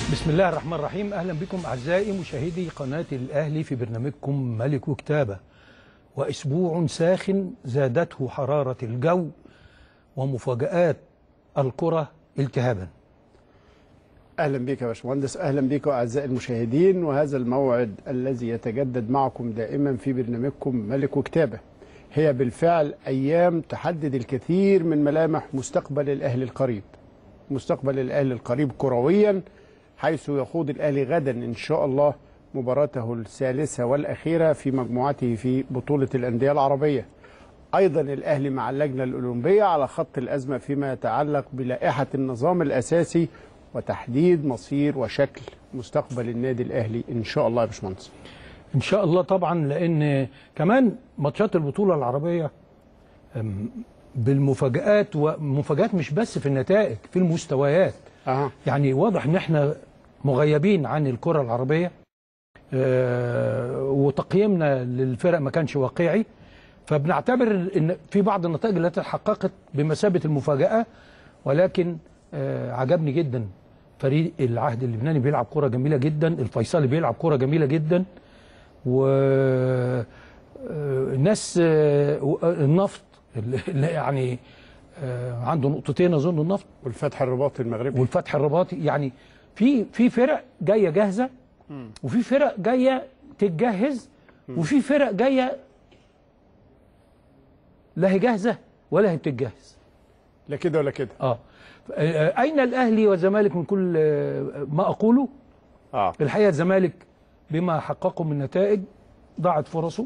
بسم الله الرحمن الرحيم اهلا بكم اعزائي مشاهدي قناه الاهلي في برنامجكم ملك وكتابه واسبوع ساخن زادته حراره الجو ومفاجات الكره التهابا اهلا بك يا باشمهندس اهلا بكم اعزائي المشاهدين وهذا الموعد الذي يتجدد معكم دائما في برنامجكم ملك وكتابه هي بالفعل ايام تحدد الكثير من ملامح مستقبل الاهلي القريب مستقبل الاهلي القريب كرويا حيث يخوض الاهلي غدا ان شاء الله مباراته الثالثه والاخيره في مجموعته في بطوله الانديه العربيه ايضا الاهلي مع اللجنه الاولمبيه على خط الازمه فيما يتعلق بلائحه النظام الاساسي وتحديد مصير وشكل مستقبل النادي الاهلي ان شاء الله يا باشمهندس ان شاء الله طبعا لان كمان ماتشات البطوله العربيه أم، بالمفاجات ومفاجات مش بس في النتائج في المستويات اه يعني واضح ان احنا مغيبين عن الكره العربيه آه، وتقييمنا للفرق ما كانش واقعي فبنعتبر ان في بعض النتائج التي تحققت بمثابه المفاجاه ولكن آه، عجبني جدا فريق العهد اللبناني بيلعب كره جميله جدا الفيصلي بيلعب كره جميله جدا و آه، الناس آه، النفط اللي يعني آه، عنده نقطتين اظن النفط والفتح الرباطي المغربي والفتح الرباطي يعني في في فرق جايه جاهزه وفي فرق جايه تتجهز وفي فرق جايه لا هي جاهزه ولا هي بتتجهز لا كده ولا كده اه آه، اين الاهلي والزمالك من كل آه، ما اقوله اه الحقيقه الزمالك بما حققه من نتائج ضاعت فرصه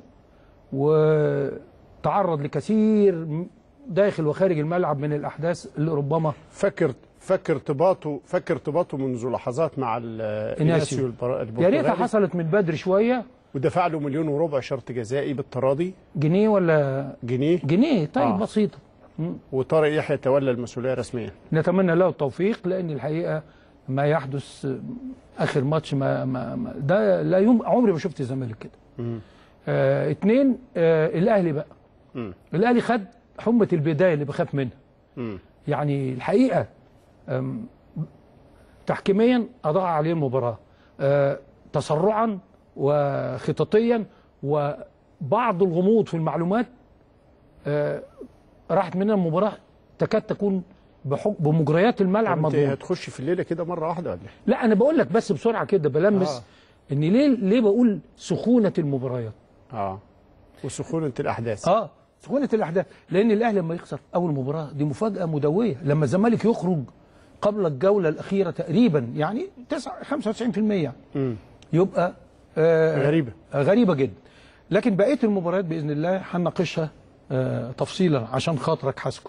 وتعرض لكثير داخل وخارج الملعب من الاحداث اللي ربما فكر فكر ارتباطه فكر ارتباطه منذ لحظات مع ال- إناسيو. البر- يا البرتغالي ريتها حصلت من بدري شويه ودفع له مليون وربع شرط جزائي بالتراضي جنيه ولا جنيه جنيه طيب آه. آه. بسيطه مم. وطارق يحيى تولى المسؤوليه رسميا نتمنى له التوفيق لان الحقيقه ما يحدث اخر ماتش ما, ما, ما ده لا يوم عمري ما شفت الزمالك كده آه اتنين آه الاهلي بقى مم. الاهلي خد حمه البدايه اللي بخاف منها مم. يعني الحقيقه آم، تحكيميا اضاع عليه المباراه آه، تسرعا وخططيا وبعض الغموض في المعلومات آه، راحت مننا المباراه تكاد تكون بحك- بمجريات الملعب طب انت مضمون هتخش في الليله كده مره واحده ولا إيه؟ لا انا بقول لك بس بسرعه كده بلمس آه. آه. ان ليه ليه بقول سخونه المباريات اه وسخونه الاحداث اه سخونه الاحداث لان الاهلي لما يخسر اول مباراه دي مفاجاه مدويه لما الزمالك يخرج قبل الجوله الاخيره تقريبا يعني 9 95% يعني مم. يبقى آه غريبه غريبه جدا لكن بقيه المباريات باذن الله هنناقشها آه تفصيلا عشان خاطرك حسكت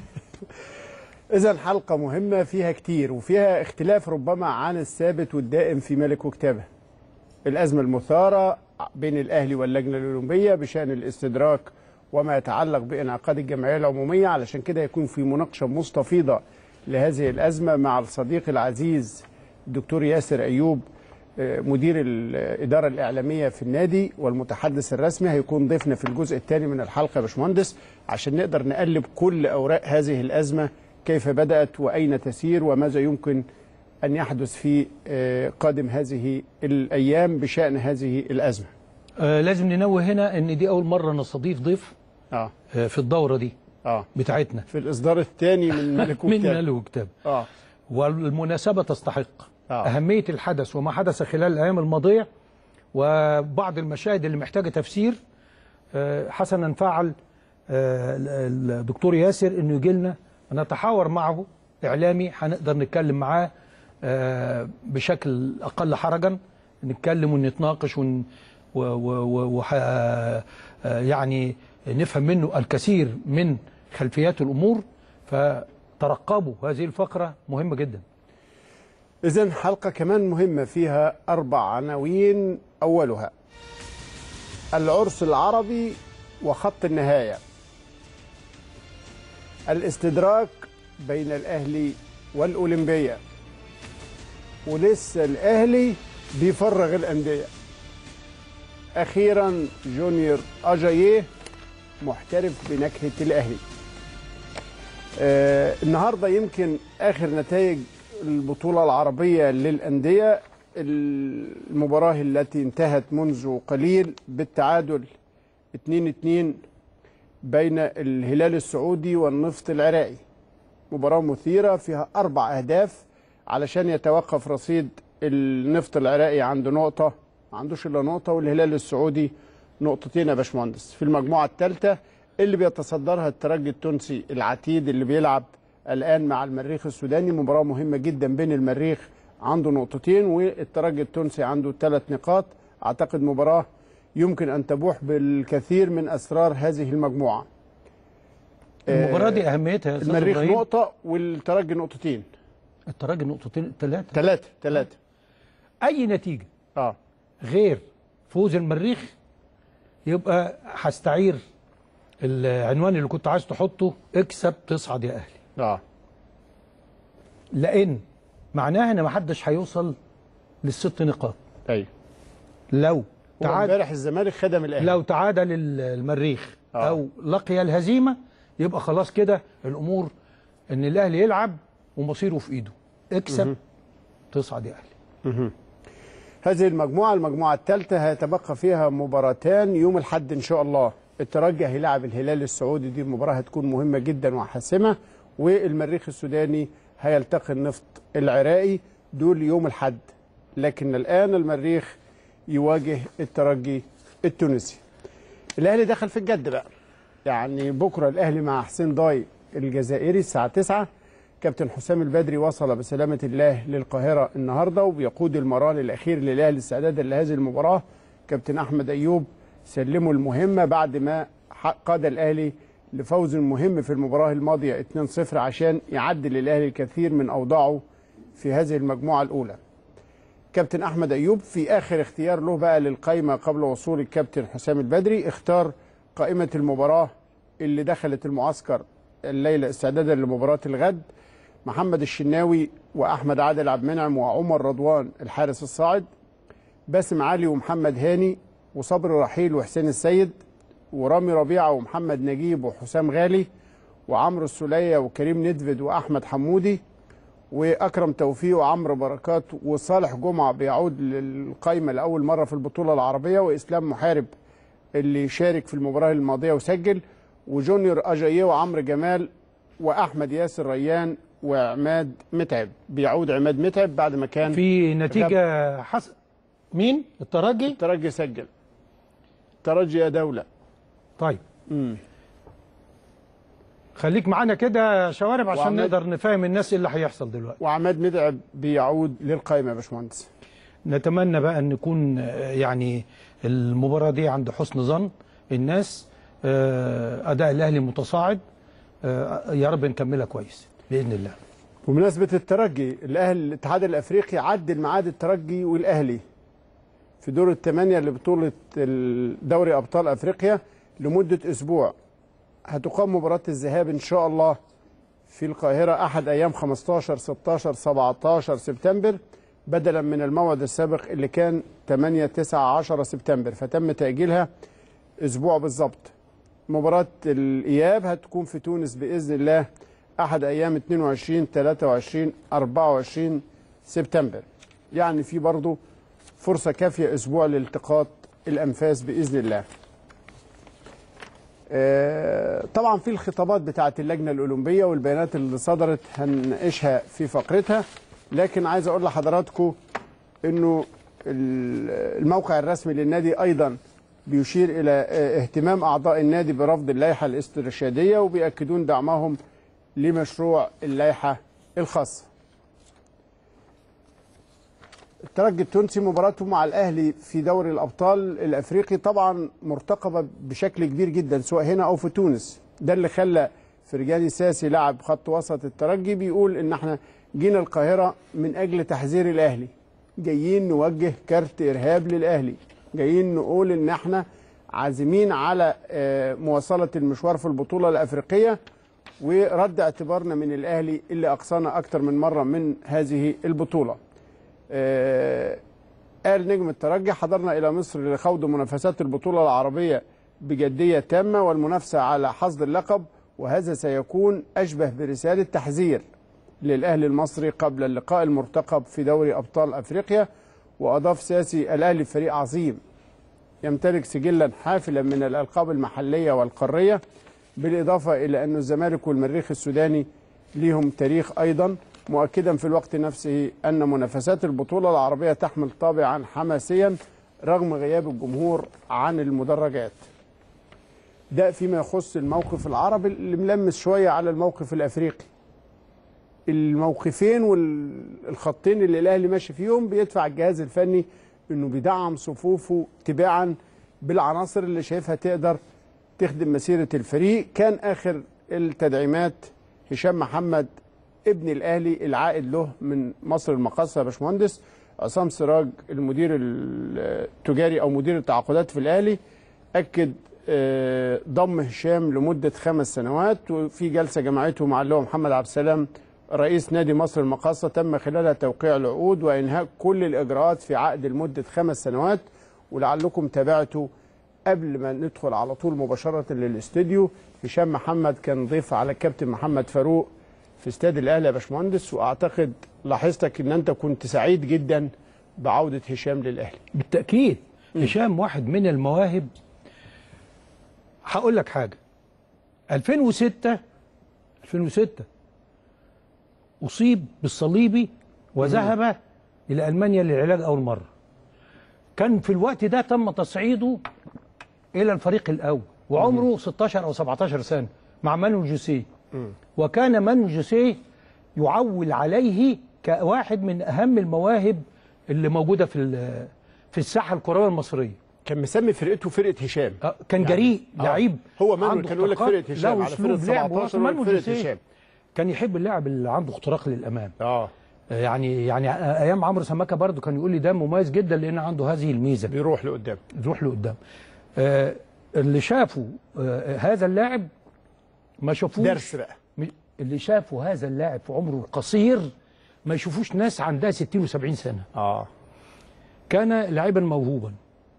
اذا حلقه مهمه فيها كتير وفيها اختلاف ربما عن الثابت والدائم في ملك وكتابه الازمه المثاره بين الاهلي واللجنه الاولمبيه بشان الاستدراك وما يتعلق بانعقاد الجمعيه العموميه علشان كده يكون في مناقشه مستفيضه لهذه الازمه مع الصديق العزيز الدكتور ياسر ايوب آه، مدير الاداره الاعلاميه في النادي والمتحدث الرسمي هيكون ضيفنا في الجزء الثاني من الحلقه يا باشمهندس عشان نقدر نقلب كل اوراق هذه الازمه كيف بدات واين تسير وماذا يمكن ان يحدث في آه، قادم هذه الايام بشان هذه الازمه. آه لازم ننوه هنا ان دي اول مره نستضيف ضيف اه آه في الدوره دي اه بتاعتنا في الاصدار الثاني من ملك من وكتاب. ماله وكتاب اه والمناسبة تستحق آه. أهمية الحدث وما حدث خلال الأيام الماضية وبعض المشاهد اللي محتاجة تفسير آه، حسنا فعل آه، ال- الدكتور ياسر إنه يجي لنا نتحاور معه إعلامي هنقدر نتكلم معاه آه، بشكل أقل حرجا نتكلم ونتناقش ون و و و وح- آه، يعني نفهم منه الكثير من خلفيات الأمور فترقبوا هذه الفقرة مهمة جدا إذا حلقة كمان مهمة فيها أربع عناوين أولها العرس العربي وخط النهاية الاستدراك بين الأهلي والأولمبية ولسه الأهلي بيفرغ الأندية أخيرا جونيور أجاييه محترف بنكهة الأهلي آه النهارده يمكن اخر نتائج البطولة العربية للأندية المباراة التي انتهت منذ قليل بالتعادل 2-2 بين الهلال السعودي والنفط العراقي مباراة مثيرة فيها أربع أهداف علشان يتوقف رصيد النفط العراقي عنده نقطة ما عندوش إلا نقطة والهلال السعودي نقطتين يا باشمهندس في المجموعة الثالثة اللي بيتصدرها الترجي التونسي العتيد اللي بيلعب الآن مع المريخ السوداني مباراة مهمة جدا بين المريخ عنده نقطتين والترجي التونسي عنده ثلاث نقاط أعتقد مباراة يمكن أن تبوح بالكثير من أسرار هذه المجموعة المباراه دي اهميتها يا استاذ المريخ إبراهيم. نقطة والترجي نقطتين الترجي نقطتين ثلاثه ثلاثة ثلاثة اي نتيجه اه غير فوز المريخ يبقى هستعير العنوان اللي كنت عايز تحطه اكسب تصعد يا اهلي اه لان معناها ان محدش هيوصل للست نقاط ايوه لو تعادل امبارح الزمالك خدم الاهلي لو تعادل ال- المريخ آه. او لقي الهزيمه يبقى خلاص كده الامور ان الاهلي يلعب ومصيره في ايده اكسب تصعد يا اهلي هذه المجموعة المجموعة الثالثة هيتبقى فيها مباراتان يوم الحد إن شاء الله الترجي هيلاعب الهلال السعودي دي المباراة هتكون مهمة جدا وحاسمة والمريخ السوداني هيلتقي النفط العراقي دول يوم الحد لكن الآن المريخ يواجه الترجي التونسي الأهلي دخل في الجد بقى يعني بكرة الأهلي مع حسين ضاي الجزائري الساعة 9 كابتن حسام البدري وصل بسلامة الله للقاهرة النهاردة وبيقود المران الأخير للأهلي استعدادا لهذه المباراة كابتن أحمد أيوب سلموا المهمة بعد ما ح- قاد الأهلي لفوز مهم في المباراة الماضية 2-0 عشان يعدل الأهلي الكثير من أوضاعه في هذه المجموعة الأولى كابتن أحمد أيوب في آخر اختيار له بقى للقائمة قبل وصول الكابتن حسام البدري اختار قائمة المباراة اللي دخلت المعسكر الليلة استعدادا لمباراة الغد محمد الشناوي واحمد عادل عبد المنعم وعمر رضوان الحارس الصاعد باسم علي ومحمد هاني وصبري رحيل وحسين السيد ورامي ربيعه ومحمد نجيب وحسام غالي وعمرو السوليه وكريم ندفد واحمد حمودي واكرم توفيق وعمرو بركات وصالح جمعه بيعود للقائمه لاول مره في البطوله العربيه واسلام محارب اللي شارك في المباراه الماضيه وسجل وجونيور اجاييه وعمرو جمال واحمد ياسر ريان وعماد متعب بيعود عماد متعب بعد ما كان في نتيجه حس... مين الترجي الترجي سجل ترجي يا دوله طيب خليك معانا كده يا شوارب عشان وعماد- نقدر نفهم الناس ايه اللي هيحصل دلوقتي وعماد متعب بيعود للقائمه يا باشمهندس نتمنى بقى ان نكون آه، يعني المباراه دي عند حسن ظن الناس آه، اداء الاهلي متصاعد آه، يا رب نكملها كويس باذن الله بمناسبه الترجي الاهلي الاتحاد الافريقي عدل ميعاد الترجي والاهلي في دور الثمانيه لبطوله دوري ابطال افريقيا لمده اسبوع هتقام مباراه الذهاب ان شاء الله في القاهره احد ايام 15 16 17 سبتمبر بدلا من الموعد السابق اللي كان 8 9 10 سبتمبر فتم تاجيلها اسبوع بالظبط مباراه الاياب هتكون في تونس باذن الله احد ايام 22 23 24 سبتمبر يعني في برضه فرصه كافيه اسبوع لالتقاط الانفاس باذن الله آه، طبعا في الخطابات بتاعه اللجنه الاولمبيه والبيانات اللي صدرت هنناقشها في فقرتها لكن عايز اقول لحضراتكم انه ال- الموقع الرسمي للنادي ايضا بيشير الى آه، اهتمام اعضاء النادي برفض اللائحه الاسترشاديه وبياكدون دعمهم لمشروع اللائحه الخاصه الترجي التونسي مباراته مع الاهلي في دوري الابطال الافريقي طبعا مرتقبه بشكل كبير جدا سواء هنا او في تونس ده اللي خلى فرجاني ساسي لاعب خط وسط الترجي بيقول ان احنا جينا القاهره من اجل تحذير الاهلي جايين نوجه كارت ارهاب للاهلي جايين نقول ان احنا عازمين على آه، مواصله المشوار في البطوله الافريقيه ورد اعتبارنا من الاهلي اللي اقصانا اكتر من مره من هذه البطوله آه، قال نجم الترجي حضرنا إلى مصر لخوض منافسات البطولة العربية بجدية تامة والمنافسة على حصد اللقب وهذا سيكون أشبه برسالة تحذير للاهلي المصري قبل اللقاء المرتقب في دوري ابطال افريقيا واضاف سياسي الاهلي فريق عظيم يمتلك سجلا حافلا من الالقاب المحليه والقاريه بالاضافه الى ان الزمالك والمريخ السوداني ليهم تاريخ ايضا مؤكدا في الوقت نفسه ان منافسات البطوله العربيه تحمل طابعا حماسيا رغم غياب الجمهور عن المدرجات ده فيما يخص الموقف العربي اللي ملمس شويه على الموقف الافريقي الموقفين والخطين اللي الاهلي ماشي فيهم بيدفع الجهاز الفني انه بيدعم صفوفه تباعا بالعناصر اللي شايفها تقدر تخدم مسيره الفريق كان اخر التدعيمات هشام محمد ابن الاهلي العائد له من مصر المقاصه يا باشمهندس عصام سراج المدير التجاري او مدير التعاقدات في الاهلي اكد آه، ضم هشام لمده خمس سنوات وفي جلسه جمعته مع اللواء محمد عبد السلام رئيس نادي مصر المقاصه تم خلالها توقيع العقود وانهاء كل الاجراءات في عقد لمده خمس سنوات ولعلكم تابعتوا قبل ما ندخل على طول مباشره للاستوديو هشام محمد كان ضيف على الكابتن محمد فاروق في استاد الاهلي يا باشمهندس واعتقد لاحظتك ان انت كنت سعيد جدا بعوده هشام للاهلي بالتاكيد هشام واحد من المواهب هقول لك حاجه 2006 2006 اصيب بالصليبي وذهب الى المانيا للعلاج اول مره كان في الوقت ده تم تصعيده الى الفريق الاول وعمره 16 او 17 سنه مع مانو جوسيه وكان مانو جوسيه يعول عليه كواحد من اهم المواهب اللي موجوده في ال- في الساحه الكرويه المصريه كان مسمي فرقته فرقه هشام آه، كان جريء آه. لعيب هو مانويل عنده كان يقول لك اختراقات، فرقه هشام له على أسلوب فرقه لعب 17 وأصلاً مانويل فرقه جوسيه هشام كان يحب اللاعب اللي عنده اختراق للامام اه يعني يعني ايام عمرو سماكه برضو كان يقول لي ده مميز جدا لان عنده هذه الميزه بيروح لقدام يروح لقدام آه اللي شافوا آه هذا اللاعب ما شافوش درس بقى م- اللي شافوا هذا اللاعب في عمره القصير ما يشوفوش ناس عندها 60 و70 سنه اه كان لاعبا موهوبا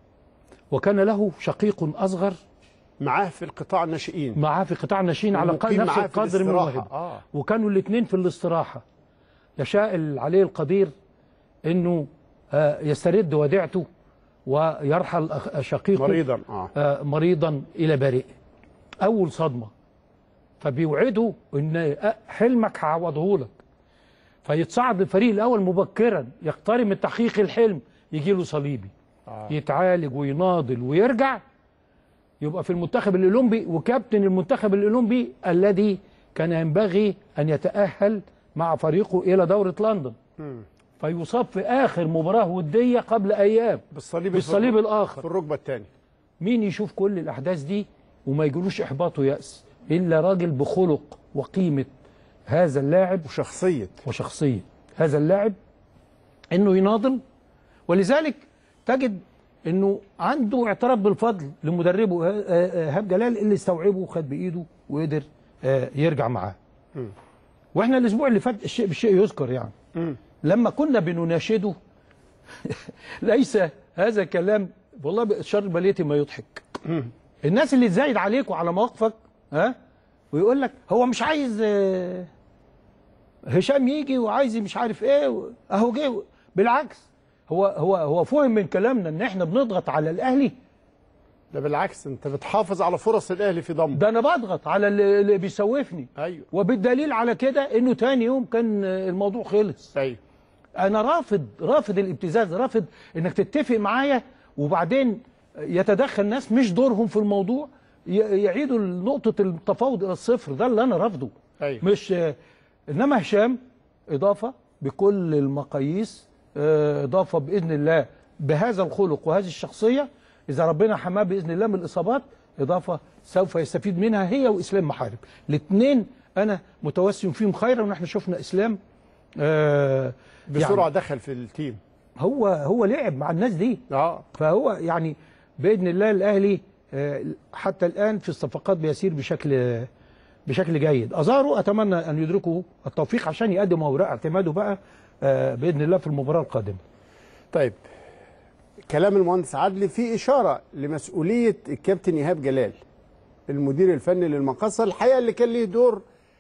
وكان له شقيق اصغر معاه في القطاع الناشئين معاه في قطاع الناشئين على ق- ومقيم نفس معاه في القدر من الاستراحة. الموهبه آه. وكانوا الاثنين في الاستراحه يشاء العلي القدير انه آه، يسترد وديعته ويرحل أخ- شقيقه مريضا اه آه، مريضا الى بريء اول صدمه فبيوعده ان آه، حلمك هعوضه لك فيتصعد الفريق الاول مبكرا يقترب من تحقيق الحلم يجي له صليبي آه. يتعالج ويناضل ويرجع يبقى في المنتخب الاولمبي وكابتن المنتخب الاولمبي الذي كان ينبغي ان يتاهل مع فريقه الى دوره لندن مم. فيصاب في اخر مباراه وديه قبل ايام بالصليب بالصليب في الاخر الركبه الثانيه مين يشوف كل الاحداث دي وما يجيلوش احباط وياس الا راجل بخلق وقيمه هذا اللاعب وشخصيه وشخصيه هذا اللاعب انه يناضل ولذلك تجد انه عنده اعتراف بالفضل لمدربه آه، آه، ايهاب جلال اللي استوعبه وخد بايده وقدر آه، يرجع معاه واحنا الاسبوع اللي فات الشيء بالشيء يذكر يعني مم. لما كنا بنناشده ليس هذا كلام والله شر بليتي ما يضحك الناس اللي تزايد عليك وعلى مواقفك ها ويقول لك هو مش عايز آه، هشام يجي وعايز مش عارف ايه و- اهو جه بالعكس هو هو هو فهم من كلامنا ان احنا بنضغط على الاهلي ده بالعكس انت بتحافظ على فرص الاهلي في ضمه ده انا بضغط على اللي اللي بيسوفني ايوه وبالدليل على كده انه تاني يوم كان آه، الموضوع خلص ايوه انا رافض رافض الابتزاز رافض انك تتفق معايا وبعدين يتدخل ناس مش دورهم في الموضوع ي- يعيدوا نقطة التفاوض إلى الصفر ده اللي أنا رافضه أيوة. مش إنما هشام إضافة بكل المقاييس آه، إضافة بإذن الله بهذا الخلق وهذه الشخصية إذا ربنا حماه بإذن الله من الإصابات إضافة سوف يستفيد منها هي وإسلام محارب الاثنين أنا متوسم فيهم خيرا ونحن شفنا إسلام آه، بسرعه يعني دخل في التيم هو هو لعب مع الناس دي اه فهو يعني باذن الله الاهلي آه، حتى الان في الصفقات بيسير بشكل بشكل جيد ازارو اتمنى ان يدركوا التوفيق عشان يقدم اوراق اعتماده بقى آه، باذن الله في المباراه القادمه طيب كلام المهندس عدلي في اشاره لمسؤوليه الكابتن ايهاب جلال المدير الفني للمقصه الحقيقه اللي كان ليه دور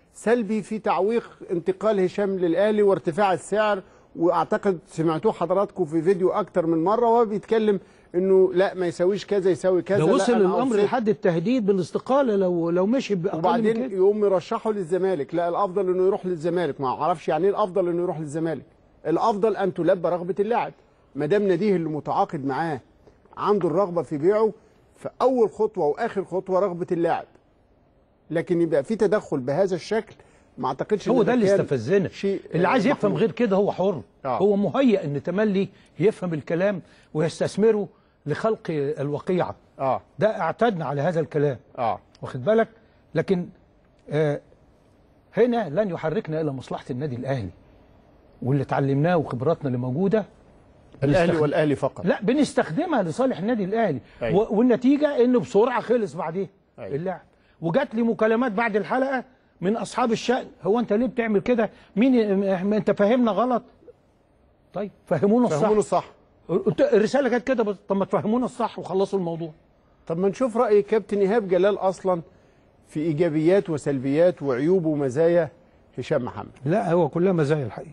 سلبي في تعويق انتقال هشام للاهلي وارتفاع السعر واعتقد سمعتوه حضراتكم في فيديو اكتر من مره وهو بيتكلم انه لا ما يساويش كذا يساوي كذا ده لا وصل أنا الامر أوصيت. لحد التهديد بالاستقاله لو لو مشي باقل من وبعدين كده يقوم يرشحه للزمالك لا الافضل انه يروح للزمالك ما اعرفش يعني ايه الافضل انه يروح للزمالك الافضل ان تلبى رغبه اللاعب ما دام ناديه اللي متعاقد معاه عنده الرغبه في بيعه فاول خطوه واخر خطوه رغبه اللاعب لكن يبقى في تدخل بهذا الشكل ما اعتقدش إن هو ده اللي كان استفزنا شيء اللي عايز يفهم محمود. غير كده هو حر آه. هو مهيأ ان تملي يفهم الكلام ويستثمره لخلق الوقيعه اه ده اعتدنا على هذا الكلام اه واخد بالك لكن آه هنا لن يحركنا الا مصلحه النادي الاهلي واللي اتعلمناه وخبراتنا اللي موجوده الاهلي بنستخدم- والاهلي فقط لا بنستخدمها لصالح النادي الاهلي أيوة. و- والنتيجه انه بسرعه خلص بعديه أيوة. اللاعب وجات لي مكالمات بعد الحلقه من اصحاب الشأن هو انت ليه بتعمل كده مين م- انت فاهمنا غلط طيب فهمونا فهمونا الصح الصح قلت- الرساله كانت كده بس طب ما تفهمونا الصح وخلصوا الموضوع طب ما نشوف راي كابتن ايهاب جلال اصلا في ايجابيات وسلبيات وعيوب ومزايا هشام محمد لا هو كلها مزايا الحقيقه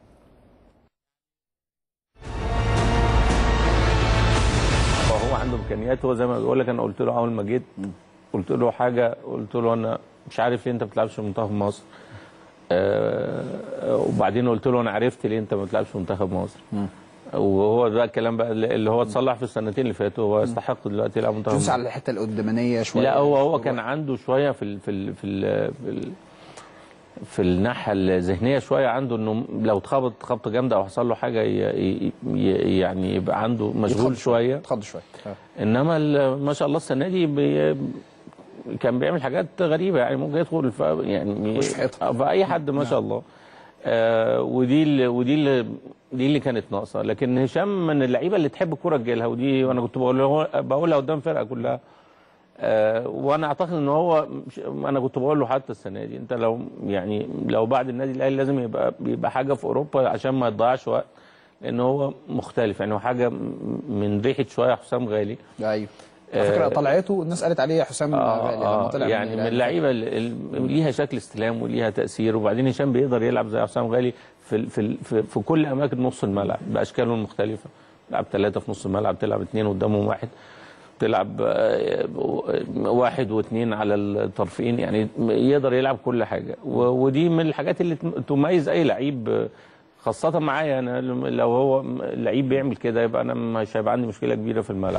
فهو عنده امكانيات هو زي ما بقول لك انا قلت له اول ما جيت قلت له حاجه قلت له انا مش عارف ليه انت ما بتلعبش في منتخب مصر آه وبعدين قلت له انا عرفت ليه انت ما بتلعبش في منتخب مصر وهو ده الكلام بقى اللي هو اتصلح في السنتين اللي فاتوا هو يستحق دلوقتي يلعب منتخب تدوس مصر على الحته القدامانيه شويه لا هو هو كان عنده شويه في ال في ال في ال في, ال في الناحيه الذهنيه شويه عنده انه لو اتخبط خبطه جامده او حصل له حاجه ي- ي- ي- يعني يبقى عنده مشغول شويه اتخض شويه آه. انما ال- ما شاء الله السنه دي بي كان بيعمل حاجات غريبه يعني ممكن يدخل في يعني يخش في حيطة. في اي حد ما شاء الله آه ودي اللي ودي اللي دي اللي كانت ناقصه لكن هشام من اللعيبه اللي تحب الكوره تجيلها ودي وانا كنت بقول له بقولها قدام الفرقه كلها آه وانا اعتقد ان هو مش انا كنت بقول له حتى السنه دي انت لو يعني لو بعد النادي الاهلي لازم يبقى يبقى حاجه في اوروبا عشان ما يضيعش وقت لان هو مختلف يعني هو حاجه من ريحه شويه حسام غالي ايوه على فكره طلعته الناس قالت عليه حسام غالي لما آه طلع يعني من اللعيبه اللي ليها شكل استلام وليها تاثير وبعدين هشام بيقدر يلعب زي حسام غالي في ال- في ال- في, في كل اماكن نص الملعب باشكاله المختلفه تلعب ثلاثه في نص الملعب تلعب اثنين قدامهم واحد تلعب آه، واحد واثنين على الطرفين يعني يقدر يلعب كل حاجه و- ودي من الحاجات اللي تم- تميز اي لعيب آه، خاصة معايا انا لو هو لعيب بيعمل كده يبقى انا مش هيبقى عندي مشكلة كبيرة في الملعب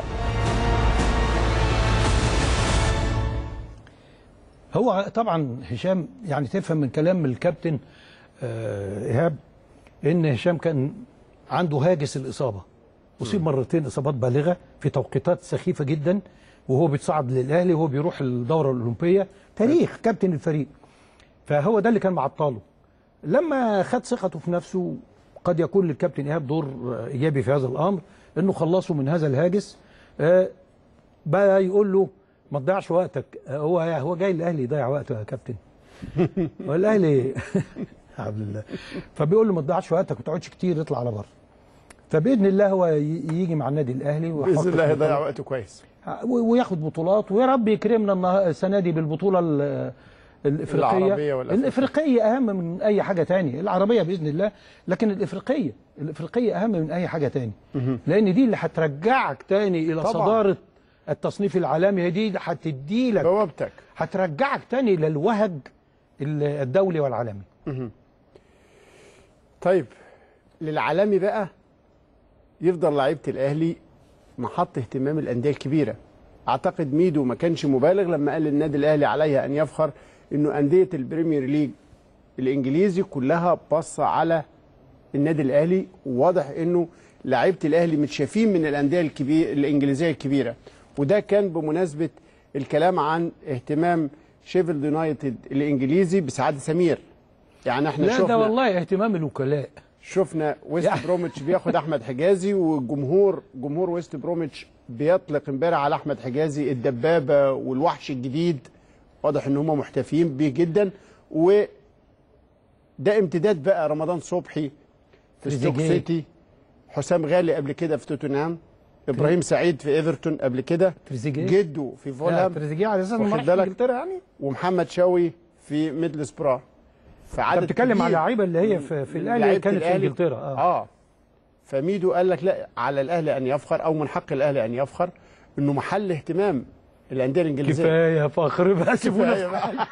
هو طبعا هشام يعني تفهم من كلام الكابتن آه، ايهاب ان هشام كان عنده هاجس الاصابه اصيب مرتين اصابات بالغه في توقيتات سخيفه جدا وهو بيتصعد للاهلي وهو بيروح الدوره الاولمبيه تاريخ كابتن الفريق فهو ده اللي كان معطله لما خد ثقته في نفسه قد يكون للكابتن ايهاب دور آه، ايجابي في هذا الامر انه خلصه من هذا الهاجس آه، بقى يقول له ما تضيعش وقتك آه، هو هو جاي الاهلي يضيع وقته يا كابتن هو الاهلي عبد الله فبيقول له ما تضيعش وقتك ما تقعدش كتير اطلع على بره فباذن الله هو ي- يجي مع النادي الاهلي ويحط باذن الله في يضيع بطولة- وقته كويس و- وياخد بطولات ويا رب يكرمنا النها- السنه دي بالبطوله ال- الافريقيه العربية والأفريقية. الافريقيه اهم من اي حاجه تانية العربيه باذن الله لكن الافريقيه الافريقيه اهم من اي حاجه تاني لان دي اللي هترجعك تاني الى طبعاً. صداره التصنيف العالمي هي دي اللي هتدي لك بوابتك هترجعك تاني للوهج ال- الدولي والعالمي طيب للعالمي بقى يفضل لعيبه الاهلي محط اهتمام الانديه الكبيره اعتقد ميدو ما كانش مبالغ لما قال النادي الاهلي عليها ان يفخر انه انديه البريمير ليج الانجليزي كلها باصه على النادي الاهلي وواضح انه لعيبه الاهلي متشافين من الانديه الكبير الانجليزيه الكبيره وده كان بمناسبه الكلام عن اهتمام شيفيلد يونايتد الانجليزي بسعاده سمير يعني احنا لا شفنا ده والله اهتمام الوكلاء شفنا ويست يعني- بروميتش بياخد احمد حجازي والجمهور جمهور ويست بروميتش بيطلق امبارح على احمد حجازي الدبابه والوحش الجديد واضح ان هم محتفين بيه جدا و ده امتداد بقى رمضان صبحي في ستوك تريزيجيه. سيتي حسام غالي قبل كده في توتنهام ابراهيم سعيد في ايفرتون قبل كده تريزيجيه جده في لا، فولهام تريزيجيه على اساس انه واخد ما راحش بالك؟ انجلترا يعني ومحمد شوقي في ميدلسبرا فعدد انت بتتكلم كبير على لعيبه اللي هي في, في من الاهلي لعيبة كانت في الأهلي. انجلترا اه, اه فميدو قال لك لا على الاهلي ان يفخر او من حق الاهلي ان يفخر انه محل اهتمام الانديه الانجليزيه كفايه فخر بقى سيبونا كفاية في بقى. حالنا.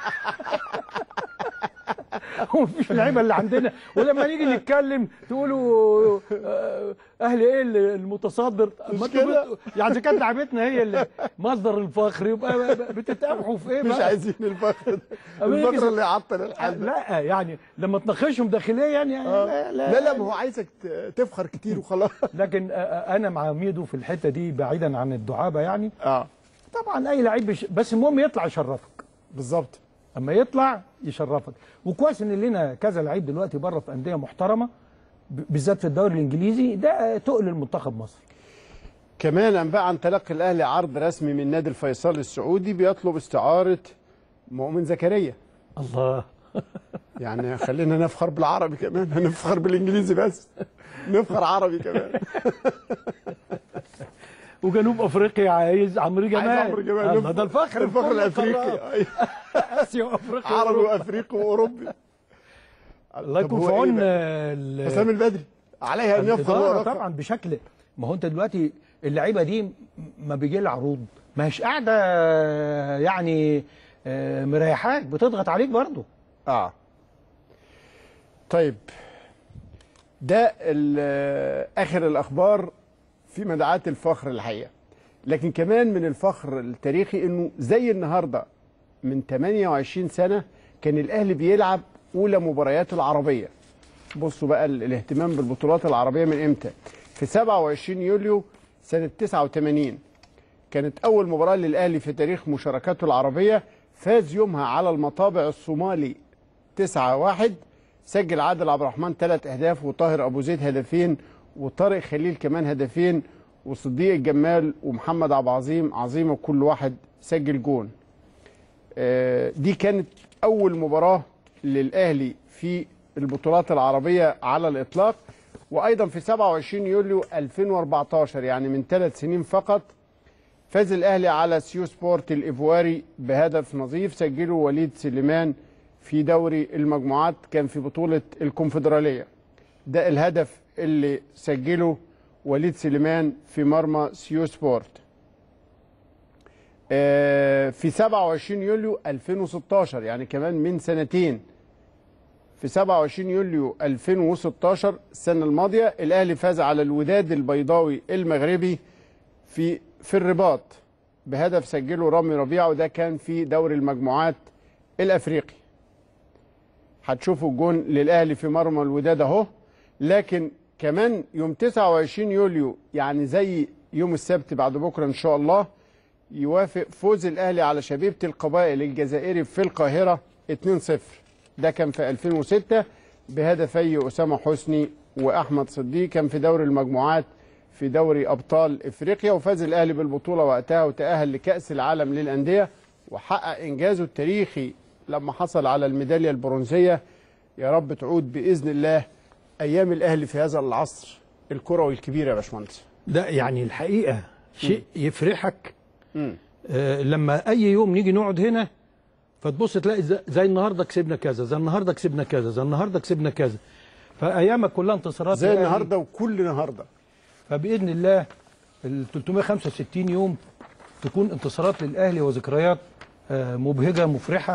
ومفيش اللعيبه اللي عندنا ولما نيجي نتكلم تقولوا آه، اهلي ايه اللي المتصدر ما انتوا كده؟ بت- يعني اذا كانت لعيبتنا هي اللي مصدر الفخر يبقى بتتابعوا في ايه مش بقى؟ عايزين الفخر أما يجي الفخر س- اللي يعطل الحل لا يعني لما تناقشهم داخليا يعني لا, لا لا ما هو عايزك ت- تفخر كتير وخلاص لكن آه، آه، انا مع ميدو في الحته دي بعيدا عن الدعابه يعني اه طبعا اي لعيب بيش- بس المهم يطلع يشرفك بالظبط اما يطلع يشرفك وكويس ان لنا كذا لعيب دلوقتي بره في انديه محترمه ب- بالذات في الدوري الانجليزي ده تقل المنتخب مصر كمان انباء عن تلقي الاهلي عرض رسمي من نادي الفيصل السعودي بيطلب استعاره مؤمن زكريا الله يعني خلينا نفخر بالعربي كمان هنفخر بالانجليزي بس نفخر عربي كمان وجنوب افريقيا عايز عمرو جمال عايز عمرو جمال الله ده الفخر الفخر في كل الافريقي القارات. أيوة. اسيا وافريقيا عربي وأوروبا. وافريقي واوروبي الله طب يكون هو في إيه عون بقى؟ ال- حسام البدري عليها ان يفخر الإدارة ويرفع. طبعا بشكل ما هو انت دلوقتي اللعيبه دي م- ما بيجي لها عروض ما هيش قاعده يعني آه، مريحاك بتضغط عليك برضه اه طيب ده ال- اخر الاخبار في مدعاة الفخر الحقيقه لكن كمان من الفخر التاريخي انه زي النهارده من 28 سنه كان الاهلي بيلعب اولى مبارياته العربيه بصوا بقى ال- الاهتمام بالبطولات العربيه من امتى في 27 يوليو سنه 89 كانت أول مباراة للأهلي في تاريخ مشاركاته العربية فاز يومها على المطابع الصومالي 9-1 سجل عادل عبد الرحمن ثلاث أهداف وطاهر أبو زيد هدفين وطارق خليل كمان هدفين وصديق الجمال ومحمد عبد العظيم عظيمة كل واحد سجل جون آه، دي كانت أول مباراة للأهلي في البطولات العربية على الإطلاق وأيضا في 27 يوليو 2014 يعني من ثلاث سنين فقط فاز الاهلي على سيو سبورت الايفواري بهدف نظيف سجله وليد سليمان في دوري المجموعات كان في بطوله الكونفدراليه ده الهدف اللي سجله وليد سليمان في مرمى سيو سبورت آه، في 27 يوليو 2016 يعني كمان من سنتين في 27 يوليو 2016 السنه الماضيه الاهلي فاز على الوداد البيضاوي المغربي في في الرباط بهدف سجله رامي ربيعه وده كان في دوري المجموعات الافريقي هتشوفوا الجون للاهلي في مرمى الوداد اهو لكن كمان يوم 29 يوليو يعني زي يوم السبت بعد بكره ان شاء الله يوافق فوز الاهلي على شبيبه القبائل الجزائري في القاهره 2-0 ده كان في 2006 بهدفي اسامه حسني واحمد صديق كان في دوري المجموعات في دوري ابطال افريقيا وفاز الاهلي بالبطوله وقتها وتاهل لكاس العالم للانديه وحقق انجازه التاريخي لما حصل على الميداليه البرونزيه يا رب تعود باذن الله ايام الاهلي في هذا العصر الكروي الكبير يا باشمهندس ده يعني الحقيقه شيء يفرحك مم. آه، لما اي يوم نيجي نقعد هنا فتبص تلاقي زي, زي النهارده كسبنا كذا زي النهارده كسبنا كذا زي النهارده كسبنا كذا فايامك كلها انتصارات زي للأهلي. النهارده وكل النهارده فباذن الله ال 365 يوم تكون انتصارات للاهلي وذكريات آه، مبهجه مفرحه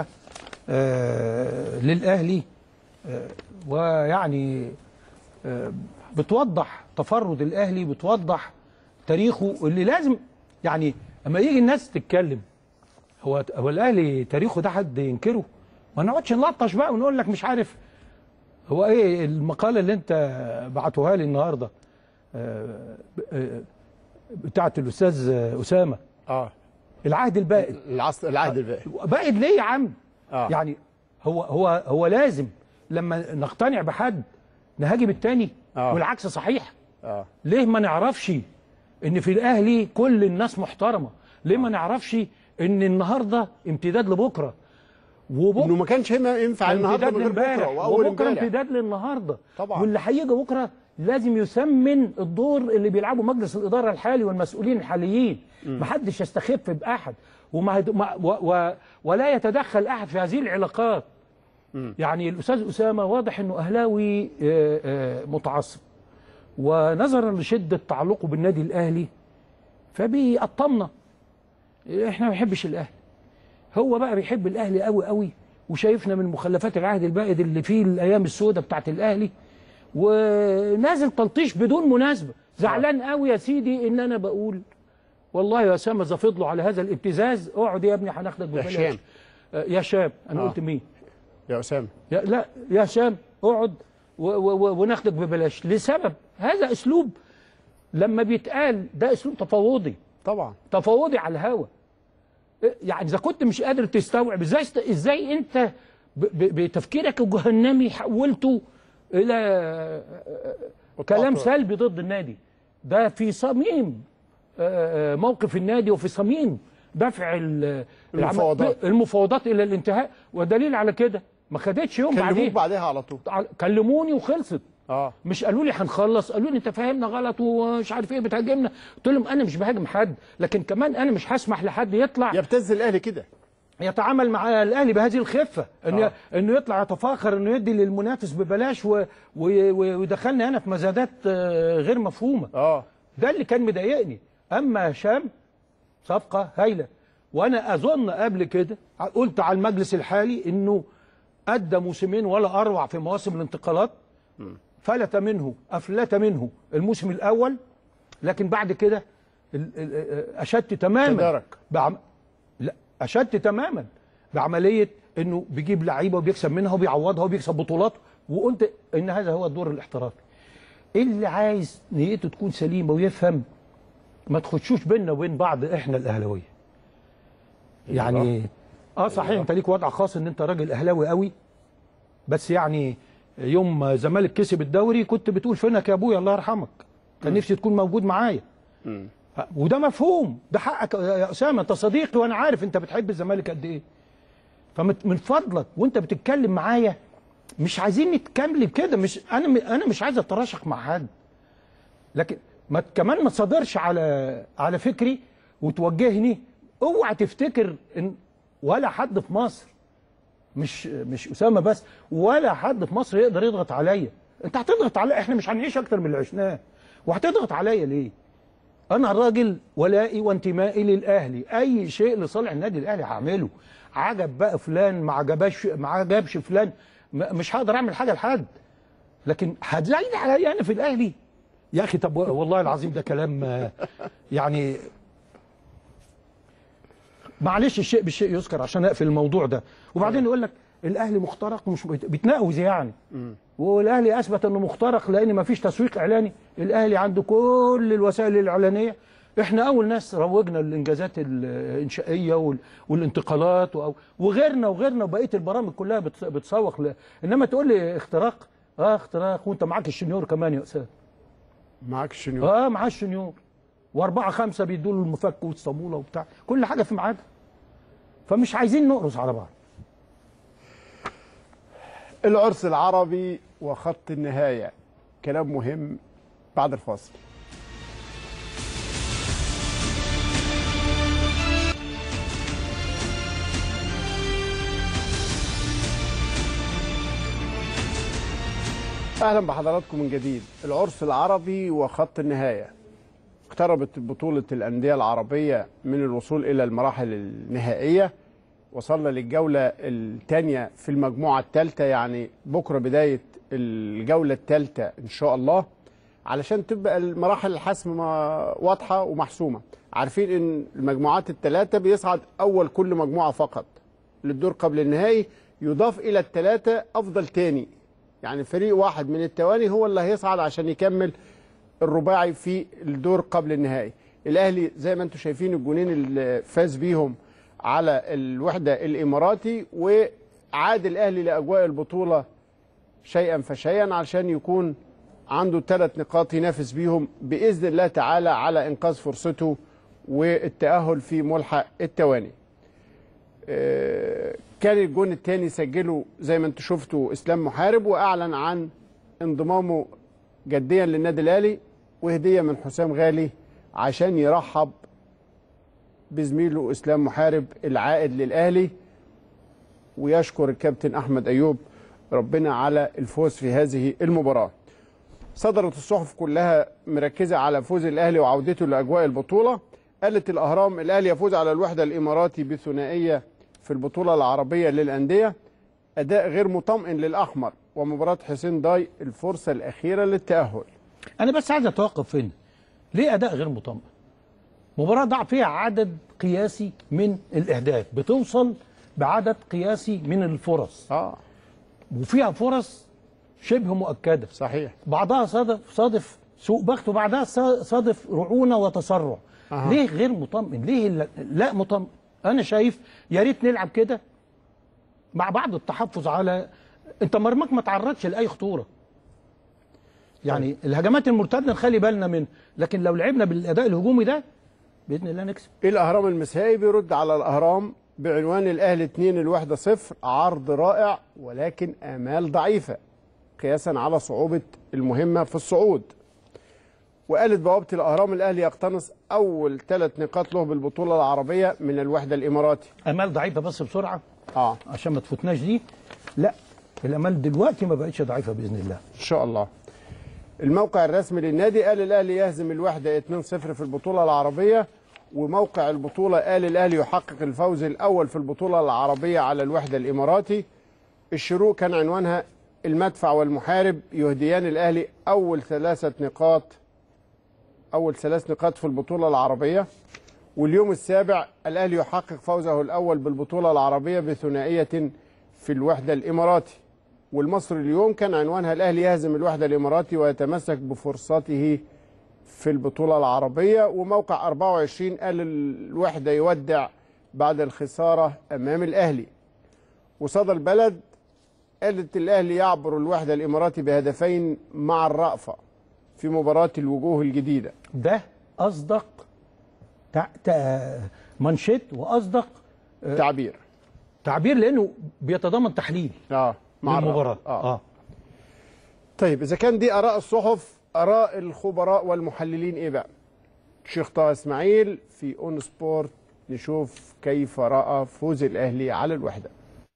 آه، للاهلي آه، ويعني آه، بتوضح تفرد الاهلي بتوضح تاريخه اللي لازم يعني اما يجي الناس تتكلم هو هو الاهلي تاريخه ده حد ينكره ما نقعدش نلطش بقى ونقول لك مش عارف هو ايه المقاله اللي انت بعتوها لي النهارده آه، آه، بتاعت الاستاذ اسامه اه العهد البائد العصر العهد الباقي بائد ليه يا عم آه. يعني هو هو هو لازم لما نقتنع بحد نهاجم التاني آه. والعكس صحيح اه ليه ما نعرفش ان في الاهلي كل الناس محترمه ليه ما نعرفش ان النهارده امتداد لبكره وبكره انه ما كانش هنا ينفع النهارده امتداد من غير بكره لامبارح واول وبكره امبارح امتداد للنهارده طبعا. واللي هيجي بكره لازم يثمن الدور اللي بيلعبه مجلس الاداره الحالي والمسؤولين الحاليين محدش يستخف باحد وما ما- و و ولا يتدخل احد في هذه العلاقات يعني الاستاذ اسامه واضح انه اهلاوي آه، آه، متعصب ونظرا لشده تعلقه بالنادي الاهلي فبيقطمنا احنا ما بنحبش الاهلي هو بقى بيحب الاهلي قوي قوي وشايفنا من مخلفات العهد البائد اللي فيه الايام السوداء بتاعت الاهلي ونازل تلطيش بدون مناسبه زعلان قوي يا سيدي ان انا بقول والله يا اسامه اذا فضلوا على هذا الابتزاز اقعد يا ابني هناخدك ببلاش هشام. آه، يا شام انا آه. قلت مين يا اسامه يا لا يا هشام اقعد و- و- و- وناخدك ببلاش لسبب هذا اسلوب لما بيتقال ده اسلوب تفاوضي طبعا تفاوضي على الهوا يعني اذا كنت مش قادر تستوعب ازاي است... ازاي انت ب... ب... بتفكيرك الجهنمي حولته الى كلام سلبي ضد النادي ده في صميم آه، آه، موقف النادي وفي صميم دفع ال- العم- المفاوضات. المفاوضات الى الانتهاء والدليل على كده ما خدتش يوم كلموك بعدين بعدها على طول كلموني وخلصت اه مش قالوا لي هنخلص قالوا لي انت فاهمنا غلط ومش عارف ايه بتهاجمنا قلت لهم انا مش بهاجم حد لكن كمان انا مش هسمح لحد يطلع يبتز الاهلي كده يتعامل مع الاهلي بهذه الخفه انه آه. انه يطلع يتفاخر انه يدي للمنافس ببلاش و... و... و- ويدخلنا هنا في مزادات آه، غير مفهومه اه ده اللي كان مضايقني اما هشام صفقه هايله وانا اظن قبل كده قلت على المجلس الحالي انه ادى موسمين ولا اروع في مواسم الانتقالات فلت منه افلت منه الموسم الاول لكن بعد كده ال- ال- اشدت تماما تدارك. بعم... لا اشدت تماما بعمليه انه بيجيب لعيبه وبيكسب منها وبيعوضها وبيكسب بطولات وقلت ان هذا هو الدور الاحترافي اللي عايز نيته تكون سليمه ويفهم ما تخشوش بيننا وبين بعض احنا الاهلاويه يعني اه صحيح انت ليك وضع خاص ان انت راجل اهلاوي قوي بس يعني يوم ما الزمالك كسب الدوري كنت بتقول فينك يا ابويا الله يرحمك كان نفسي تكون موجود معايا وده مفهوم ده حقك يا اسامه انت صديقي وانا عارف انت بتحب الزمالك قد ايه فمن فضلك وانت بتتكلم معايا مش عايزين نتكلم كده مش انا انا مش عايز اتراشق مع حد لكن ما كمان ما تصادرش على على فكري وتوجهني اوعى تفتكر ان ولا حد في مصر مش مش اسامه بس ولا حد في مصر يقدر يضغط عليا انت هتضغط عليا احنا مش هنعيش اكتر من اللي عشناه وهتضغط عليا ليه انا راجل ولائي وانتمائي للاهلي اي شيء لصالح النادي الاهلي هعمله عجب بقى فلان ما عجبش ما عجبش فلان م- مش هقدر اعمل حاجه لحد لكن هتلاقيني عليا انا في الاهلي يا اخي طب والله العظيم ده كلام آه، يعني معلش الشيء بالشيء يذكر عشان اقفل الموضوع ده وبعدين يقول لك الاهلي مخترق مش بيت- بيتناقض يعني والاهلي اثبت انه مخترق لان ما فيش تسويق اعلاني الاهلي عنده كل الوسائل الاعلانيه احنا اول ناس روجنا الانجازات الانشائيه وال- والانتقالات و- وغيرنا وغيرنا وبقيه البرامج كلها بتس- بتسوق ل... انما تقول لي اختراق اه اختراق وانت معاك الشنيور كمان يا استاذ معاك الشنيور اه معاه الشنيور واربعه خمسه بيدوا له المفك والصاموله وبتاع كل حاجه في ميعادها فمش عايزين نقرص على بعض العرس العربي وخط النهايه كلام مهم بعد الفاصل اهلا بحضراتكم من جديد العرس العربي وخط النهايه اقتربت بطوله الانديه العربيه من الوصول الى المراحل النهائيه وصلنا للجوله الثانيه في المجموعه الثالثه يعني بكره بدايه الجوله الثالثه ان شاء الله علشان تبقى المراحل الحسم ما- واضحه ومحسومه عارفين ان المجموعات الثلاثه بيصعد اول كل مجموعه فقط للدور قبل النهائي يضاف الى الثلاثه افضل تاني يعني فريق واحد من التواني هو اللي هيصعد عشان يكمل الرباعي في الدور قبل النهائي الاهلي زي ما انتم شايفين الجونين اللي فاز بيهم على الوحده الاماراتي وعاد الاهلي لاجواء البطوله شيئا فشيئا عشان يكون عنده ثلاث نقاط ينافس بيهم باذن الله تعالى على انقاذ فرصته والتاهل في ملحق التواني آه، كان الجون الثاني سجله زي ما انتم شفتوا اسلام محارب واعلن عن انضمامه جديا للنادي الاهلي وهديه من حسام غالي عشان يرحب بزميله اسلام محارب العائد للاهلي ويشكر الكابتن احمد ايوب ربنا على الفوز في هذه المباراه. صدرت الصحف كلها مركزه على فوز الاهلي وعودته لاجواء البطوله. قالت الاهرام الاهلي يفوز على الوحده الاماراتي بثنائيه في البطوله العربيه للانديه. اداء غير مطمئن للاحمر ومباراه حسين داي الفرصه الاخيره للتاهل. انا بس عايز اتوقف هنا ليه اداء غير مطمئن مباراه ضاع فيها عدد قياسي من الاهداف بتوصل بعدد قياسي من الفرص اه وفيها فرص شبه مؤكده صحيح بعضها صادف صادف سوء بخت وبعدها صا- صادف رعونه وتسرع أها. ليه غير مطمئن ليه لا- لا مطمئن انا شايف يا ريت نلعب كده مع بعض التحفظ على انت مرماك ما تعرضش لاي خطوره يعني الهجمات المرتده نخلي بالنا منها لكن لو لعبنا بالاداء الهجومي ده باذن الله نكسب الاهرام المسائي بيرد على الاهرام بعنوان الاهلي 2 الوحده صفر عرض رائع ولكن امال ضعيفه قياسا على صعوبه المهمه في الصعود وقالت بوابه الاهرام الاهلي يقتنص اول ثلاث نقاط له بالبطوله العربيه من الوحده الاماراتي امال ضعيفه بس بسرعه اه عشان ما تفوتناش دي لا الامال دلوقتي ما بقتش ضعيفه باذن الله ان شاء الله الموقع الرسمي للنادي قال الاهلي يهزم الوحده 2-0 في البطوله العربيه وموقع البطوله قال الاهلي يحقق الفوز الاول في البطوله العربيه على الوحده الاماراتي الشروق كان عنوانها المدفع والمحارب يهديان الاهلي اول ثلاثه نقاط اول ثلاث نقاط في البطوله العربيه واليوم السابع الاهلي يحقق فوزه الاول بالبطوله العربيه بثنائيه في الوحده الاماراتي والمصري اليوم كان عنوانها الاهلي يهزم الوحده الاماراتي ويتمسك بفرصته في البطوله العربيه وموقع 24 قال الوحده يودع بعد الخساره امام الاهلي وصدى البلد قالت الاهلي يعبر الوحده الاماراتي بهدفين مع الرأفه في مباراه الوجوه الجديده ده اصدق تع... تع... منشط واصدق تعبير تعبير لانه بيتضمن تحليل اه مع للمباراه الرأفة. آه. اه طيب اذا كان دي اراء الصحف اراء الخبراء والمحللين ايه بقى شيخ طه اسماعيل في اون سبورت نشوف كيف راى فوز الاهلي على الوحده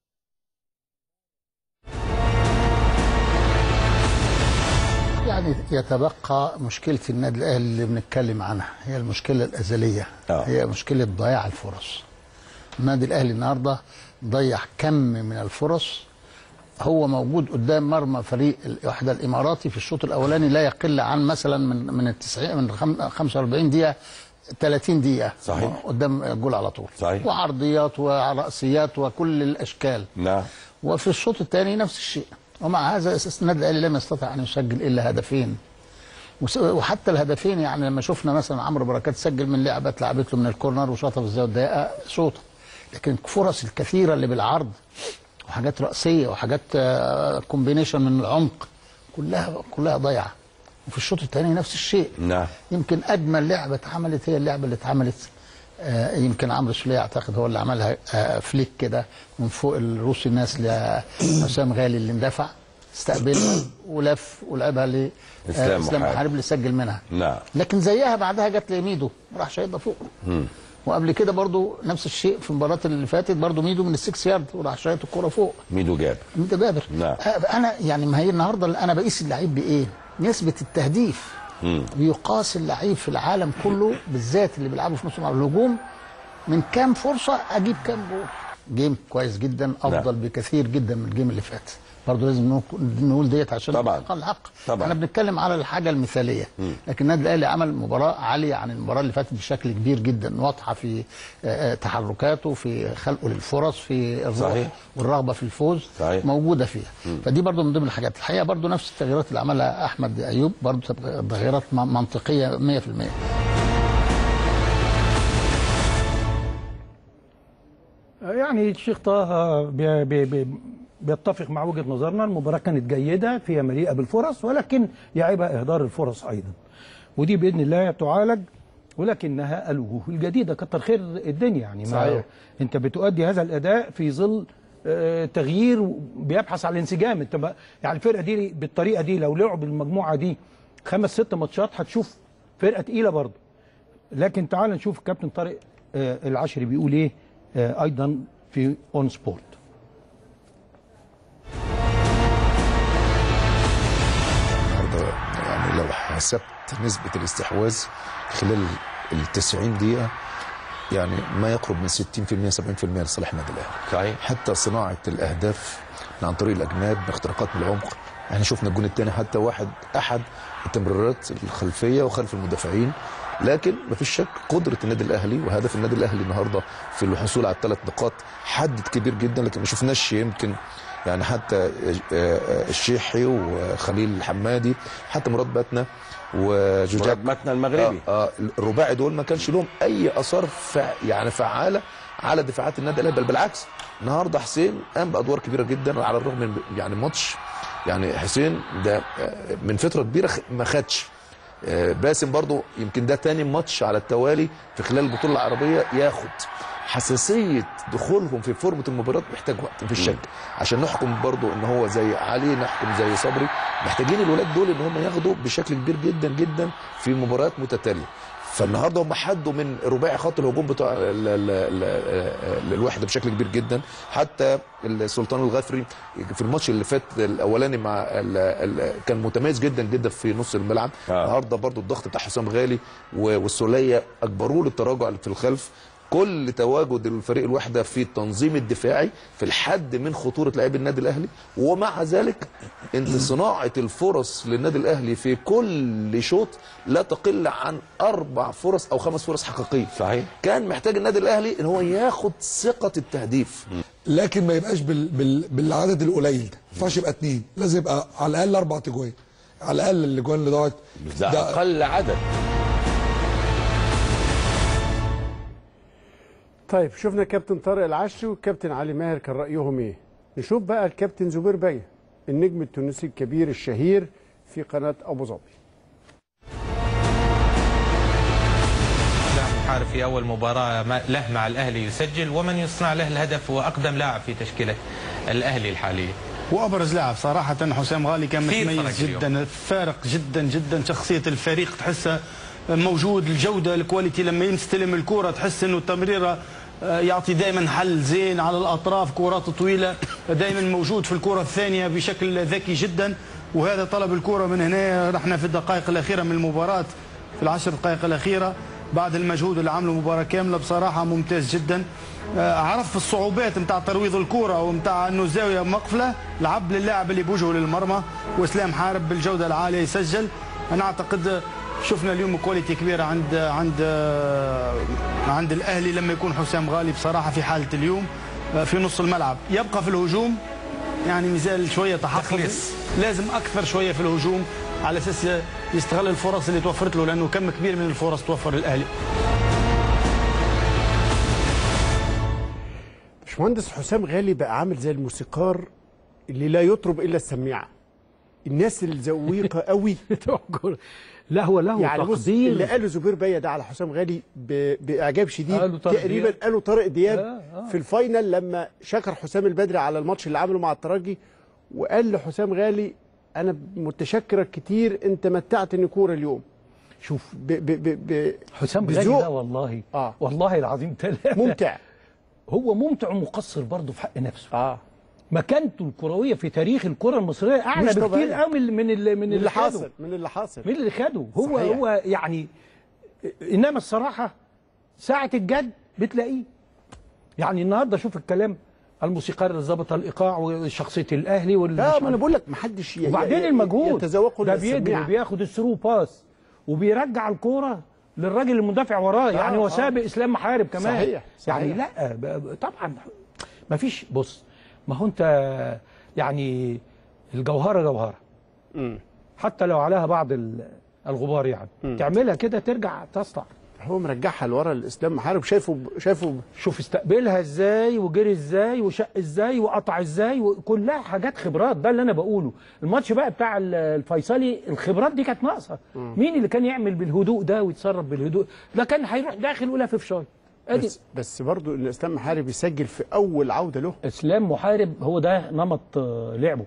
يعني يتبقى مشكلة النادي الأهلي اللي بنتكلم عنها هي المشكلة الأزلية آه. هي مشكلة ضياع الفرص النادي الأهلي النهاردة ضيع كم من الفرص هو موجود قدام مرمى فريق الوحدة الإماراتي في الشوط الأولاني لا يقل عن مثلا من من التسعين من خم- 45 دقيقة 30 دقيقة صحيح. قدام الجول على طول صحيح. وعرضيات ورأسيات وكل الأشكال نعم وفي الشوط الثاني نفس الشيء ومع هذا اساس النادي الاهلي لم يستطع ان يسجل الا هدفين وس- وحتى الهدفين يعني لما شفنا مثلا عمرو بركات سجل من لعبه اتلعبت له من الكورنر وشاطها في الزاويه الضيقه شوطه لكن الفرص الكثيره اللي بالعرض وحاجات راسيه وحاجات آه، كومبينيشن من العمق كلها كلها ضايعه وفي الشوط الثاني نفس الشيء نعم يمكن اجمل لعبه اتعملت هي اللعبه اللي اتعملت آه، يمكن عمرو سوليه اعتقد هو اللي عملها آه، فليك كده من فوق الروسي الناس لحسام غالي اللي اندفع استقبلها ولف ولعبها ل آه، إسلام اسلام محارب. محارب اللي سجل منها نعم لكن زيها بعدها جت لميدو راح شايطها فوق وقبل كده برضو نفس الشيء في المباراه اللي فاتت برضو ميدو من السكس يارد وراح شايط الكوره فوق ميدو جاب انت بابر نعم. آه، انا يعني ما هي النهارده اللي انا بقيس اللعيب بايه؟ نسبه التهديف بيقاس اللعيب في العالم كله بالذات اللي بيلعبوا في نص الملعب الهجوم من كام فرصه اجيب كام جول جيم كويس جدا افضل نعم. بكثير جدا من الجيم اللي فات برضه لازم نق- نقول ديت عشان طبعاً. نحقق الحق طبعاً. احنا بنتكلم على الحاجه المثاليه لكن النادي الاهلي عمل مباراه عاليه عن المباراه اللي فاتت بشكل كبير جدا واضحه في آه، آه، تحركاته في خلقه للفرص في الروح صحيح. والرغبه في الفوز صحيح. موجوده فيها فدي برضو من ضمن الحاجات الحقيقه برضو نفس التغييرات اللي عملها احمد ايوب برضو تبقى تغييرات م- منطقيه 100% يعني الشيخ طه بي بي بي بيتفق مع وجهه نظرنا المباراه كانت جيده فيها مليئه بالفرص ولكن يعيبها اهدار الفرص ايضا ودي باذن الله تعالج ولكنها الوجوه الجديده كتر خير الدنيا يعني ما صحيح. انت بتؤدي هذا الاداء في ظل آه، تغيير بيبحث عن الانسجام انت ما- يعني الفرقه دي بالطريقه دي لو لعب المجموعه دي خمس ست ماتشات هتشوف فرقه تقيله برضه لكن تعال نشوف الكابتن طارق آه، العشري بيقول ايه آه، ايضا في اون سبورت النهارده يعني لو حسبت نسبة الاستحواذ خلال ال 90 دقيقة يعني ما يقرب من 60% 70% لصالح النادي الاهلي. صحيح حتى صناعة الأهداف من عن طريق الأجناب باختراقات من العمق احنا شفنا الجون الثاني حتى واحد أحد التمريرات الخلفية وخلف المدافعين لكن مفيش شك قدرة النادي الأهلي وهدف النادي الأهلي النهارده في الحصول على الثلاث نقاط حدد كبير جدا لكن ما شفناش يمكن يعني حتى آه، آه، الشيحي وخليل الحمادي حتى مراد باتنا وجوجات مراد متنا المغربي آه, اه الرباعي دول ما كانش لهم اي اثار فع يعني فعاله على دفاعات النادي الاهلي بل بالعكس النهارده حسين قام بادوار كبيره جدا على الرغم من يعني ماتش يعني حسين ده آه، من فتره كبيره خ- ما خدش آه، باسم برضو يمكن ده تاني ماتش على التوالي في خلال البطوله العربيه ياخد حساسيه دخولهم في فورمه المباراه محتاج وقت مفيش شك عشان نحكم برضو ان هو زي علي نحكم زي صبري محتاجين الولاد دول ان هم ياخدوا بشكل كبير جدا جدا في مباريات متتاليه فالنهارده هم حدوا من رباعي خط الهجوم بتاع ال- ال- ال- ال- الوحده بشكل كبير جدا حتى السلطان الغفري في الماتش اللي فات الاولاني مع ال ال كان متميز جدا جدا في نص الملعب آه. النهارده برضو الضغط بتاع حسام غالي و- والسوليه اجبروه للتراجع في الخلف كل تواجد الفريق الوحده في التنظيم الدفاعي في الحد من خطوره لاعبي النادي الاهلي ومع ذلك انت صناعه الفرص للنادي الاهلي في كل شوط لا تقل عن اربع فرص او خمس فرص حقيقيه صحيح كان محتاج النادي الاهلي ان هو ياخد ثقه التهديف لكن ما يبقاش بال... بال... بالعدد القليل ده ما ينفعش يبقى اتنين لازم يبقى على الاقل اربع تجوان على الاقل الاجوان اللي ضاعت ده اقل عدد طيب شفنا كابتن طارق العشري والكابتن علي ماهر كان رايهم ايه نشوف بقى الكابتن زبير بيه النجم التونسي الكبير الشهير في قناه ابو ظبي لاعب محارب في اول مباراه ما- له مع الاهلي يسجل ومن يصنع له الهدف هو اقدم لاعب في تشكيله الاهلي الحاليه وابرز لاعب صراحه حسام غالي كان في فرق متميز اليوم. جدا فارق جدا جدا شخصيه الفريق تحسه موجود الجوده الكواليتي لما يستلم الكره تحس انه التمريره آه، يعطي دائما حل زين على الاطراف كرات طويله دائما موجود في الكره الثانيه بشكل ذكي جدا وهذا طلب الكره من هنا رحنا في الدقائق الاخيره من المباراه في العشر دقائق الاخيره بعد المجهود اللي عمله مباراه كامله بصراحه ممتاز جدا آه، عرف الصعوبات نتاع ترويض الكره ونتاع انه الزاويه مقفله لعب للاعب اللي بوجهه للمرمى واسلام حارب بالجوده العاليه يسجل انا اعتقد شفنا اليوم كواليتي كبيره عند عند آه، عند الاهلي لما يكون حسام غالي بصراحه في حاله اليوم آه، في نص الملعب يبقى في الهجوم يعني مازال شويه تحفظ تخليص. لازم اكثر شويه في الهجوم على اساس يستغل الفرص اللي توفرت له لانه كم كبير من الفرص توفر للاهلي باشمهندس حسام غالي بقى عامل زي الموسيقار اللي لا يطرب الا السميعه الناس الذويقه قوي لا هو له يعني بص تقدير اللي قاله زبير بيه ده على حسام غالي ب... باعجاب شديد قالوا طارق تقريبا دياب. قالوا طارق دياب آه، آه. في الفاينل لما شكر حسام البدري على الماتش اللي عمله مع الترجي وقال لحسام غالي انا متشكرك كتير انت متعتني كوره اليوم شوف ب... ب... ب... ب... حسام غالي بذوق. ده والله آه. والله العظيم ثلاثة ممتع هو ممتع ومقصر برضه في حق نفسه اه مكانته الكرويه في تاريخ الكره المصريه اعلى مش بكتير طبيعي. قوي من من اللي من من اللي خده. حاصل من اللي حاصل مين اللي خده هو صحيح. هو يعني انما الصراحه ساعه الجد بتلاقيه يعني النهارده شوف الكلام الموسيقار اللي ظبط الايقاع وشخصيه الاهلي وال لا ما انا بقول لك ما حدش ي- وبعدين ي- المجهود يتذوقوا ده إلا بيجري السميعة. بياخد الثرو باس وبيرجع الكوره للراجل المدافع وراه يعني هو آه. سابق اسلام محارب كمان صحيح، صحيح. يعني لا ب- ب- طبعا ما فيش بص ما هو انت يعني الجوهره جوهره مم. حتى لو عليها بعض ال- الغبار يعني تعملها كده ترجع تسطع هو مرجعها لورا الاسلام محارب شايفه شايفه شوف استقبلها ازاي وجري ازاي وشق ازاي وقطع ازاي وكلها حاجات خبرات ده اللي انا بقوله الماتش بقى بتاع ال- الفيصلي الخبرات دي كانت ناقصه مين اللي كان يعمل بالهدوء ده ويتصرف بالهدوء ده كان هيروح داخل ولافف شاي ادي بس بس برضه الاسلام محارب يسجل في اول عوده له اسلام محارب هو ده نمط آه، لعبه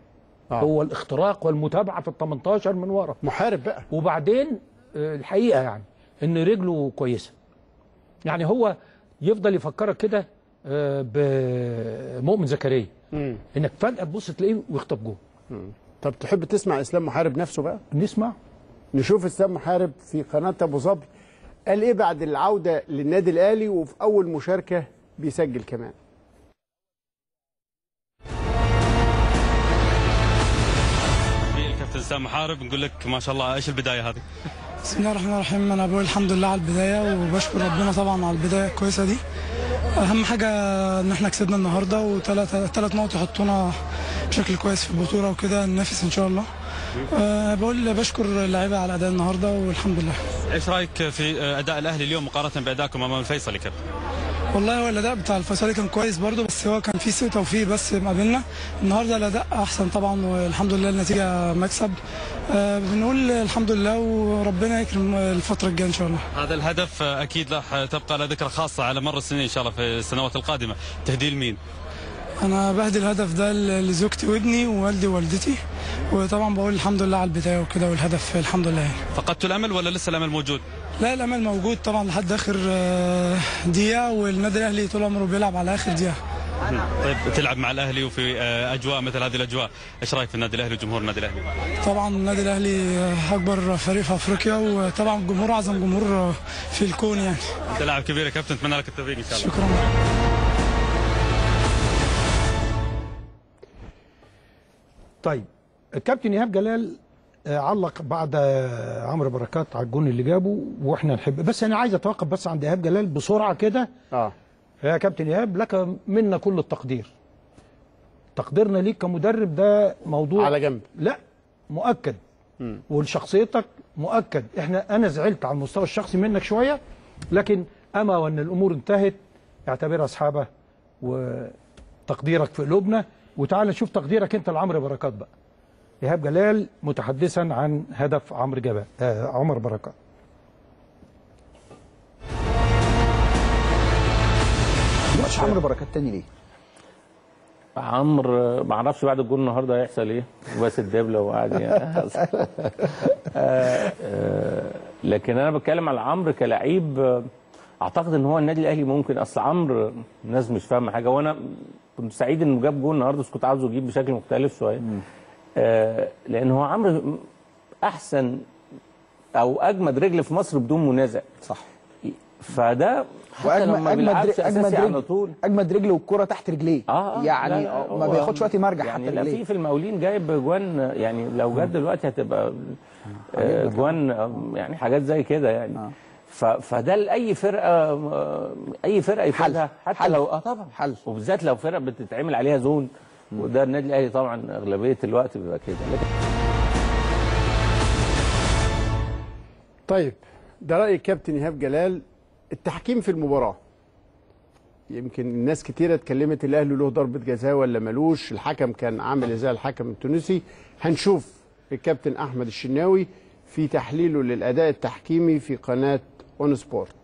آه. هو الاختراق والمتابعه في ال 18 من ورا محارب بقى وبعدين آه، الحقيقه يعني ان رجله كويسه يعني هو يفضل يفكرك كده آه، بمؤمن زكريا مم. انك فجاه تبص تلاقيه ويخطف جول طب تحب تسمع اسلام محارب نفسه بقى نسمع نشوف اسلام محارب في قناه ابو ظبي قال ايه بعد العوده للنادي الاهلي وفي اول مشاركه بيسجل كمان الكابتن سام محارب نقول لك ما شاء الله ايش البدايه هذه؟ بسم الله الرحمن الرحيم انا بقول الحمد لله على البدايه وبشكر ربنا طبعا على البدايه الكويسه دي اهم حاجه ان احنا كسبنا النهارده وثلاث ثلاث نقط يحطونا بشكل كويس في البطوله وكده ننافس ان شاء الله أه بقول بشكر اللعيبه على اداء النهارده والحمد لله ايش رايك في اداء الاهلي اليوم مقارنه بادائكم امام الفيصلي كيف؟ والله هو الاداء بتاع الفيصلي كان كويس برضه بس هو كان في سوء توفيق بس ما بيننا النهارده الاداء احسن طبعا والحمد لله النتيجه مكسب أه بنقول الحمد لله وربنا يكرم الفتره الجايه ان شاء الله هذا الهدف اكيد راح تبقى له ذكرى خاصه على مر السنين ان شاء الله في السنوات القادمه تهديل مين؟ انا بهدي الهدف ده لزوجتي وابني ووالدي ووالدتي وطبعا بقول الحمد لله على البدايه وكده والهدف الحمد لله يعني. فقدتوا الامل ولا لسه الامل موجود؟ لا الامل موجود طبعا لحد اخر آه، دقيقه والنادي الاهلي طول عمره بيلعب على اخر دقيقه طيب تلعب مع الاهلي وفي آه، اجواء مثل هذه الاجواء، ايش رايك في النادي الاهلي وجمهور النادي الاهلي؟ طبعا النادي الاهلي آه، اكبر فريق في افريقيا وطبعا الجمهور اعظم جمهور آه، في الكون يعني انت لاعب كبير يا كابتن اتمنى لك التوفيق ان شاء الله. شكرا طيب الكابتن ايهاب جلال آه، علق بعد آه، عمرو بركات على الجون اللي جابه واحنا نحب بس انا عايز اتوقف بس عند ايهاب جلال بسرعه كده اه يا كابتن ايهاب لك منا كل التقدير تقديرنا ليك كمدرب ده موضوع على جنب لا مؤكد ولشخصيتك مؤكد احنا انا زعلت على المستوى الشخصي منك شويه لكن اما وان الامور انتهت اعتبرها اصحابه وتقديرك في قلوبنا وتعال نشوف تقديرك انت لعمرو بركات بقى ايهاب جلال متحدثا عن هدف عمرو جبل آه عمر بركات ماتش عمرو بركات تاني ليه؟ عمرو ما اعرفش بعد الجول النهارده هيحصل ايه بس الدبله وقاعد يعني آه، آه، لكن انا بتكلم على عمرو كلاعب آه، اعتقد ان هو النادي الاهلي ممكن اصل عمرو الناس مش فاهمه حاجه وانا كنت سعيد انه جاب جول النهارده بس كنت عاوزه يجيب بشكل مختلف شويه آه، لان هو عمرو احسن او اجمد رجل في مصر بدون منازع صح فده حتى واجمد لما اجمد بيلعبش اجمد اساسي على رجل طول اجمد رجل والكره تحت رجليه اه آه، يعني لا، لا، ما هو- بياخدش وقت يمرجع يعني حتى لا رجليه في في المقاولين جايب جوان يعني لو جت دلوقتي هتبقى آه، جوان آه، يعني حاجات زي كده يعني ف- فده لاي فرقه آه، اي فرقه يفوزها حتى حل. لو اه طبعا حل. وبالذات لو فرقه بتتعمل عليها زون وده النادي الاهلي طبعا اغلبيه الوقت بيبقى كده لكن طيب ده راي الكابتن ايهاب جلال التحكيم في المباراه يمكن الناس كتيرة اتكلمت الاهلي له ضربه جزاء ولا ملوش الحكم كان عامل ازاي الحكم التونسي هنشوف الكابتن احمد الشناوي في تحليله للاداء التحكيمي في قناه اون سبورت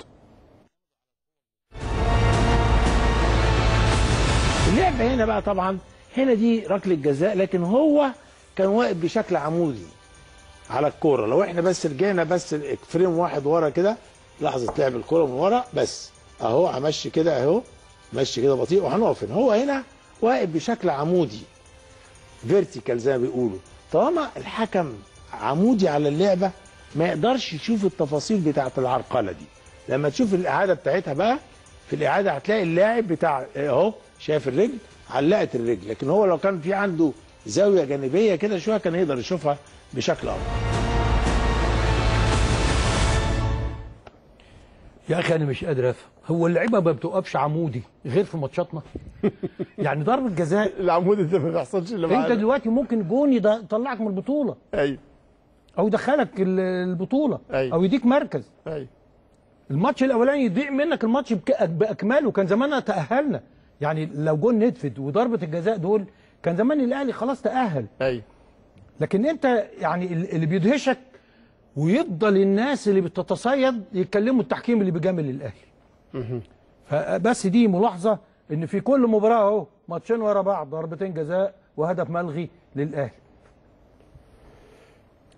اللعبه هنا بقى طبعا هنا دي ركله جزاء لكن هو كان واقف بشكل عمودي على الكوره لو احنا بس رجعنا بس فريم واحد ورا كده لحظه لعب الكوره من ورا بس اهو همشي كده اهو مشي كده بطيء وهنقف هنا هو هنا واقف بشكل عمودي فيرتيكال زي ما بيقولوا طالما الحكم عمودي على اللعبه ما يقدرش يشوف التفاصيل بتاعه العرقله دي لما تشوف الاعاده بتاعتها بقى في الاعاده هتلاقي اللاعب بتاع اهو شايف الرجل علقت الرجل لكن هو لو كان في عنده زاويه جانبيه كده شويه كان يقدر يشوفها بشكل افضل يا اخي انا مش قادر افهم هو اللعيبه ما بتوقفش عمودي غير في ماتشاتنا يعني ضربه جزاء العمودي ده ما بيحصلش الا انت معانا. دلوقتي ممكن جون يض- يطلعك من البطوله ايوه او يدخلك ال- البطوله أيوة. او يديك مركز ايوه الماتش الاولاني يضيع منك الماتش بك- باكمله كان زماننا تاهلنا يعني لو جون ندفد وضربه الجزاء دول كان زمان الاهلي خلاص تاهل ايوه لكن انت يعني ال- اللي بيدهشك ويفضل الناس اللي بتتصيد يتكلموا التحكيم اللي بيجامل الاهلي فبس دي ملاحظه ان في كل مباراه اهو ماتشين ورا بعض ضربتين جزاء وهدف ملغي للاهلي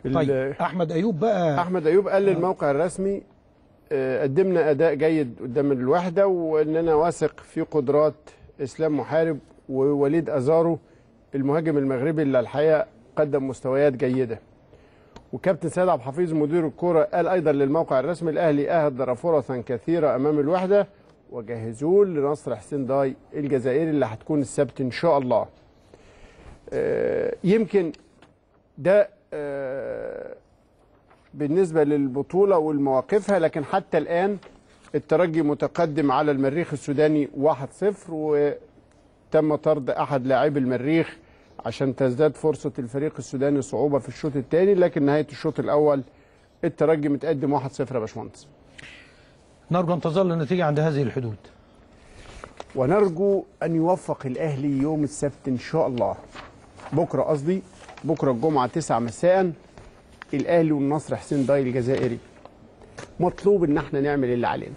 طيب احمد ايوب بقى احمد ايوب قال للموقع الرسمي آه، قدمنا اداء جيد قدام الوحده واننا واثق في قدرات اسلام محارب ووليد ازارو المهاجم المغربي اللي الحقيقه قدم مستويات جيده وكابتن سيد عبد الحفيظ مدير الكره قال ايضا للموقع الرسمي الاهلي اهدر فرصا كثيره امام الوحده وجهزوه لنصر حسين داي الجزائري اللي هتكون السبت ان شاء الله آه، يمكن ده آه، بالنسبة للبطولة والمواقفها لكن حتى الآن الترجي متقدم على المريخ السوداني 1-0 وتم طرد أحد لاعبي المريخ عشان تزداد فرصة الفريق السوداني صعوبة في الشوط الثاني لكن نهاية الشوط الأول الترجي متقدم 1-0 يا باشمهندس نرجو ان تظل النتيجه عند هذه الحدود ونرجو أن يوفق الأهلي يوم السبت إن شاء الله بكرة قصدي بكرة الجمعة 9 مساء الأهلي والنصر حسين داي الجزائري مطلوب إن احنا نعمل اللي علينا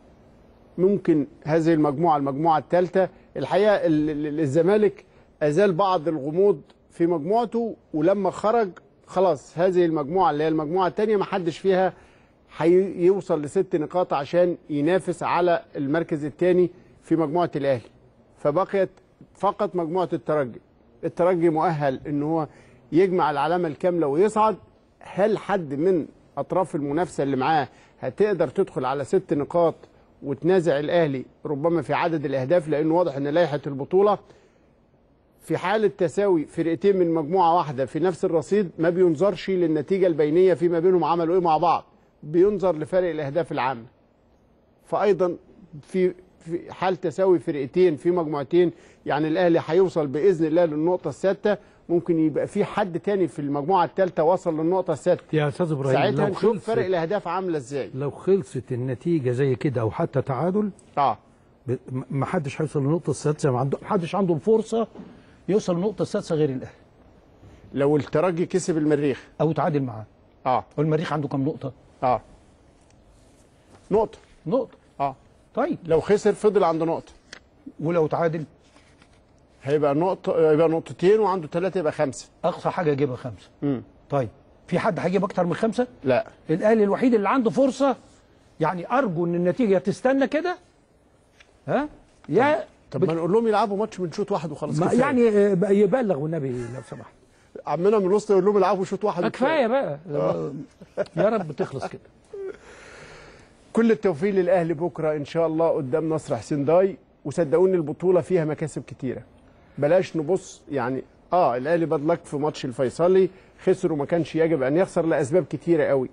ممكن هذه المجموعة المجموعة الثالثة الحقيقة ال- ال- الزمالك أزال بعض الغموض في مجموعته ولما خرج خلاص هذه المجموعة اللي هي المجموعة الثانية ما حدش فيها هيوصل لست نقاط عشان ينافس على المركز الثاني في مجموعة الأهلي فبقيت فقط مجموعة الترجي الترجي مؤهل ان هو يجمع العلامة الكاملة ويصعد هل حد من أطراف المنافسة اللي معاه هتقدر تدخل على ست نقاط وتنازع الأهلي ربما في عدد الأهداف لأنه واضح أن لائحة البطولة في حالة تساوي فرقتين من مجموعة واحدة في نفس الرصيد ما بينظرش للنتيجة البينية فيما بينهم عملوا إيه مع بعض بينظر لفرق الأهداف العامة فأيضا في في حال تساوي فرقتين في مجموعتين يعني الأهلي هيوصل بإذن الله للنقطة السادسة ممكن يبقى في حد تاني في المجموعة الثالثة وصل للنقطة السادسة يا استاذ ابراهيم ساعتها لو نشوف خلصت- فرق الأهداف عاملة إزاي لو خلصت النتيجه زي كده او حتى تعادل اه ما حدش هيوصل للنقطه السادسه ما عنده ما حدش عنده الفرصه يوصل للنقطه السادسه غير الاهلي لو الترجي كسب المريخ او تعادل معاه اه والمريخ عنده كام نقطه اه نقطة نقطه اه طيب لو خسر فضل عنده نقطة ولو تعادل هيبقى نقطة يبقى نقطتين وعنده ثلاثة يبقى خمسة اقصى حاجه يجيبها خمسه امم طيب في حد هيجيب اكتر من خمسه لا الاهلي الوحيد اللي عنده فرصه يعني ارجو ان النتيجه تستنى كده ها يا طب ما نقول لهم يلعبوا ماتش من شوط واحد وخلاص ما كفاية. يعني آه، بقى يبلغ والنبي لو سمحت عمنا من الوسط يقول لهم يلعبوا شوط واحد آه، وكفاية. كفايه بقى يا رب تخلص كده كل التوفيق للاهلي بكره ان شاء الله قدام نصر حسين داي وصدقوني البطوله فيها مكاسب كتيره بلاش نبص يعني اه الاهلي بدلك في ماتش الفيصلي خسر وما كانش يجب ان يخسر لاسباب كتيره قوي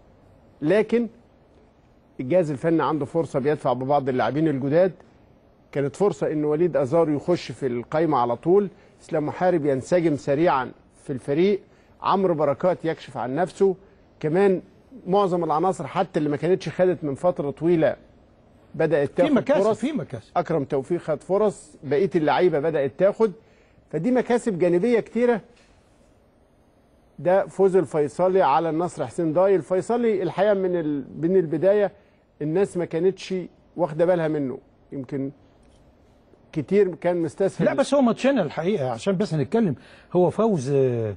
لكن الجهاز الفني عنده فرصه بيدفع ببعض اللاعبين الجداد كانت فرصه ان وليد ازارو يخش في القايمه على طول اسلام محارب ينسجم سريعا في الفريق عمرو بركات يكشف عن نفسه كمان معظم العناصر حتى اللي ما كانتش خدت من فتره طويله بدات تاخد مكاسب، فرص في مكاسب. اكرم توفيق خد فرص بقيه اللعيبه بدات تاخد فدي مكاسب جانبيه كتيره ده فوز الفيصلي على النصر حسين داي الفيصلي الحقيقه من ال... من البدايه الناس ما كانتش واخده بالها منه يمكن كتير كان مستسهل لا بس هو ماتشنا الحقيقه عشان بس نتكلم هو فوز آه،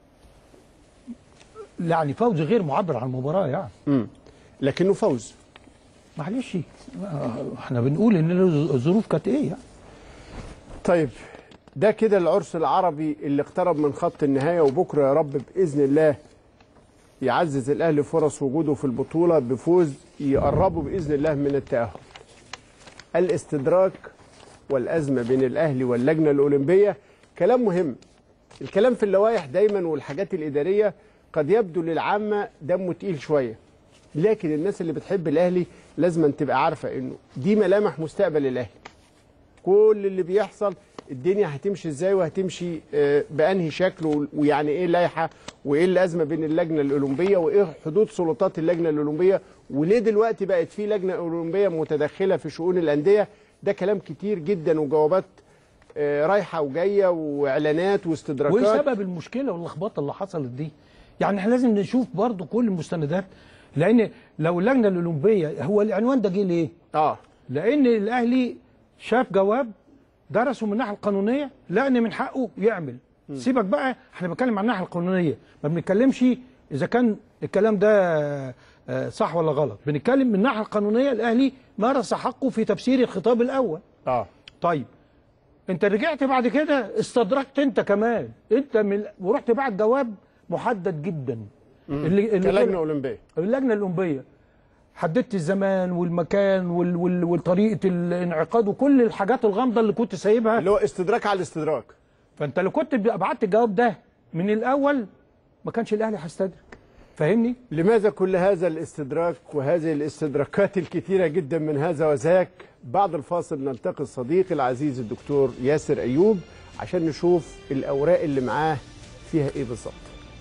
يعني فوز غير معبر عن المباراه يعني امم لكنه فوز معلش آه، احنا بنقول ان الظروف كانت ايه يعني طيب ده كده العرس العربي اللي اقترب من خط النهايه وبكره يا رب باذن الله يعزز الاهلي فرص وجوده في البطوله بفوز يقربه باذن الله من التاهل. الاستدراك والازمه بين الاهلي واللجنه الاولمبيه كلام مهم. الكلام في اللوائح دايما والحاجات الاداريه قد يبدو للعامه دمه تقيل شويه. لكن الناس اللي بتحب الاهلي لازم تبقى عارفه انه دي ملامح مستقبل الاهلي. كل اللي بيحصل الدنيا هتمشي ازاي وهتمشي آه، بانهي شكل و- ويعني ايه اللائحه وايه الازمه بين اللجنه الاولمبيه وايه حدود سلطات اللجنه الاولمبيه وليه دلوقتي بقت في لجنه اولمبيه متدخله في شؤون الانديه ده كلام كتير جدا وجوابات آه، رايحه وجايه واعلانات واستدراكات وايه سبب المشكله واللخبطه اللي حصلت دي يعني احنا لازم نشوف برضو كل المستندات لان لو اللجنه الاولمبيه هو العنوان ده جه ليه اه لان الاهلي شاف جواب درسه من الناحيه القانونيه لان من حقه يعمل سيبك بقى احنا بنتكلم عن الناحيه القانونيه ما بنتكلمش اذا كان الكلام ده آه، صح ولا غلط بنتكلم من الناحيه القانونيه الاهلي مارس حقه في تفسير الخطاب الاول اه طيب انت رجعت بعد كده استدركت انت كمان انت من ورحت بعت جواب محدد جدا اللي كلجنه طلع- اولمبيه اللجنه الاولمبيه حددت الزمان والمكان وال... وال... وطريقه الانعقاد وكل الحاجات الغامضه اللي كنت سايبها اللي هو استدراك على الاستدراك فانت لو كنت بعت الجواب ده من الاول ما كانش الاهلي هيستدرك فاهمني لماذا كل هذا الاستدراك وهذه الاستدراكات الكثيرة جدا من هذا وذاك بعد الفاصل نلتقي الصديق العزيز الدكتور ياسر أيوب عشان نشوف الأوراق اللي معاه فيها إيه بالظبط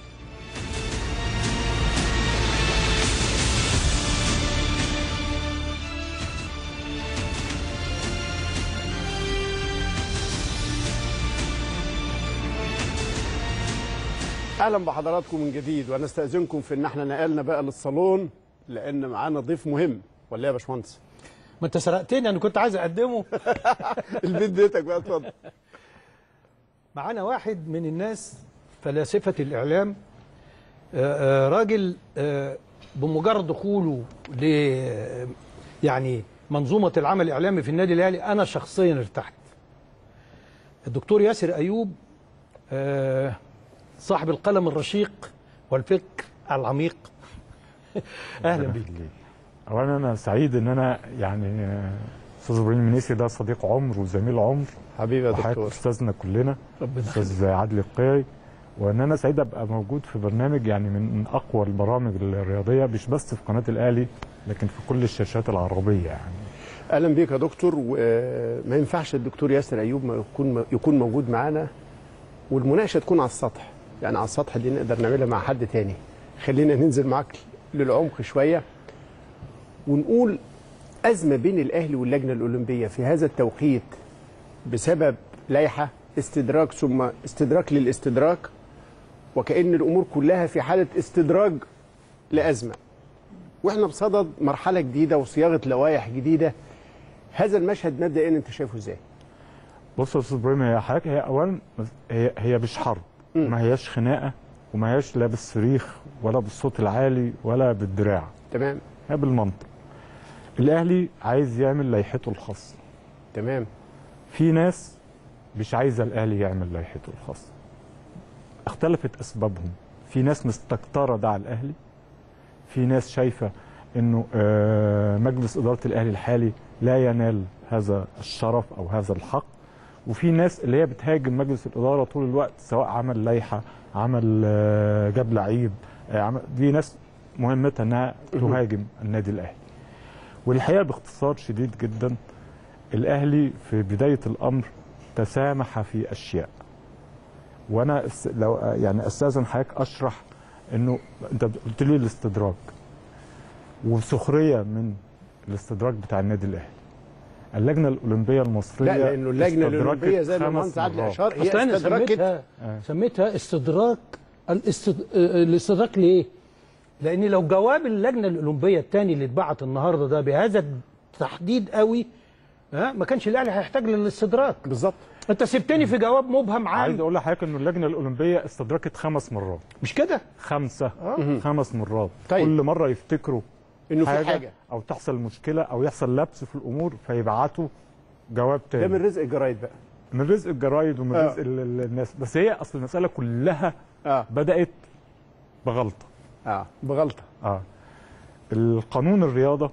اهلا بحضراتكم من جديد وانا استاذنكم في ان احنا نقلنا بقى للصالون لان معانا ضيف مهم ولا إيه يا باشمهندس ما انت سرقتني انا كنت عايز اقدمه البيت بيتك بقى اتفضل معانا واحد من الناس فلاسفه الاعلام آه، آه، راجل آه، بمجرد دخوله ل يعني منظومه العمل الاعلامي في النادي الاهلي انا شخصيا ارتحت الدكتور ياسر ايوب آه، صاحب القلم الرشيق والفكر العميق اهلا بيك اولا انا سعيد ان انا يعني آه، استاذ ابراهيم المنيسي ده صديق عمر وزميل عمر حبيبي يا وحضرتك دكتور استاذنا كلنا ربنا استاذ عادل القيعي وان انا سعيد ابقى موجود في برنامج يعني من من اقوى البرامج الرياضيه مش بس في قناه الاهلي لكن في كل الشاشات العربيه يعني اهلا بيك يا دكتور وما ينفعش الدكتور ياسر ايوب ما يكون يكون موجود معانا والمناقشه تكون على السطح يعني على السطح دي نقدر نعملها مع حد تاني خلينا ننزل معاك للعمق شويه ونقول ازمه بين الاهلي واللجنه الاولمبيه في هذا التوقيت بسبب لائحه استدراك ثم استدراك للاستدراك وكأن الامور كلها في حاله استدراج لازمه واحنا بصدد مرحله جديده وصياغه لوائح جديده هذا المشهد مبدئيا انت شايفه ازاي؟ بص يا استاذ ابراهيم هي حضرتك هي اولا هي هي مش حرب ما هياش خناقه وما هياش لا بالصريخ ولا بالصوت العالي ولا بالدراع تمام هي بالمنطق الاهلي عايز يعمل لائحته الخاصه تمام في ناس مش عايزه الاهلي يعمل لائحته الخاصه اختلفت اسبابهم في ناس مستكتره ده على الاهلي في ناس شايفه انه آه، مجلس اداره الاهلي الحالي لا ينال هذا الشرف او هذا الحق وفي ناس اللي هي بتهاجم مجلس الاداره طول الوقت سواء عمل لائحه عمل آه، جاب لعيب آه، عمل دي ناس مهمتها انها تهاجم النادي الاهلي والحقيقه باختصار شديد جدا الاهلي في بدايه الامر تسامح في اشياء وانا اس- لو يعني استاذن حضرتك اشرح انه انت قلت لي الاستدراك وسخريه من الاستدراك بتاع النادي الاهلي اللجنه الاولمبيه المصريه لا لانه اللجنه استدركت الاولمبيه زي ما خمس المهندس عادل مرات. اشار اصل هي انا استدركت سميتها سميتها استدراك الاستد... آه، الاستدراك ليه؟ لان لو جواب اللجنه الاولمبيه الثاني اللي اتبعت النهارده ده بهذا التحديد قوي ها ما كانش الاهلي هيحتاج للاستدراك بالظبط انت سبتني في جواب مبهم عايز عام اقول لحضرتك انه اللجنه الاولمبيه استدركت خمس مرات مش كده؟ خمسه آه. خمس مرات طيب. كل مره يفتكروا إنه في حاجة. او تحصل مشكله او يحصل لبس في الامور فيبعتوا جواب تاني ده من رزق الجرايد بقى من رزق الجرايد ومن آه. رزق ال- ال- الناس بس هي اصل المساله كلها اه بدات بغلطه اه بغلطه اه القانون الرياضه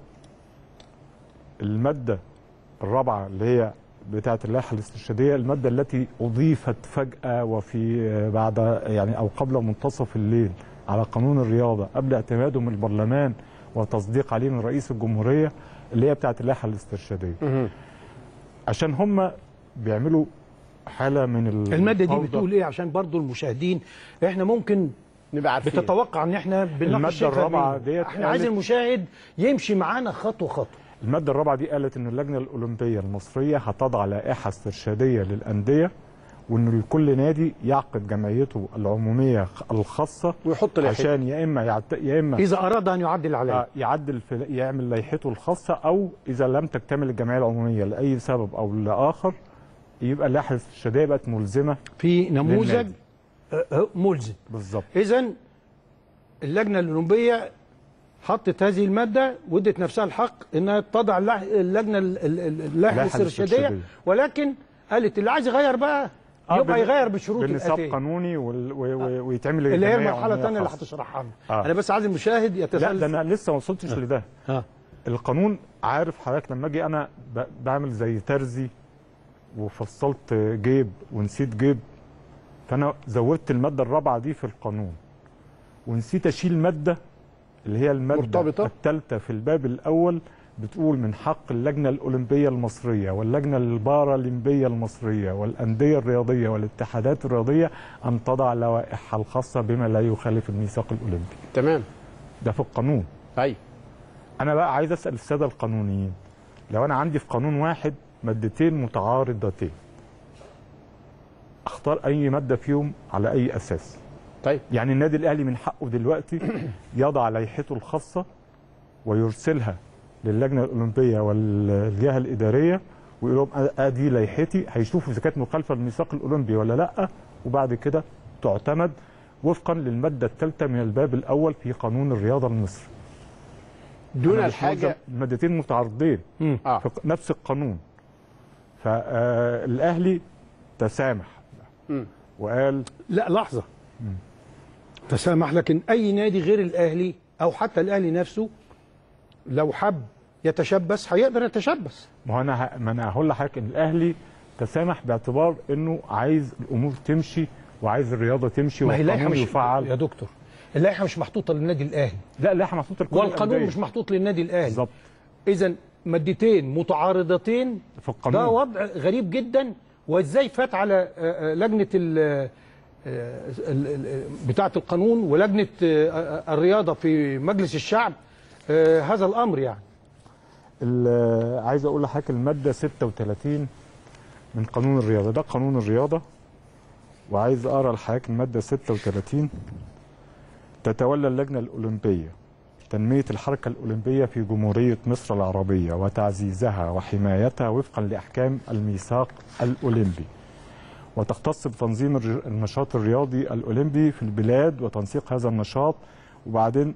الماده الرابعه اللي هي بتاعه اللائحه الاسترشاديه الماده التي اضيفت فجاه وفي آه، بعد يعني او قبل منتصف الليل على قانون الرياضه قبل اعتماده من البرلمان وتصديق عليه من رئيس الجمهوريه اللي هي بتاعه اللائحه الاسترشاديه عشان هم بيعملوا حاله من ال- الماده دي الفوضى. بتقول ايه عشان برضو المشاهدين احنا ممكن نبقى عارفين بتتوقع ان احنا المادة بنناقش الرابعة فاهمين. ديت احنا عايز قالت- المشاهد يمشي معانا خطوه خطوه المادة الرابعة دي قالت إن اللجنة الأولمبية المصرية هتضع لائحة استرشادية للأندية وإن كل نادي يعقد جمعيته العمومية الخاصة ويحط لائحته. عشان يا إما يعت... يا إما اذا اراد ان يعدل عليه آه، يعدل في يعمل لائحته الخاصة أو إذا لم تكتمل الجمعية العمومية لأي سبب أو لآخر يبقى اللائحة الاسترشادية بقت ملزمة في نموذج للنادي. آه، آه، ملزم بالظبط اذا اللجنه الاولمبيه حطت هذه الماده وادت نفسها الحق انها تضع اللح- اللجنه ال- ال- ال- اللائحه اللائحة الاسترشاديه الاسترشادية. ولكن قالت اللي عايز يغير بقى آه، يبقى بن- يغير بالشروط بنصاب الاتيه قانوني وال- و- و- ويتعمل اللي هي لجمعية المرحله عمومية الثانيه اللي خاصة. هتشرحها لنا آه. انا بس عايز المشاهد لا يتسلسل ده انا لسه ما وصلتش لده آه. القانون عارف حضرتك لما اجي انا ب- بعمل زي ترزي وفصلت جيب ونسيت جيب فانا زودت الماده الرابعه دي في القانون ونسيت اشيل ماده اللي هي الماده مرتبطة؟ الثالثه في الباب الاول بتقول من حق اللجنه الاولمبيه المصريه واللجنه البارالمبيه المصريه والانديه الرياضيه والاتحادات الرياضيه ان تضع لوائحها الخاصه بما لا يخالف الميثاق الاولمبي تمام ده في القانون ايوه انا بقى عايز اسال الساده القانونيين لو انا عندي في قانون واحد مادتين متعارضتين اختار اي ماده فيهم على اي اساس طيب يعني النادي الاهلي من حقه دلوقتي يضع لائحته الخاصه ويرسلها للجنه الاولمبيه والجهه الاداريه ويقول لهم أ- ادي لائحتي هيشوفوا اذا كانت مخالفه للميثاق الاولمبي ولا لا وبعد كده تعتمد وفقا للماده الثالثه من الباب الاول في قانون الرياضه المصري دون أنا مش الحاجه ملزم- المادتين متعارضين اه في نفس القانون فالاهلي تسامح مم. وقال لا لحظه تسامح لكن اي نادي غير الاهلي او حتى الاهلي نفسه لو حب يتشبث هيقدر يتشبث ما هو انا ه- ما انا هقول لحضرتك ان الاهلي تسامح باعتبار انه عايز الامور تمشي وعايز الرياضه تمشي ما هي اللائحه والقانون مش يفعل يا دكتور اللائحه مش محطوطه للنادي الاهلي لا اللائحه محطوطه لكل والقانون الأندية. مش محطوط للنادي الاهلي بالظبط اذا مادتين متعارضتين في القانون ده وضع غريب جدا وازاي فات على آه، آه، لجنه ال آه، ال- ال- بتاعه القانون ولجنه آه، آه، الرياضه في مجلس الشعب آه، هذا الامر يعني ال- عايز اقول لحضرتك الماده 36 من قانون الرياضه ده قانون الرياضه وعايز اقرا لحضرتك الماده 36 تتولى اللجنه الاولمبيه تنميه الحركه الاولمبيه في جمهوريه مصر العربيه وتعزيزها وحمايتها وفقا لاحكام الميثاق الاولمبي وتختص بتنظيم الر- النشاط الرياضي الاولمبي في البلاد وتنسيق هذا النشاط وبعدين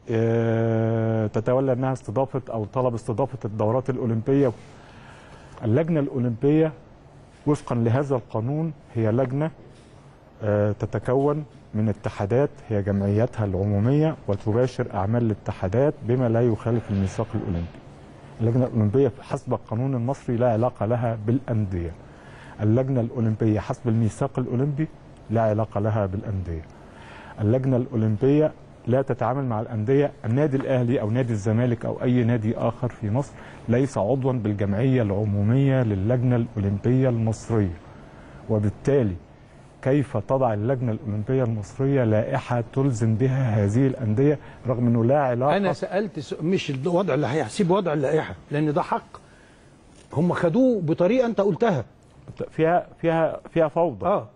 آه، تتولى انها استضافه او طلب استضافه الدورات الاولمبيه اللجنه الاولمبيه وفقا لهذا القانون هي لجنه آه، تتكون من اتحادات هي جمعياتها العموميه وتباشر اعمال الاتحادات بما لا يخالف الميثاق الاولمبي. اللجنه الاولمبيه حسب القانون المصري لا علاقه لها بالانديه. اللجنه الاولمبيه حسب الميثاق الاولمبي لا علاقه لها بالانديه. اللجنه الاولمبيه لا تتعامل مع الانديه، النادي الاهلي او نادي الزمالك او اي نادي اخر في مصر ليس عضوا بالجمعيه العموميه للجنه الاولمبيه المصريه. وبالتالي كيف تضع اللجنه الاولمبيه المصريه لائحه تلزم بها هذه الانديه رغم انه لا علاقه انا سالت س- مش الوضع اللائحه سيب وضع اللائحه لان ده حق هم خدوه بطريقه انت قلتها فيها فيها فيها فوضى اه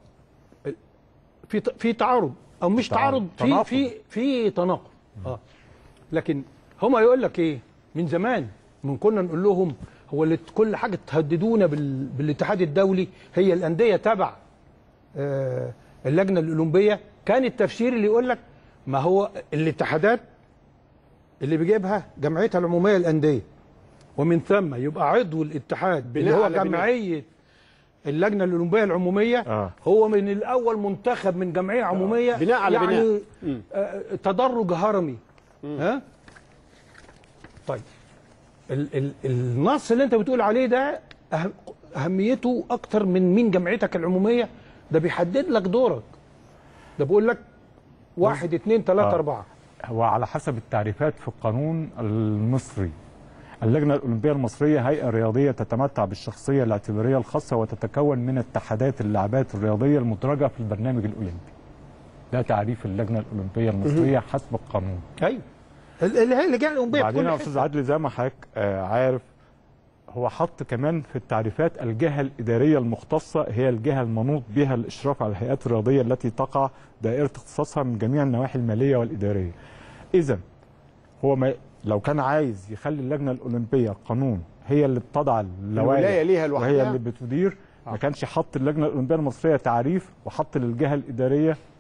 في ت- في تعارض او مش تعارض. تعارض في تناقض. في في تناقض اه لكن هم يقول لك ايه من زمان من كنا نقول لهم هو اللي كل حاجه تهددونا بال... بالاتحاد الدولي هي الانديه تبع آه اللجنه الاولمبيه كان التفسير اللي يقول لك ما هو الاتحادات اللي بيجيبها جمعيتها العموميه الانديه ومن ثم يبقى عضو الاتحاد اللي بناء هو على بناء. جمعيه اللجنه الاولمبيه العموميه آه. هو من الاول منتخب من جمعيه عموميه بناء على يعني بناء. مم. آه، تدرج هرمي ها طيب ال ال النص اللي انت بتقول عليه ده أهم اهميته اكتر من مين جمعيتك العموميه ده بيحدد لك دورك ده بيقول لك واحد اتنين تلاته آه. اربعه هو على حسب التعريفات في القانون المصري اللجنة الأولمبية المصرية هيئة رياضية تتمتع بالشخصية الاعتبارية الخاصة وتتكون من اتحادات اللعبات الرياضية المدرجة في البرنامج الأولمبي ده تعريف اللجنة الأولمبية المصرية حسب القانون ايوه ال- اللي هي اللجنه الاولمبيه في بعدين كل يا حتة. أستاذ عادل زي ما حضرتك آه، عارف هو حط كمان في التعريفات الجهة الإدارية المختصة هي الجهة المنوط بها الإشراف على الهيئات الرياضية التي تقع دائرة اختصاصها من جميع النواحي المالية والإدارية إذا هو ما لو كان عايز يخلي اللجنة الأولمبية القانون هي اللي بتضع الولاية اللوائح ليها لوحدها. وهي اللي بتدير ما كانش حط اللجنة الأولمبية المصرية تعريف وحط للجهة الإدارية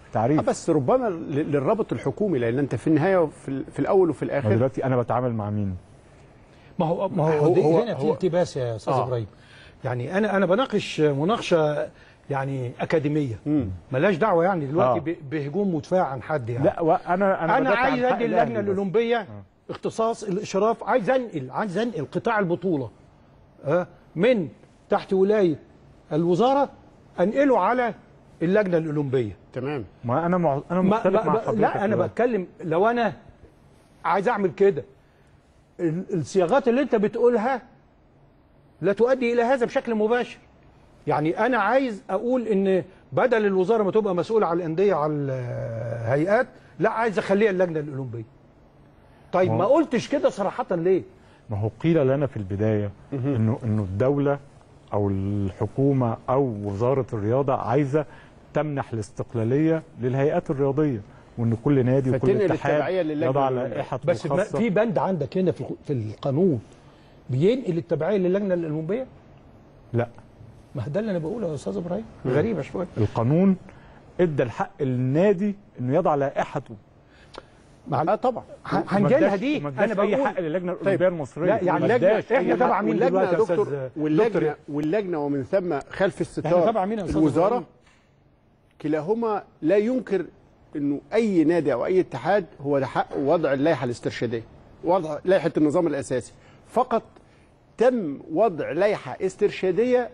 تعريف آه بس ربما ل- للرابط الحكومي لان انت في النهايه في, ال- في الاول وفي ما الاخر دلوقتي انا بتعامل مع مين ما هو ما هو, هو- دي هو- هنا في هو- التباس يا استاذ آه. ابراهيم يعني انا انا بناقش مناقشه يعني اكاديميه ملاش دعوه يعني دلوقتي آه. ب- بهجوم ودفاع عن حد يعني لا وانا انا انا بدافع عن عايز حق ادي الأهلي اللجنه بس. الاولمبيه اختصاص الاشراف عايز انقل عايز انقل قطاع البطوله أه من تحت ولايه الوزاره انقله على اللجنه الاولمبيه تمام ما انا مع... انا ما مختلف مع ما حضرتك لا انا في ده. بتكلم لو انا عايز اعمل كده ال- الصياغات اللي انت بتقولها لا تؤدي الى هذا بشكل مباشر يعني انا عايز اقول ان بدل الوزاره ما تبقى مسؤوله على الانديه على الهيئات لا عايز اخليها اللجنه الاولمبيه طيب ما هو- ما قلتش كده صراحه ليه ما هو قيل لنا في البدايه انه انه الدوله او الحكومه او وزاره الرياضه عايزه تمنح الاستقلاليه للهيئات الرياضيه وان كل نادي وكل فتنقل اتحاد التبعية للجنة يضع الأولمبية. لائحته بس ما- الخاصه في بند عندك هنا في الخ- في القانون بينقل التبعيه للجنه الاولمبيه لا ما هو ده اللي انا بقوله يا استاذ ابراهيم غريبه شويه القانون ادى الحق للنادي انه يضع لائحته مع اه طبعا ه- هنجيلها دي انا انا اي بقول حق للجنه طيب. الاولمبيه المصريه لا، يعني ما اللجنة- اداش إحنا أي تبع حق. مين واللجنه دلوقتي يا يا دكتور أستاذ واللجنه دكتور؟ واللجنه ومن ثم خلف إحنا الستار تبع مين يا أستاذ الوزاره إبراهيم؟ كلاهما لا ينكر انه اي نادي او اي اتحاد هو ده حق وضع اللائحه الاسترشاديه وضع لائحه النظام الاساسي فقط تم وضع لائحه استرشاديه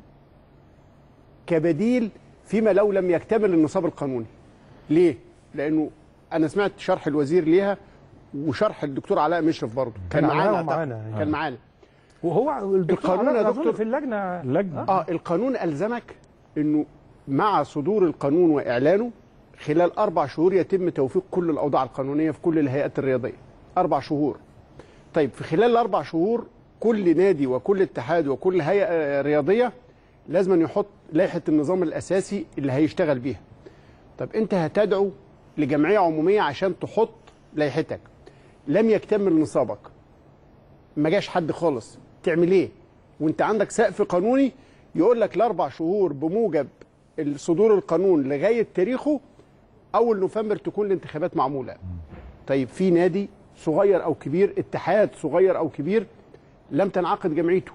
كبديل فيما لو لم يكتمل النصاب القانوني ليه لانه انا سمعت شرح الوزير ليها وشرح الدكتور علاء مشرف برضه كان كان معانا معانا أعتقد. ومعانا يعني. كان معانا وهو الدكتور القانون علاء يا أظن دكتور- في اللجنه اللجنه اه القانون الزمك انه مع صدور القانون واعلانه خلال اربع شهور يتم توفيق كل الاوضاع القانونيه في كل الهيئات الرياضيه اربع شهور طيب في خلال الاربع شهور كل نادي وكل اتحاد وكل هيئه آه، رياضيه لازم أن يحط لائحه النظام الاساسي اللي هيشتغل بيها طب انت هتدعو لجمعيه عموميه عشان تحط لائحتك لم يكتمل نصابك ما جاش حد خالص تعمل ايه وانت عندك سقف قانوني يقول لك الاربع شهور بموجب صدور القانون لغايه تاريخه اول نوفمبر تكون الانتخابات معموله طيب في نادي صغير او كبير اتحاد صغير او كبير لم تنعقد جمعيته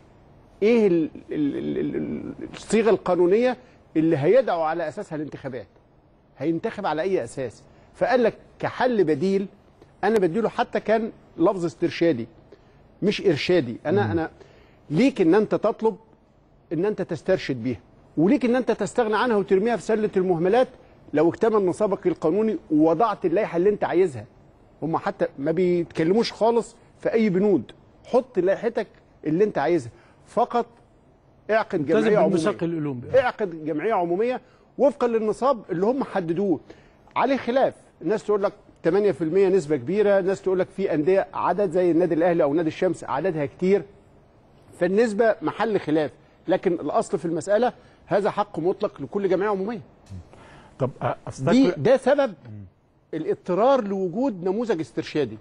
ايه ال- ال- ال- ال- الصيغه القانونيه اللي هيدعو على اساسها الانتخابات هينتخب على اي اساس فقال لك كحل بديل انا بديله حتى كان لفظ استرشادي مش ارشادي انا انا ليك ان انت تطلب ان انت تسترشد بيها وليك ان انت تستغنى عنها وترميها في سله المهملات لو اكتمل نصابك القانوني ووضعت اللائحه اللي انت عايزها هم حتى ما بيتكلموش خالص في اي بنود حط لائحتك اللي انت عايزها فقط اعقد التزم جمعيه عموميه بالميثاق الاولمبي اعقد جمعيه عموميه وفقا للنصاب اللي هم حددوه عليه خلاف الناس تقول لك 8% نسبه كبيره ناس تقول لك في انديه عدد زي النادي الاهلي او نادي الشمس عددها كتير فالنسبه محل خلاف لكن الاصل في المساله هذا حق مطلق لكل جمعيه عموميه طب أ- دي استكمل ده سبب الاضطرار لوجود نموذج استرشادي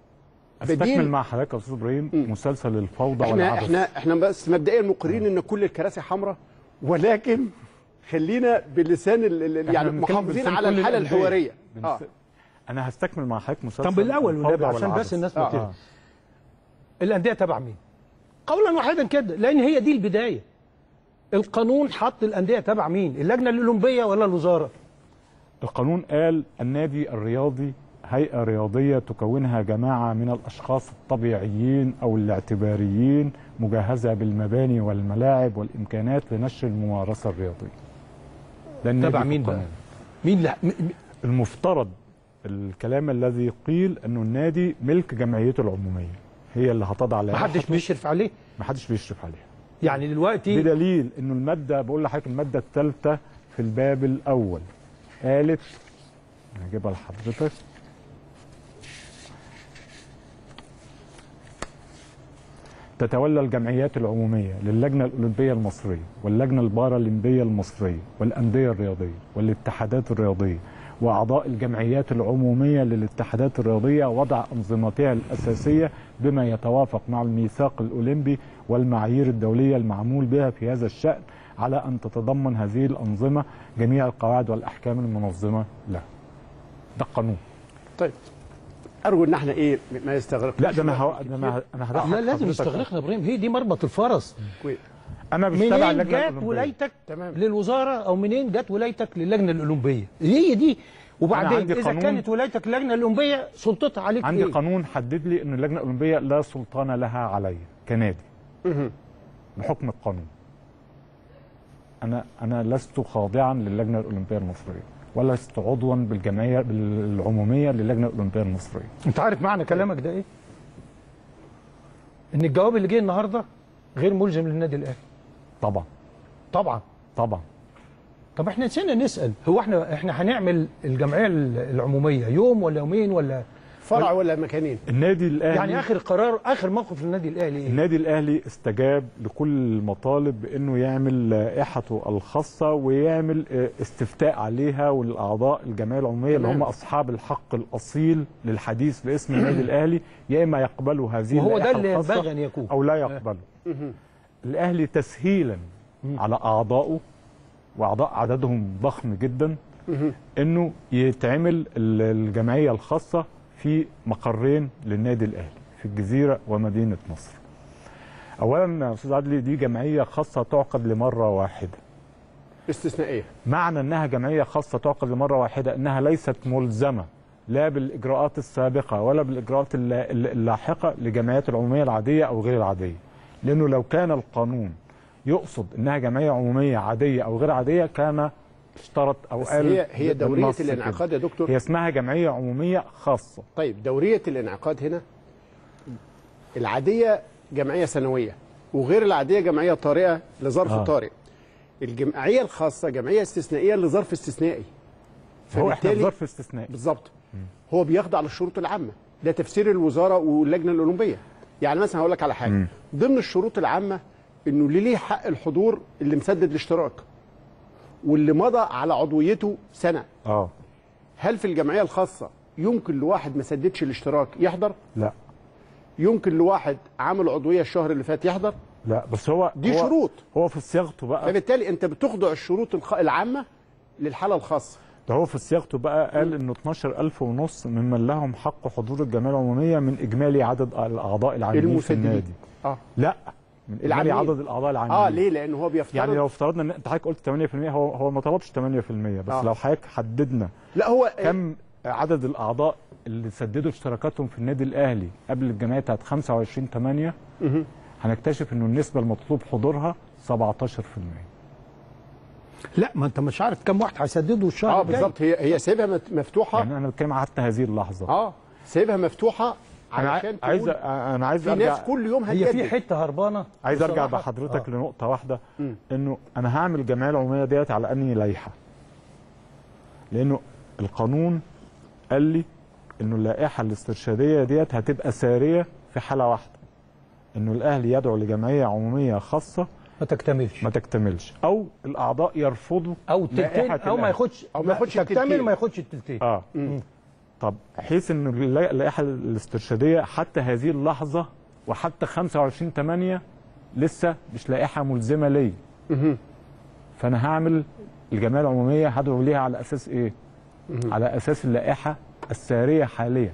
استكمل مع حضرتك يا استاذ ابراهيم مسلسل الفوضى احنا والعبث احنا احنا بس مبدئيا مقرين ان كل الكراسي حمراء ولكن خلينا بلسان ال- ال- إحنا يعني بنتكلم محافظين بلسان على كل الحاله الأندية. الحواريه بنس- اه انا هستكمل مع حضرتك مسلسل طب الاول الفوضى والنبي عشان والعبث. بس الناس آه. ما تهدى. الانديه تبع مين؟ قولا واحدا كده لان هي دي البدايه القانون حط الانديه تبع مين؟ اللجنه الاولمبيه ولا الوزاره؟ القانون قال النادي الرياضي هيئة رياضية تكونها جماعة من الأشخاص الطبيعيين أو الاعتباريين مجهزة بالمباني والملاعب والإمكانات لنشر الممارسة الرياضية ده النادي تبع في مين بقى؟ القانون. مين لا م- م- المفترض الكلام الذي قيل أنه النادي ملك جمعيته العمومية هي اللي هتضع ما حدش لائحته. بيشرف عليه ما حدش بيشرف عليها يعني دلوقتي بدليل انه الماده بقول لحضرتك الماده الثالثه في الباب الاول قالت هجيبها لحضرتك تتولى الجمعيات العمومية للجنة الأولمبية المصرية واللجنة البارالمبية المصرية والأندية الرياضية والاتحادات الرياضية وأعضاء الجمعيات العمومية للاتحادات الرياضية وضع أنظمتها الأساسية بما يتوافق مع الميثاق الأولمبي والمعايير الدولية المعمول بها في هذا الشأن على ان تتضمن هذه الانظمه جميع القواعد والاحكام المنظمه لها ده القانون طيب ارجو ان احنا ايه ما يستغرق لا ده انا هو... ده انا انا هضحك لا لازم حضرتك. يستغرقنا ابراهيم هي دي مربط الفرس انا مش تبع منين اللجنه جت الاولمبيه ولايتك للوزاره او منين جت ولايتك للجنه الاولمبيه هي دي وبعدين عندي اذا قانون- كانت ولايتك اللجنه الاولمبيه سلطتها عليك عندي إيه؟ قانون حدد لي ان اللجنه الاولمبيه لا سلطان لها علي كنادي بحكم القانون انا انا لست خاضعا للجنه الاولمبيه المصريه ولا لست عضوا بالجمعيه العموميه للجنه الاولمبيه المصريه انت عارف معنى كلامك ده ايه؟ ان الجواب اللي جه النهارده غير ملزم للنادي الاهلي طبعا طبعا طبعا طب احنا نسينا نسال هو احنا احنا هنعمل الجمعيه العموميه يوم ولا يومين ولا فرع ولا مكانين النادي الاهلي يعني اخر قرار اخر موقف للنادي الاهلي ايه؟ النادي الاهلي استجاب لكل المطالب بانه يعمل لائحته الخاصه ويعمل آه، استفتاء عليها والاعضاء الجمعيه العموميه اللي تمام. هم اصحاب الحق الاصيل للحديث باسم النادي الاهلي يا اما يقبلوا هذه وهو ده اللائحه اللي الخاصة ينبغي أن يكون. او لا يقبلوا الاهلي تسهيلا على اعضائه واعضاء عددهم ضخم جدا انه يتعمل ال- الجمعيه الخاصه في مقرين للنادي الاهلي في الجزيره ومدينه نصر. اولا يا استاذ عدلي دي جمعيه خاصه تعقد لمره واحده. استثنائيه معنى انها جمعيه خاصه تعقد لمره واحده انها ليست ملزمه لا بالاجراءات السابقه ولا بالاجراءات الل- الل- اللاحقه لجمعيات العموميه العاديه او غير العاديه. لانه لو كان القانون يقصد انها جمعيه عموميه عاديه او غير عاديه كان اشترط او بس قال هي هي دوريه بالنص كده. الانعقاد يا دكتور هي اسمها جمعيه عموميه خاصه طيب دوريه الانعقاد هنا العاديه جمعيه سنويه وغير العاديه جمعيه طارئه لظرف آه. طارئ الجمعيه الخاصه جمعيه استثنائيه لظرف استثنائي هو احنا في فبالتالي- ظرف استثنائي بالظبط هو بيخضع للشروط العامه ده تفسير الوزاره واللجنه الاولمبيه يعني مثلا هقول لك على حاجه مم. ضمن الشروط العامه انه اللي ليه حق الحضور اللي مسدد الاشتراك واللي مضى على عضويته سنه اه هل في الجمعيه الخاصه يمكن لواحد ما سددش الاشتراك يحضر لا يمكن لواحد عمل عضويه الشهر اللي فات يحضر لا بس هو دي هو شروط هو في صياغته بقى فبالتالي انت بتخضع الشروط الخ- العامه للحاله الخاصه ده هو في صياغته بقى قال انه 12000 ونص ممن لهم حق حضور الجمعيه العموميه من اجمالي عدد الاعضاء العاملين في المسددين. النادي اه لا من اجمالي العاملين. عدد الاعضاء العاملين اه ليه لان هو بيفترض يعني لو افترضنا ان انت حضرتك قلت 8% هو هو ما طلبش 8% بس آه. لو حضرتك حددنا لا هو كم عدد الاعضاء اللي سددوا اشتراكاتهم في النادي الاهلي قبل الجمعيه بتاعت 25 8 مهم. هنكتشف انه النسبه المطلوب حضورها 17% لا ما انت مش عارف كم واحد هيسددوا الشهر اه الجاي. بالظبط هي هي سايبها مت- مفتوحه يعني انا بتكلم حتى هذه اللحظه اه سايبها مفتوحه انا علشان عايز تقول انا عايز في ارجع ناس كل يوم هي هتجدد في حته هربانه عايز ارجع بصراحة. بحضرتك آه. لنقطه واحده مم. انه انا هعمل الجمعيه العموميه ديت على اني لائحه لانه القانون قال لي انه اللائحه الاسترشاديه ديت هتبقى ساريه في حاله واحده انه الاهلي يدعو لجمعيه عموميه خاصه ما تكتملش ما تكتملش او الاعضاء يرفضوا او تلتين لائحة او ما الأهلي. ياخدش أو ما ياخدش تكتمل التلتين. ما ياخدش التلتين اه مم. طب حيث ان اللا- اللائحه الاسترشاديه حتى هذه اللحظه وحتى 25 8 لسه مش لائحه ملزمه ليا مهم. فانا هعمل الجمعيه العموميه هدعو ليها على اساس ايه؟ على اساس اللائحه الساريه حاليا.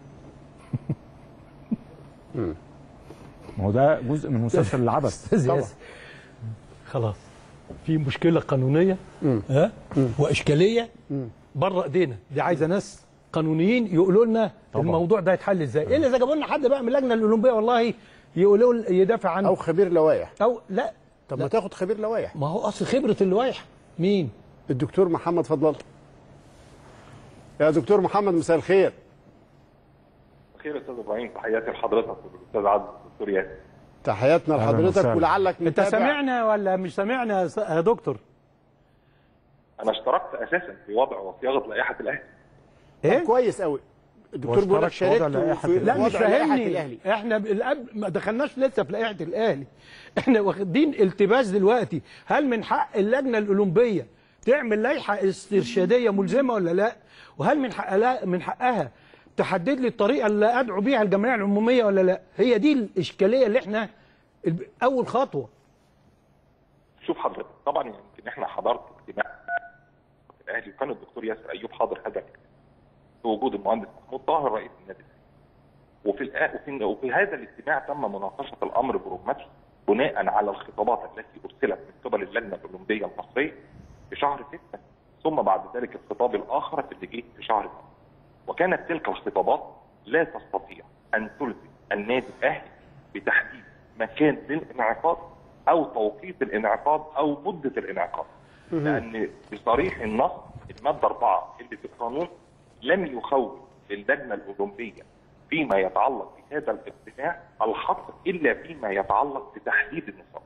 ما هو ده جزء من مسلسل العبث استاذ ياسر خلاص في مشكله قانونيه ها واشكاليه بره ايدينا دي عايزه ناس قانونيين يقولوا لنا طبعا. الموضوع ده يتحل ازاي الا اذا جابوا لنا حد بقى من اللجنه الاولمبيه والله يقولوا ل- يدافع عنه او خبير لوائح او لا طب ما تاخد خبير لوائح ما هو اصل خبره اللوائح مين الدكتور محمد فضل الله يا دكتور محمد مساء الخير خير استاذ ابراهيم تحياتي لحضرتك والاستاذ عبد الدكتور ياسر تحياتنا أهلاً لحضرتك وسهلاً. ولعلك انت متابع سامعنا ولا مش سامعنا يا س- يا دكتور انا اشتركت اساسا في وضع وصياغه لائحه الاهلي طب كويس قوي الدكتور بيقول لك واشترك في وضع شاركت لائحة في لا مش وضع لائحة فاهمني الاهلي احنا بالأب ما دخلناش لسه في لائحه الاهلي احنا واخدين التباس دلوقتي هل من حق اللجنه الاولمبيه تعمل لائحه استرشاديه ملزمه ولا لا وهل من حقها من حقها تحدد لي الطريقه اللي ادعو بيها الجمعيه العموميه ولا لا هي دي الاشكاليه اللي احنا الب- اول خطوه شوف حضرتك طبعا يمكن احنا حضرت اجتماع الاهلي وكان الدكتور ياسر ايوب حاضر هذا الاجتماع في وجود المهندس محمود طاهر رئيس النادي الأهلي. وفي الآ- وفي, وفي هذا الاجتماع تم مناقشه الامر برمته بناء على الخطابات التي ارسلت من قبل اللجنه الاولمبيه المصريه في شهر 6 ثم بعد ذلك الخطاب الاخر اللي جه في شهر 8 وكانت تلك الخطابات لا تستطيع ان تلزم النادي الاهلي بتحديد مكان للانعقاد او توقيت الانعقاد او مده الانعقاد لان بصريح النص الماده 4 اللي في القانون لم يخول اللجنه الاولمبيه فيما يتعلق بهذا الاجتماع الحصر الا فيما يتعلق بتحديد النصاب.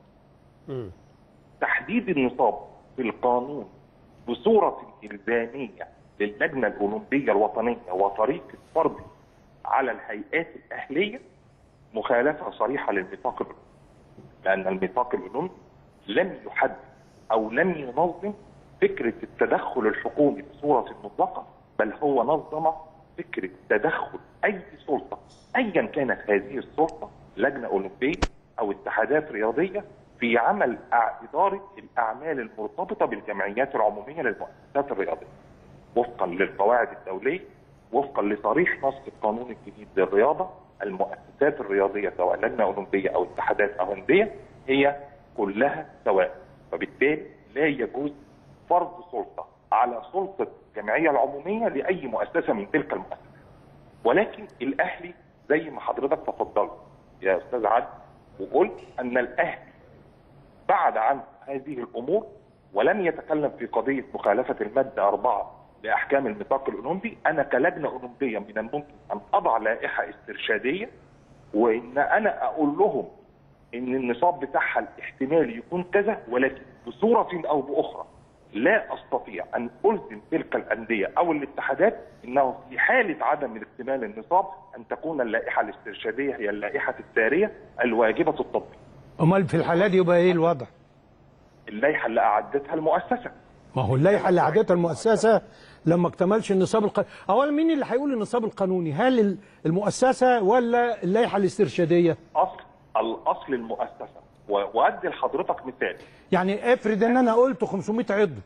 تحديد النصاب في القانون بصوره الزاميه للجنه الاولمبيه الوطنيه وطريقه فرضه على الهيئات الاهليه مخالفه صريحه للميثاق الاولمبي. لان الميثاق الاولمبي لم يحدد او لم ينظم فكره التدخل الحكومي بصوره مطلقه بل هو نظم فكره تدخل اي سلطه ايا كانت هذه السلطه لجنه اولمبيه او اتحادات رياضيه في عمل أع- اداره الاعمال المرتبطه بالجمعيات العموميه للمؤسسات الرياضيه وفقا للقواعد الدوليه وفقا لصريح نص القانون الجديد للرياضه المؤسسات الرياضيه سواء لجنه اولمبيه او اتحادات او انديه هي كلها سواء فبالتالي لا يجوز فرض سلطه على سلطه الجمعيه العموميه لاي مؤسسه من تلك المؤسسات ولكن الاهلي زي ما حضرتك تفضلت يا استاذ عادل وقلت ان الاهلي بعد عن هذه الامور ولم يتكلم في قضيه مخالفه الماده 4 لاحكام الميثاق الاولمبي انا كلجنه اولمبيه من الممكن ان اضع لائحه استرشاديه وان انا اقول لهم ان النصاب بتاعها الاحتمالي يكون كذا ولكن بصوره او باخرى لا استطيع ان الزم تلك الانديه او الاتحادات انه في حاله عدم اكتمال النصاب ان تكون اللائحه الاسترشاديه هي اللائحه الساريه الواجبه التطبيق. امال في الحالة دي يبقى ايه الوضع؟ اللائحه اللي اعدتها المؤسسه. ما هو اللائحه اللي عدتها المؤسسه لما اكتملش النصاب القانوني اولا مين اللي هيقول النصاب القانوني هل ال- المؤسسه ولا اللائحه الاسترشاديه اصل الاصل المؤسسه و- وادي لحضرتك مثال يعني افرض ان انا قلت 500 عضو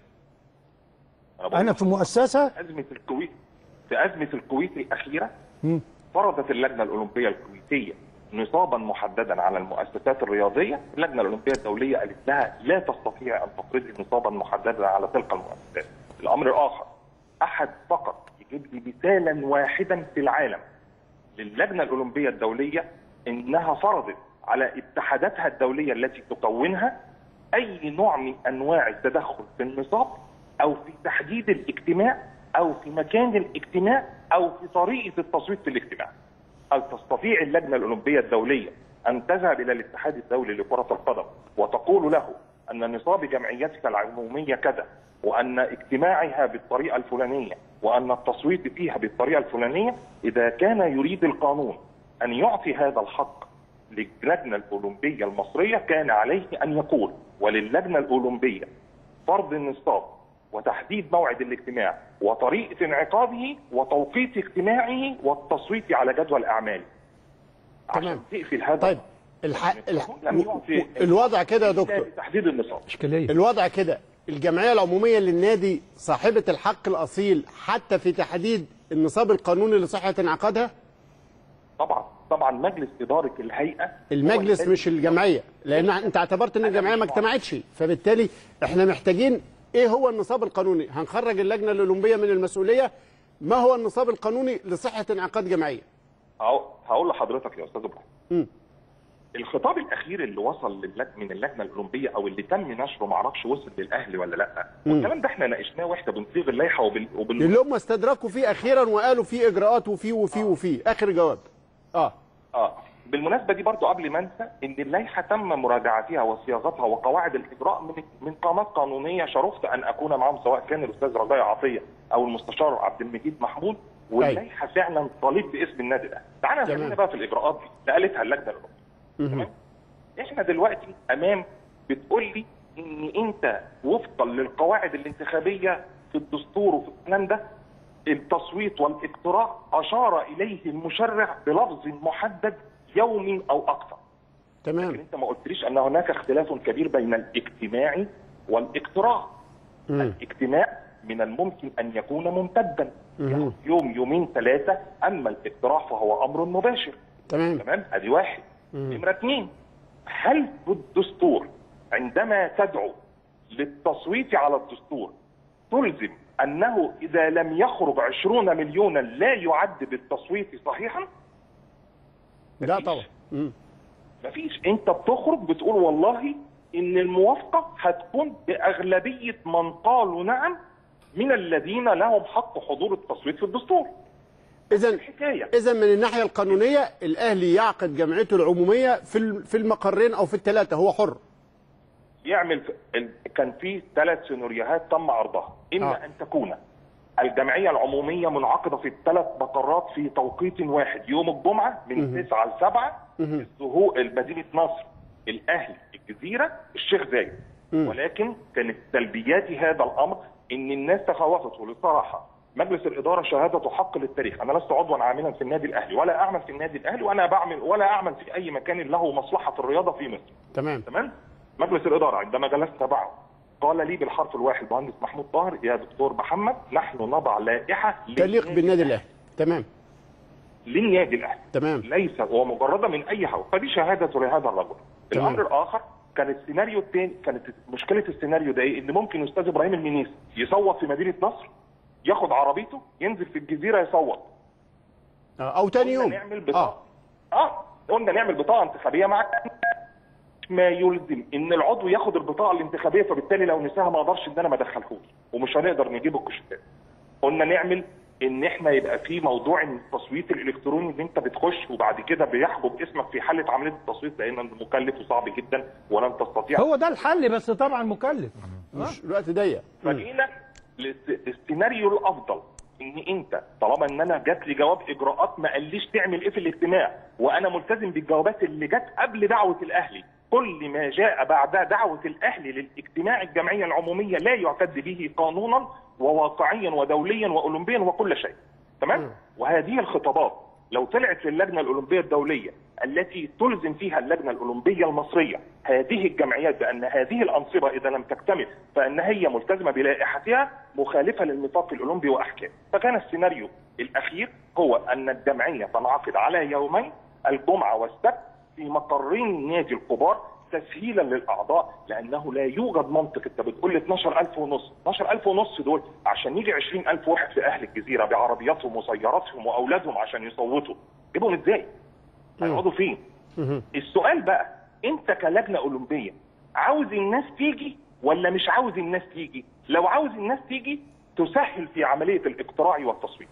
بقول انا في مؤسسه في ازمه الكويت في ازمه الكويت الاخيره مم. فرضت اللجنه الاولمبيه الكويتيه نصابا محددا على المؤسسات الرياضيه، اللجنه الاولمبيه الدوليه قالت لها لا تستطيع ان تفرضي نصابا محددا على تلك المؤسسات. الامر الاخر احد فقط يجيب لي مثالا واحدا في العالم للجنه الاولمبيه الدوليه انها فرضت على اتحاداتها الدوليه التي تكونها اي نوع من انواع التدخل في النصاب او في تحديد الاجتماع او في مكان الاجتماع او في طريقه التصويت في الاجتماع. هل تستطيع اللجنه الاولمبيه الدوليه ان تذهب الى الاتحاد الدولي لكره القدم وتقول له ان نصاب جمعيتك العموميه كذا وان اجتماعها بالطريقه الفلانيه وان التصويت فيها بالطريقه الفلانيه اذا كان يريد القانون ان يعطي هذا الحق للجنه الاولمبيه المصريه كان عليه ان يقول وللجنه الاولمبيه فرض النصاب وتحديد موعد الاجتماع وطريقه انعقاده وتوقيت اجتماعه والتصويت على جدول اعماله. عشان تقفل هذا طيب الح... الح... لم يعطي الوضع كده يا دكتور تحديد النصاب اشكاليه الوضع كده الجمعيه العموميه للنادي صاحبه الحق الاصيل حتى في تحديد النصاب القانوني لصحه انعقادها طبعا طبعا مجلس اداره الهيئه المجلس هو مش الجمعيه لان انت اعتبرت ان الجمعيه ما اجتمعتش فبالتالي احنا محتاجين ايه هو النصاب القانوني هنخرج اللجنه الاولمبيه من المسؤوليه ما هو النصاب القانوني لصحه انعقاد جمعيه أهو- هقول لحضرتك يا استاذ ابراهيم مم. الخطاب الاخير اللي وصل للج... من اللجنه الاولمبيه او اللي تم نشره معرفش وصل للاهلي ولا لا مم. والكلام ده احنا ناقشناه واحنا بنصيغ اللائحه وبال... وبال... اللي هم استدركوا فيه اخيرا وقالوا فيه اجراءات وفيه وفيه وفيه اخر جواب اه اه بالمناسبه دي برضو قبل ما انسى ان اللائحه تم مراجعتها وصياغتها وقواعد الاجراء من من قامات قانونيه شرفت ان اكون معهم سواء كان الاستاذ رجاء عطيه او المستشار عبد المجيد محمود واللائحه فعلا طالب باسم النادي الاهلي. تعالى تمام. خلينا بقى في الاجراءات دي اللي قالتها اللجنه الاولمبيه. احنا دلوقتي امام بتقول لي ان انت وفقا للقواعد الانتخابيه في الدستور وفي الكلام ده التصويت والاقتراع اشار اليه المشرع بلفظ محدد يومي او اكثر تمام لكن انت ما قلت قلتليش ان هناك اختلاف كبير بين الاجتماع والاقتراع الاجتماع من الممكن ان يكون ممتدا مم. يوم يومين ثلاثه اما الاقتراع فهو امر مباشر تمام تمام ادي واحد نمره اثنين هل الدستور عندما تدعو للتصويت على الدستور تلزم انه اذا لم يخرج عشرون مليونا لا يعد بالتصويت صحيحا لا طبعا مم. مفيش انت بتخرج بتقول والله ان الموافقه هتكون باغلبيه من قالوا نعم من الذين لهم حق حضور التصويت في الدستور اذا حكايه اذا من الناحيه القانونيه الاهلي يعقد جمعيته العموميه في ال- في المقرين او في الثلاثه هو حر يعمل ال- كان في ثلاث سيناريوهات تم عرضها اما آه. ان تكون الجمعيه العموميه منعقده في الثلاث مقرات في توقيت واحد يوم الجمعه من 9 ل 7 الزهو مدينه نصر الاهلي الجزيره الشيخ زايد ولكن كانت سلبيات هذا الامر ان الناس تخوفت ولصراحه مجلس الاداره شهادته حق للتاريخ انا لست عضوا عاملا في النادي الاهلي ولا اعمل في النادي الاهلي وانا بعمل ولا اعمل في اي مكان له مصلحه في الرياضه في مصر تمام تمام مجلس الاداره عندما جلست معه قال لي بالحرف الواحد مهندس محمود طاهر يا دكتور محمد نحن نضع لائحه تليق بالنادي الاهلي تمام للنادي الاهلي تمام ليس ومجرده من اي هوى فدي شهاده لهذا الرجل تمام. الامر الاخر كان السيناريو الثاني كانت مشكله السيناريو ده ايه ان ممكن استاذ ابراهيم المنيسي يصوت في مدينه نصر ياخد عربيته ينزل في الجزيره يصوت آه، او تاني قلنا يوم نعمل بطاقه اه قلنا نعمل بطاقه انتخابيه مع ما يلزم ان العضو ياخد البطاقه الانتخابيه فبالتالي لو نساها ما اقدرش ان انا ما ادخلهوش ومش هنقدر نجيب الكشوفات قلنا نعمل ان احنا يبقى في موضوع ان التصويت الالكتروني ان انت بتخش وبعد كده بيحجب اسمك في حاله عمليه التصويت لان مكلف وصعب جدا ولن تستطيع هو ده الحل بس طبعا مكلف مش الوقت ضيق فجينا للس- للسيناريو الافضل ان انت طالما ان انا جات لي جواب اجراءات ما قاليش تعمل ايه في الاجتماع وانا ملتزم بالجوابات اللي جت قبل دعوه الاهلي كل ما جاء بعد دعوه الاهلي للاجتماع الجمعيه العموميه لا يعتد به قانونا وواقعيا ودوليا واولمبيا وكل شيء تمام وهذه الخطابات لو طلعت للجنه الاولمبيه الدوليه التي تلزم فيها اللجنه الاولمبيه المصريه هذه الجمعيات بان هذه الانصبه اذا لم تكتمل فان هي ملتزمه بلائحتها مخالفه للنطاق الاولمبي واحكامه فكان السيناريو الاخير هو ان الجمعيه تنعقد على يومين الجمعه والسبت في مقرين النادي الكبار تسهيلا للاعضاء لانه لا يوجد منطق انت بتقول لي 12000 ونص 12000 ونص دول عشان يجي 20000 واحد في اهل الجزيره بعربياتهم وسياراتهم واولادهم عشان يصوتوا جيبهم ازاي؟ هيقعدوا فين؟ السؤال بقى انت كلجنه اولمبيه عاوز الناس تيجي ولا مش عاوز الناس تيجي؟ لو عاوز الناس تيجي تسهل في عمليه الاقتراع والتصويت.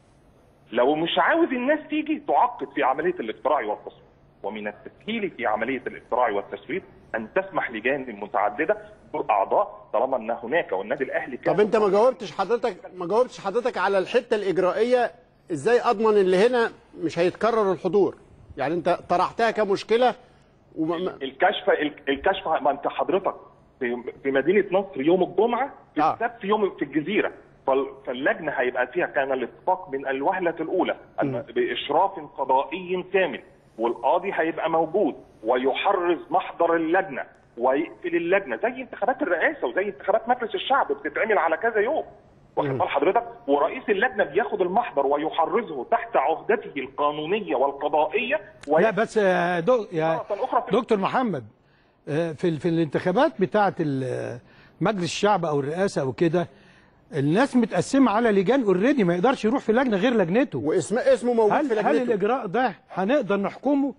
لو مش عاوز الناس تيجي تعقد في عمليه الاقتراع والتصويت. ومن التسهيل في عمليه الاقتراع والتصويت ان تسمح لجان متعدده بالاعضاء طالما ان هناك والنادي الاهلي كان طب انت ما جاوبتش حضرتك ما جاوبتش حضرتك على الحته الاجرائيه ازاي اضمن اللي هنا مش هيتكرر الحضور يعني انت طرحتها كمشكله وما ما- الكشف الكشف ما انت حضرتك في في مدينه نصر يوم الجمعه في آه. السبت يوم في الجزيره فال- فاللجنه هيبقى فيها كان الاتفاق من الوهله الاولى أن باشراف قضائي كامل والقاضي هيبقى موجود ويحرز محضر اللجنه ويقفل اللجنه زي انتخابات الرئاسه وزي انتخابات مجلس الشعب بتتعمل على كذا يوم واخد بال حضرتك ورئيس اللجنه بياخد المحضر ويحرزه تحت عهدته القانونيه والقضائيه لا بس يا دو يا مرة أخرى في دكتور محمد آه، في ال- في الانتخابات بتاعه ال- مجلس الشعب او الرئاسه او كده الناس متقسمه على لجان اوريدي ما يقدرش يروح في لجنه غير لجنته واسم اسمه موجود هل في لجنته هل الاجراء ده هنقدر نحكمه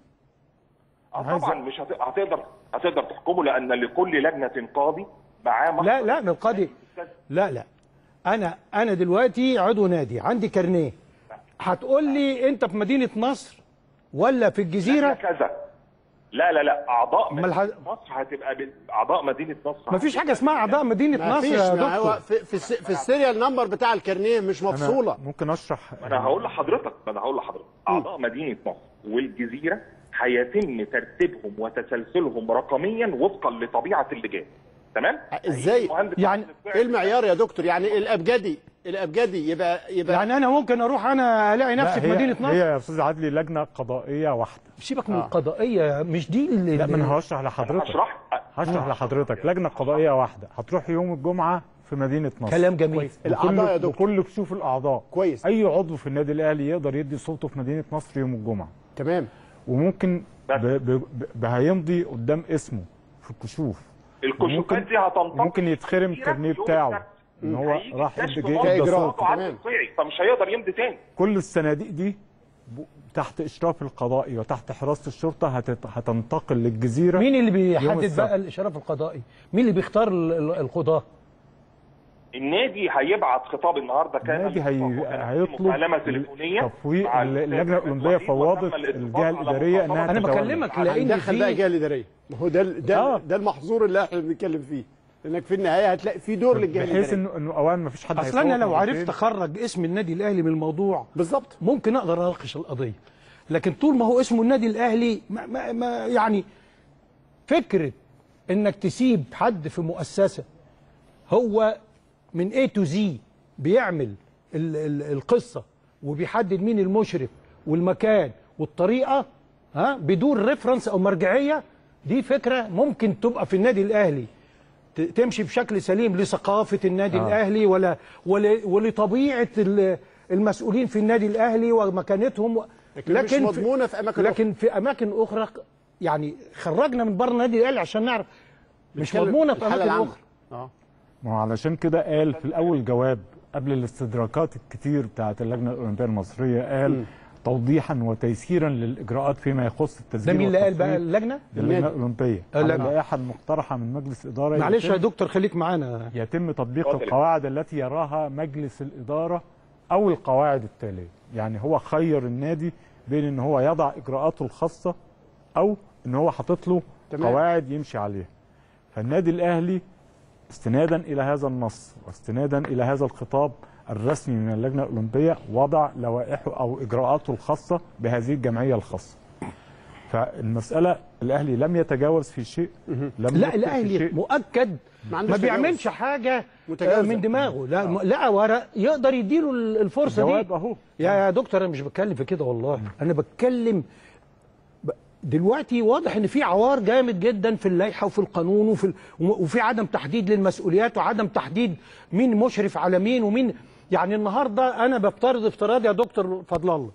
اه طبعا مش هت- هتقدر هتقدر تحكمه لان لكل لجنه قاضي معاه محضر لا لا من القاضي لا لا انا انا دلوقتي عضو نادي عندي كارنيه هتقول لي انت في مدينه نصر ولا في الجزيره كذا لا لا لا اعضاء أمال مدينه نصر هتبقى بال- اعضاء مدينه نصر ما فيش حاجه اسمها اعضاء مدينه ما نصر فيش يا ما هو دكتور في في, الس- في السيريال نمبر بتاع الكارنيه مش مفصوله ممكن اشرح ما انا هقول لحضرتك ما انا هقول لحضرتك اعضاء مدينه نصر والجزيره هيتم ترتيبهم وتسلسلهم رقميا وفقا لطبيعه اللجان تمام ازاي يعني ايه المعيار يا دكتور يعني الابجدي الابجدي يبقى يبقى يعني انا ممكن اروح انا الاقي نفسي لا، في هي- مدينه نصر هي يا استاذ عدلي لجنه قضائيه واحده سيبك من القضائيه مش دي اللي لا ما انا هشرح لحضرتك هشرح هشرح لحضرتك لجنه قضائيه واحده هتروح يوم الجمعه في مدينه نصر كلام جميل الأعضاء يا بكل, دكتور. بكل كشوف الاعضاء كويس اي عضو في النادي الاهلي يقدر يدي صوته في مدينه نصر يوم الجمعه تمام وممكن ب... ب... ب... هيمضي قدام اسمه في الكشوف الكشوفات دي هتنطبق ممكن يتخرم الكارنيه بتاعه ان هو هيجي راح كشف يدي مرضي يدي برضه صوته عدل طبيعي فمش هيقدر يمضي تاني كل الصناديق دي ب- تحت اشراف القضائي وتحت حراسه الشرطه هتت... هتنتقل للجزيره مين اللي يوم بيحدد السبت. بقى الاشراف القضائي مين اللي بيختار ال- ال- القضاه النادي هيبعت خطاب النهارده كان النادي هي... هيطلب مكالمه تليفونيه تفويض مع اللجنه الاولمبيه الوزير فوضت وتم الاتفاق الجهه على الاداريه انها انا تتولى. بكلمك لان هندخل بقى في الجهه الاداريه ما هو ده ال- ده آه. ده المحظور اللي احنا بنتكلم فيه انك في النهايه هتلاقي في دور للجهه بحيث الاداريه انه انه اولا ما فيش حد اصل انا هيفوت لو مرتين. عرفت اخرج اسم النادي الاهلي من الموضوع بالظبط ممكن اقدر اناقش القضيه لكن طول ما هو اسمه النادي الاهلي ما ما ما يعني فكره انك تسيب حد في مؤسسه هو من A تو Z بيعمل ال ال القصه وبيحدد مين المشرف والمكان والطريقه ها بدون ريفرنس او مرجعيه دي فكره ممكن تبقى في النادي الاهلي ت- تمشي بشكل سليم لثقافه النادي آه. آه. الاهلي ولا ول- ولطبيعه ال- المسؤولين في النادي الاهلي ومكانتهم و- لكن مش مضمونة في أماكن لكن في اماكن اخرى يعني خرجنا من بره النادي الاهلي عشان نعرف مش بنتكلم مضمونه في الحالة اماكن العامة. اخرى اه ما هو علشان كده قال في الاول جواب قبل الاستدراكات الكتير بتاعت اللجنه الاولمبيه المصريه قال مم. توضيحا وتيسيرا للاجراءات فيما يخص التسجيل ده مين اللي قال بقى والتصويت. اللجنه؟ ده اللجنه الاولمبيه آه، على اللجنة. اللائحه المقترحه من مجلس الاداره معلش يا يتم- دكتور خليك معانا يتم تطبيق اتفضل. القواعد التي يراها مجلس الإدارة أو القواعد التالية يعني هو خير النادي بين ان هو يضع اجراءاته الخاصة او ان هو حاطط له تمام. قواعد يمشي عليها فالنادي الاهلي استنادا الى هذا النص واستنادا الى هذا الخطاب الرسمي من اللجنه الاولمبيه وضع لوائحه او اجراءاته الخاصه بهذه الجمعيه الخاصه. فالمساله الاهلي لم يتجاوز في شيء لم لا يخطئ في الاهلي شيء. مؤكد ما عندوش ما تجاوز. بيعملش حاجه متجاوزة. آه، من دماغه لا م- لا ورق يقدر يديله ال- الفرصه دي الجواب اهو يا يا دكتور انا مش بتكلم في كده والله انا بتكلم ب- دلوقتي واضح ان في عوار جامد جدا في اللائحه وفي القانون وفي ال- وفي عدم تحديد للمسؤوليات وعدم تحديد مين مشرف على مين ومين يعني النهارده انا بفترض افتراض يا دكتور فضل الله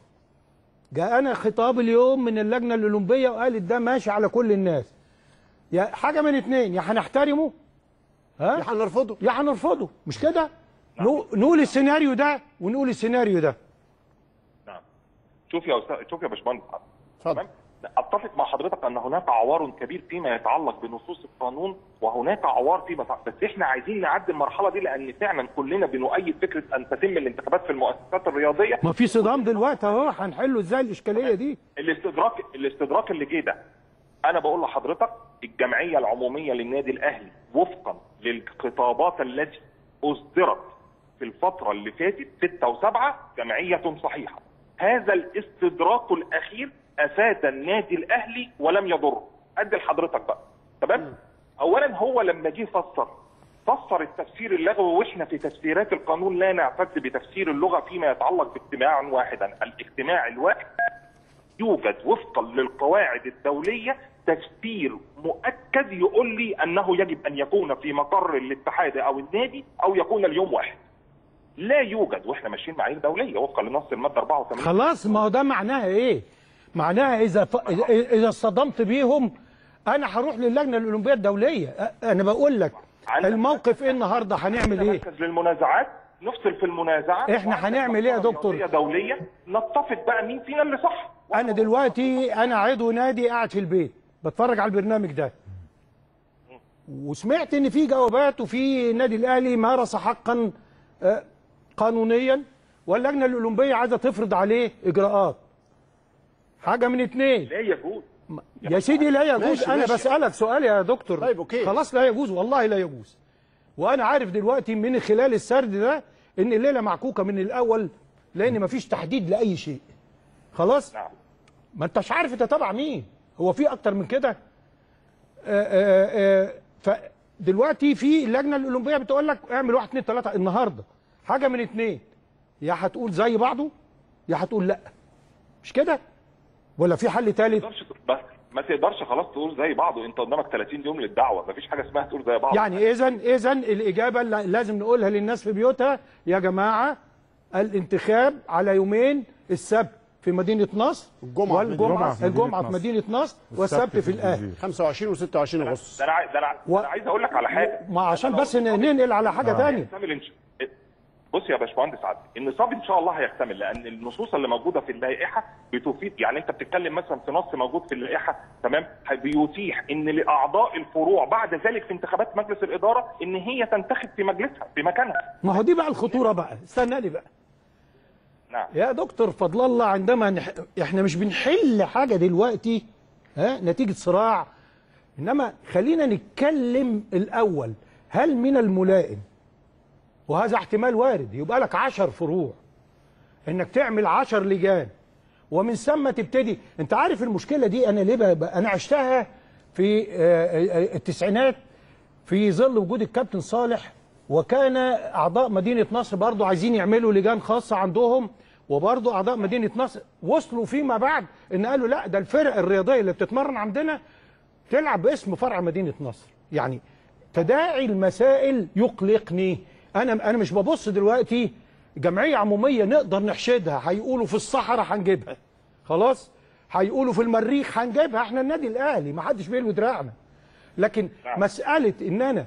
جاءنا خطاب اليوم من اللجنه الاولمبيه وقالت ده ماشي على كل الناس يا حاجه من اتنين يا هنحترمه ها يا هنرفضه يا هنرفضه مش كده نو- نقول السيناريو ده ونقول السيناريو ده نعم شوف يا استاذ شوف يا باشمهندس اتفضل تمام اتفق مع حضرتك ان هناك عوار كبير فيما يتعلق بنصوص القانون وهناك عوار فيما يتعلق بس احنا عايزين نعدي المرحله دي لان فعلا كلنا بنؤيد فكره ان تتم الانتخابات في المؤسسات الرياضيه ما في صدام دلوقتي اهو هنحله ازاي الاشكاليه دي الاستدراك الاستدراك اللي جه ده انا بقول لحضرتك الجمعيه العموميه للنادي الاهلي وفقا للخطابات التي اصدرت في الفتره اللي فاتت 6 و7 جمعيه صحيحه هذا الاستدراك الاخير افاد النادي الاهلي ولم يضره ادي لحضرتك بقى تمام اولا هو لما جه فسر فسر التفسير اللغوي واحنا في تفسيرات القانون لا نعتد بتفسير اللغه فيما يتعلق باجتماع واحدا الاجتماع الواحد يوجد وفقا للقواعد الدولية تفسير مؤكد يقول لي أنه يجب أن يكون في مقر الاتحاد أو النادي أو يكون اليوم واحد لا يوجد واحنا ماشيين معايير دوليه وفقا لنص الماده 84 خلاص ما هو ده معناها ايه معناها اذا ف... إذا- اذا اصطدمت بيهم انا هروح للجنه الاولمبيه الدوليه أ- انا بقول لك الموقف ايه النهارده هنعمل ايه مركز للمنازعات نفصل في المنازعات إحنا هنعمل إيه يا دكتور؟ رياضية دوليه نتفق بقى مين فينا اللي صح انا دلوقتي انا عضو نادي قاعد في البيت بتفرج على البرنامج ده وسمعت ان في جوابات وفي النادي الاهلي مارس حقا آه، قانونيا واللجنه الاولمبيه عايزه تفرض عليه اجراءات حاجه من اتنين لا يجوز يا سيدي لا يجوز ماشي، انا ماشي. بسالك سؤال يا دكتور طيب، أوكي. خلاص لا يجوز والله لا يجوز وانا عارف دلوقتي من خلال السرد ده ان الليله معكوكه من الاول لان مفيش تحديد لاي شيء خلاص نعم ما انتش عارف انت تبع مين هو في اكتر من كده آه، آه، آه، دلوقتي في اللجنه الاولمبيه بتقول لك اعمل واحد اثنين ثلاثه النهارده حاجه من اثنين يا هتقول زي بعضه يا هتقول لا مش كده ولا في حل ثالث تقدرش بس ما تقدرش خلاص تقول زي بعضه انت قدامك 30 يوم للدعوه مفيش حاجه اسمها تقول زي بعض يعني اذا اذا الاجابه اللي لازم نقولها للناس في بيوتها يا جماعه الانتخاب على يومين السبت في مدينه نصر الجمعة. والجمعه الجمعة الجمعه في في مدينة مدينه نصر والسبت في الاهلي 25 و26 اغسطس ده انا عايز ده انا ده انا عايز اقول لك على حاجه ما عشان بس ن- ننقل على حاجه ثانيه يحتمل إن ش- بص يا باشمهندس عادل النصاب ان شاء الله هيحتمل لان النصوص اللي موجوده في اللائحه بتفيد يعني انت بتتكلم مثلا في نص موجود في اللائحه تمام بيتيح ان لاعضاء الفروع بعد ذلك في انتخابات مجلس الاداره ان هي تنتخب في مجلسها في مكانها ما هو دي بقى الخطوره بقى استنى لي بقى نعم يا دكتور فضل الله عندما نح... احنا مش بنحل حاجه دلوقتي ها نتيجه صراع انما خلينا نتكلم الاول هل من الملائم وهذا احتمال وارد يبقى لك عشر فروع انك تعمل عشر لجان ومن ثم تبتدي انت عارف المشكله دي انا ليه بقى بقى- انا عشتها في آه، آه، التسعينات في ظل وجود الكابتن صالح وكان اعضاء مدينه نصر برضو عايزين يعملوا لجان خاصه عندهم وبرضو اعضاء مدينه نصر وصلوا فيما بعد ان قالوا لا ده الفرق الرياضيه اللي بتتمرن عندنا تلعب باسم فرع مدينه نصر يعني تداعي المسائل يقلقني انا انا مش ببص دلوقتي جمعيه عموميه نقدر نحشدها هيقولوا في الصحراء هنجيبها خلاص هيقولوا في المريخ هنجيبها احنا النادي الاهلي ما حدش بيلوي دراعنا لكن مساله ان انا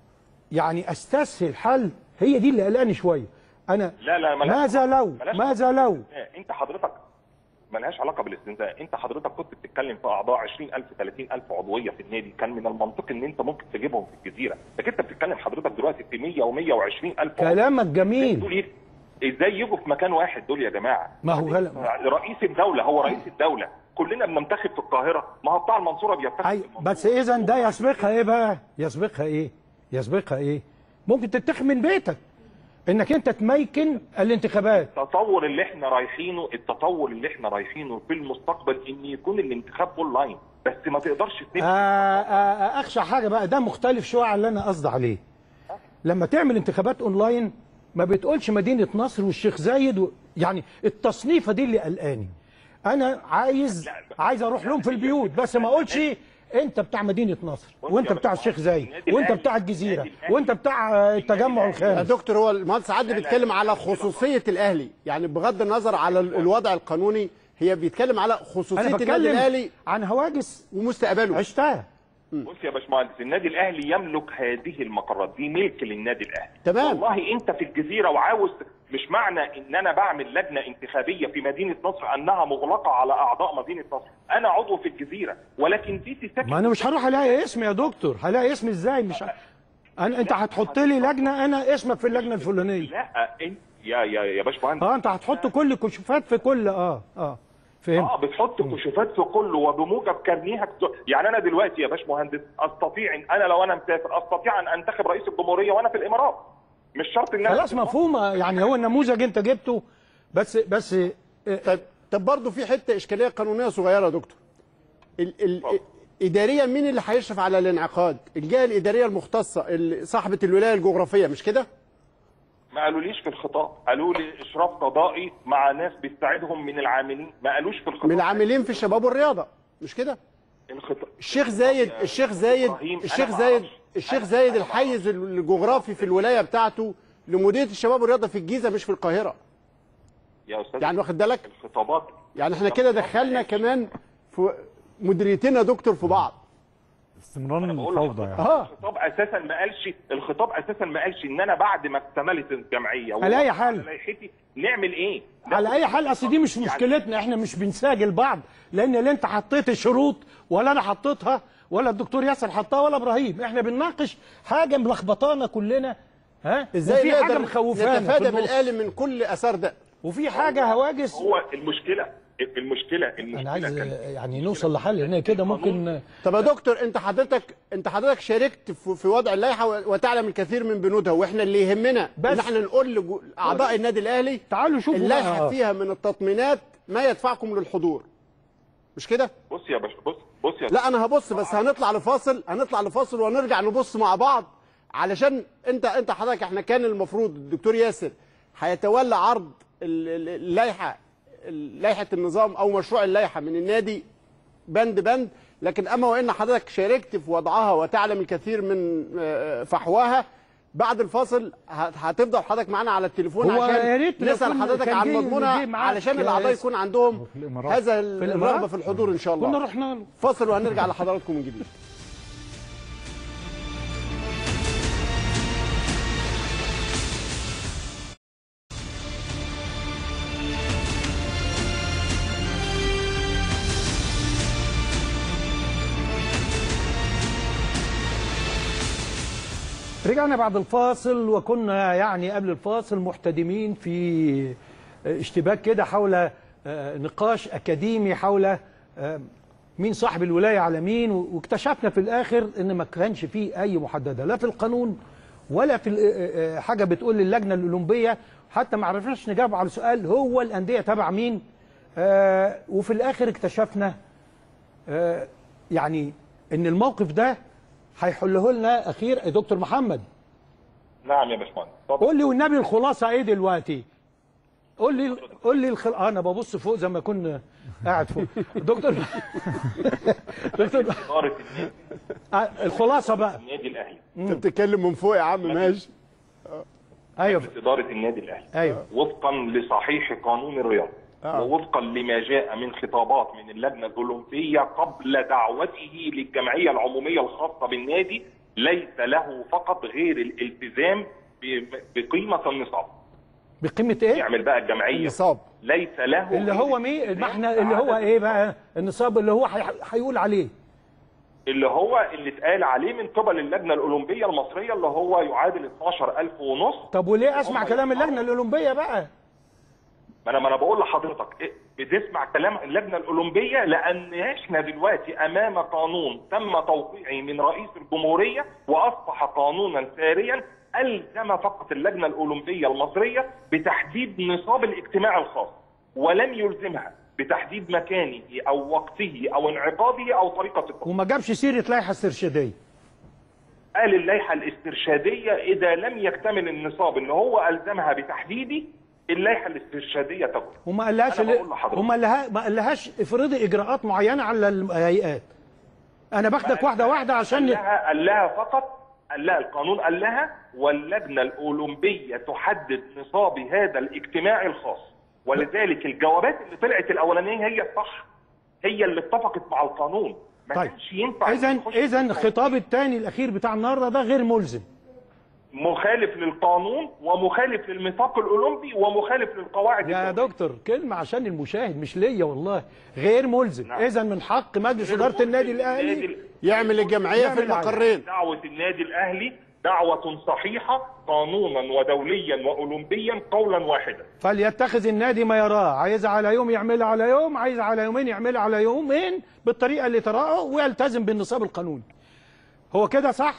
يعني استسهل حل هي دي اللي قلقاني شويه انا لا لا ملهاش- ماذا لو ملهاش- ماذا لو انت حضرتك ملهاش علاقه بالاستنزاف انت حضرتك كنت بتتكلم في اعضاء 20000 30000 عضويه في النادي كان من المنطقي ان انت ممكن تجيبهم في الجزيره لكن انت بتتكلم حضرتك دلوقتي في 100 و120 الف كلامك جميل دول ي- ازاي يجوا في مكان واحد دول يا جماعه ما هو غلط رئيس الدوله هو رئيس الدوله كلنا بننتخب في القاهره ما هو بتاع المنصوره بينتخب أي بس اذا ده يسبقها ايه بقى يسبقها ايه يسبقها ايه ممكن تتخذ من بيتك انك انت تميكن الانتخابات التطور اللي احنا رايحينه التطور اللي احنا رايحينه في المستقبل ان يكون الانتخاب اونلاين بس ما تقدرش تبني آه آه اخشى حاجه بقى ده مختلف شويه عن اللي انا قصدي عليه لما تعمل انتخابات اونلاين ما بتقولش مدينه نصر والشيخ زايد و... يعني التصنيفه دي اللي قلقاني انا عايز عايز اروح لهم في البيوت بس ما اقولش انت بتاع مدينه نصر وانت بتاع الشيخ زايد وانت بتاع الجزيره وانت بتاع آه، التجمع يا الخامس دكتور هو المهندس عادل بيتكلم على خصوصيه الاهلي يعني بغض النظر على ال- الوضع القانوني هي بيتكلم على خصوصيه انا النادي بتكلم الاهلي عن هواجس ومستقبله عشتها بص يا باشمهندس النادي الاهلي يملك هذه المقرات دي ملك للنادي الاهلي تمام. والله انت في الجزيره وعاوز مش معنى ان انا بعمل لجنه انتخابيه في مدينه نصر انها مغلقه على اعضاء مدينه نصر انا عضو في الجزيره ولكن دي تسكن ما انا مش هروح الاقي اسم يا دكتور هلاقي اسم ازاي مش ه... أنا انت هتحط لي لجنه انا اسمك في اللجنه الفلانيه لا انت يا يا يا باشمهندس اه انت هتحط كل كشوفات في كل اه اه فهمت اه بتحط كشوفات في كله وبموجب كارنيها بت- يعني انا دلوقتي يا باشمهندس استطيع ان انا لو انا مسافر استطيع ان انتخب رئيس الجمهوريه وانا في الامارات مش شرط ان أنا خلاص مفهومه يعني هو النموذج انت جبته بس بس طيب طب برضه في حته اشكاليه قانونيه صغيره يا دكتور ال ال اداريا مين اللي هيشرف على الانعقاد الجهه الاداريه المختصه ال- صاحبه الولايه الجغرافيه مش كده ما قالوليش في الخطاب قالوا لي اشراف قضائي مع ناس بيستعيدهم من العاملين ما قالوش في الخطاب من العاملين في الشباب والرياضه مش كده الخطاب الشيخ زايد الشيخ زايد إبراهيم، الشيخ أنا ما زايد أعرفش. الشيخ زايد الحيز الجغرافي في الولايه بتاعته لمديريه الشباب والرياضه في الجيزه مش في القاهره يا استاذ يعني واخد بالك الخطابات يعني احنا كده دخلنا كمان في مديريتين يا دكتور في بعض استمرار بقول الفوضى يعني اه الخطاب اساسا ما قالش الخطاب اساسا ما قالش ان انا بعد ما اكتملت الجمعيه على أي حال. لائحتي نعمل ايه على اي حال اصل دي مش مشكلتنا احنا مش بنساجل بعض لان اللي انت حطيت الشروط ولا انا حطيتها ولا الدكتور ياسر حطها ولا ابراهيم احنا بنناقش حاجه ملخبطانا كلنا ها ازاي وفي حاجه نقدر مخوفانا في نتفادى النص. بالآلي من كل اثار ده وفي حاجه هواجس هو المشكله المشكله المشكله انا عايز كان- يعني نوصل لحل لان كده ممكن طب يا دكتور انت حضرتك انت حضرتك شاركت في في وضع اللائحه وتعلم الكثير من بنودها واحنا اللي يهمنا بس- ان احنا نقول لجو- اعضاء النادي الاهلي تعالوا شوفوا اللائحه بقى. فيها من التطمينات ما يدفعكم للحضور مش كده بص يا باشا بص بص يا لا انا هبص بس هنطلع لفاصل هنطلع لفاصل ونرجع نبص مع بعض علشان انت انت حضرتك احنا كان المفروض الدكتور ياسر هيتولى عرض ال- ال- اللائحه لائحه النظام او مشروع اللائحه من النادي بند بند لكن اما وان حضرتك شاركت في وضعها وتعلم الكثير من آه، فحواها بعد الفاصل هت- هتفضل حضرتك معانا على التليفون هو عشان يا ريت لو نسال كنا- حضرتك كان عن جه- جه مضمونها معاك علشان يا الاعضاء ياسر. يكون عندهم الإمارات. هذا في الإمارات؟ الرغبه في الحضور ان شاء الله كنا رحنا له. فاصل وهنرجع لحضراتكم من جديد رجعنا بعد الفاصل وكنا يعني قبل الفاصل محتدمين في اشتباك كده حول آه، نقاش أكاديمي حول آه، مين صاحب الولاية على مين واكتشفنا في الآخر إن ما كانش فيه أي محددة لا في القانون ولا في ال- آه، آه، حاجة بتقول للجنة الأولمبية حتى ما عرفناش نجاوب على سؤال هو الأندية تبع مين آه، وفي الآخر اكتشفنا آه، يعني إن الموقف ده هيحله لنا أخير يا دكتور محمد نعم يا باشمهندس اتفضل. قول لي والنبي الخلاصه ايه دلوقتي قول لي قول لي الخل... آه انا ببص فوق زي ما كنا قاعد فوق دكتور دكتور اداره النادي آه الخلاصه بقى النادي الاهلي انت بتتكلم من فوق يا عم ماشي ايوه اداره النادي الاهلي ايوه وفقا لصحيح قانون الرياضه آه. ووفقا لما جاء من خطابات من اللجنه الاولمبيه قبل دعوته للجمعيه العموميه الخاصه بالنادي ليس له فقط غير الالتزام ب- بقيمه النصاب بقيمه ايه يعمل بقى الجمعيه النصاب ليس له اللي غير هو مين الالتزام ما احنا اللي هو بعدد ايه بقى النصاب اللي هو هي- هيقول عليه اللي هو اللي اتقال عليه من قبل اللجنه الاولمبيه المصريه اللي هو يعادل 12000 ونص طب وليه اسمع هم كلام يختاروا. اللجنه الاولمبيه بقى ما انا ما انا بقول لحضرتك إيه، بتسمع كلام اللجنه الاولمبيه لان احنا دلوقتي امام قانون تم توقيعه من رئيس الجمهوريه واصبح قانونا ساريا الزم فقط اللجنه الاولمبيه المصريه بتحديد نصاب الاجتماع الخاص ولم يلزمها بتحديد مكانه او وقته او انعقاده او طريقه التطبيق. وما جابش سيره لائحه استرشاديه قال اللائحه الاسترشاديه اذا لم يكتمل النصاب اللي هو الزمها بتحديده اللائحه الاسترشاديه تجري. وما قالهاش أنا بقول لحضرتك. وما قالها ما قالهاش افرضي اجراءات معينه على الهيئات انا باخدك واحده واحده قال عشان لها قال لها فقط قال لها القانون قال لها واللجنه الاولمبيه تحدد نصاب هذا الاجتماع الخاص ولذلك الجوابات اللي طلعت الاولانيه هي الصح هي اللي اتفقت مع القانون ما طيب. كانش ينفع اذا نخش اذا في الخطاب الثاني الاخير بتاع النهارده ده غير ملزم مخالف للقانون ومخالف للميثاق الاولمبي ومخالف للقواعد يا الدولية. دكتور كلمه عشان المشاهد مش ليا والله غير ملزم نعم. اذا من حق مجلس اداره النادي الاهلي يعمل الجمعيه في يعمل المقرين دعوة النادي الأهلي دعوة صحيحة قانونا ودوليا وأولمبيا قولا واحدا فليتخذ النادي ما يراه عايز على يوم يعملها على يوم عايز على يومين يعملها على يومين بالطريقه اللي تراه ويلتزم بالنصاب القانوني هو كده صح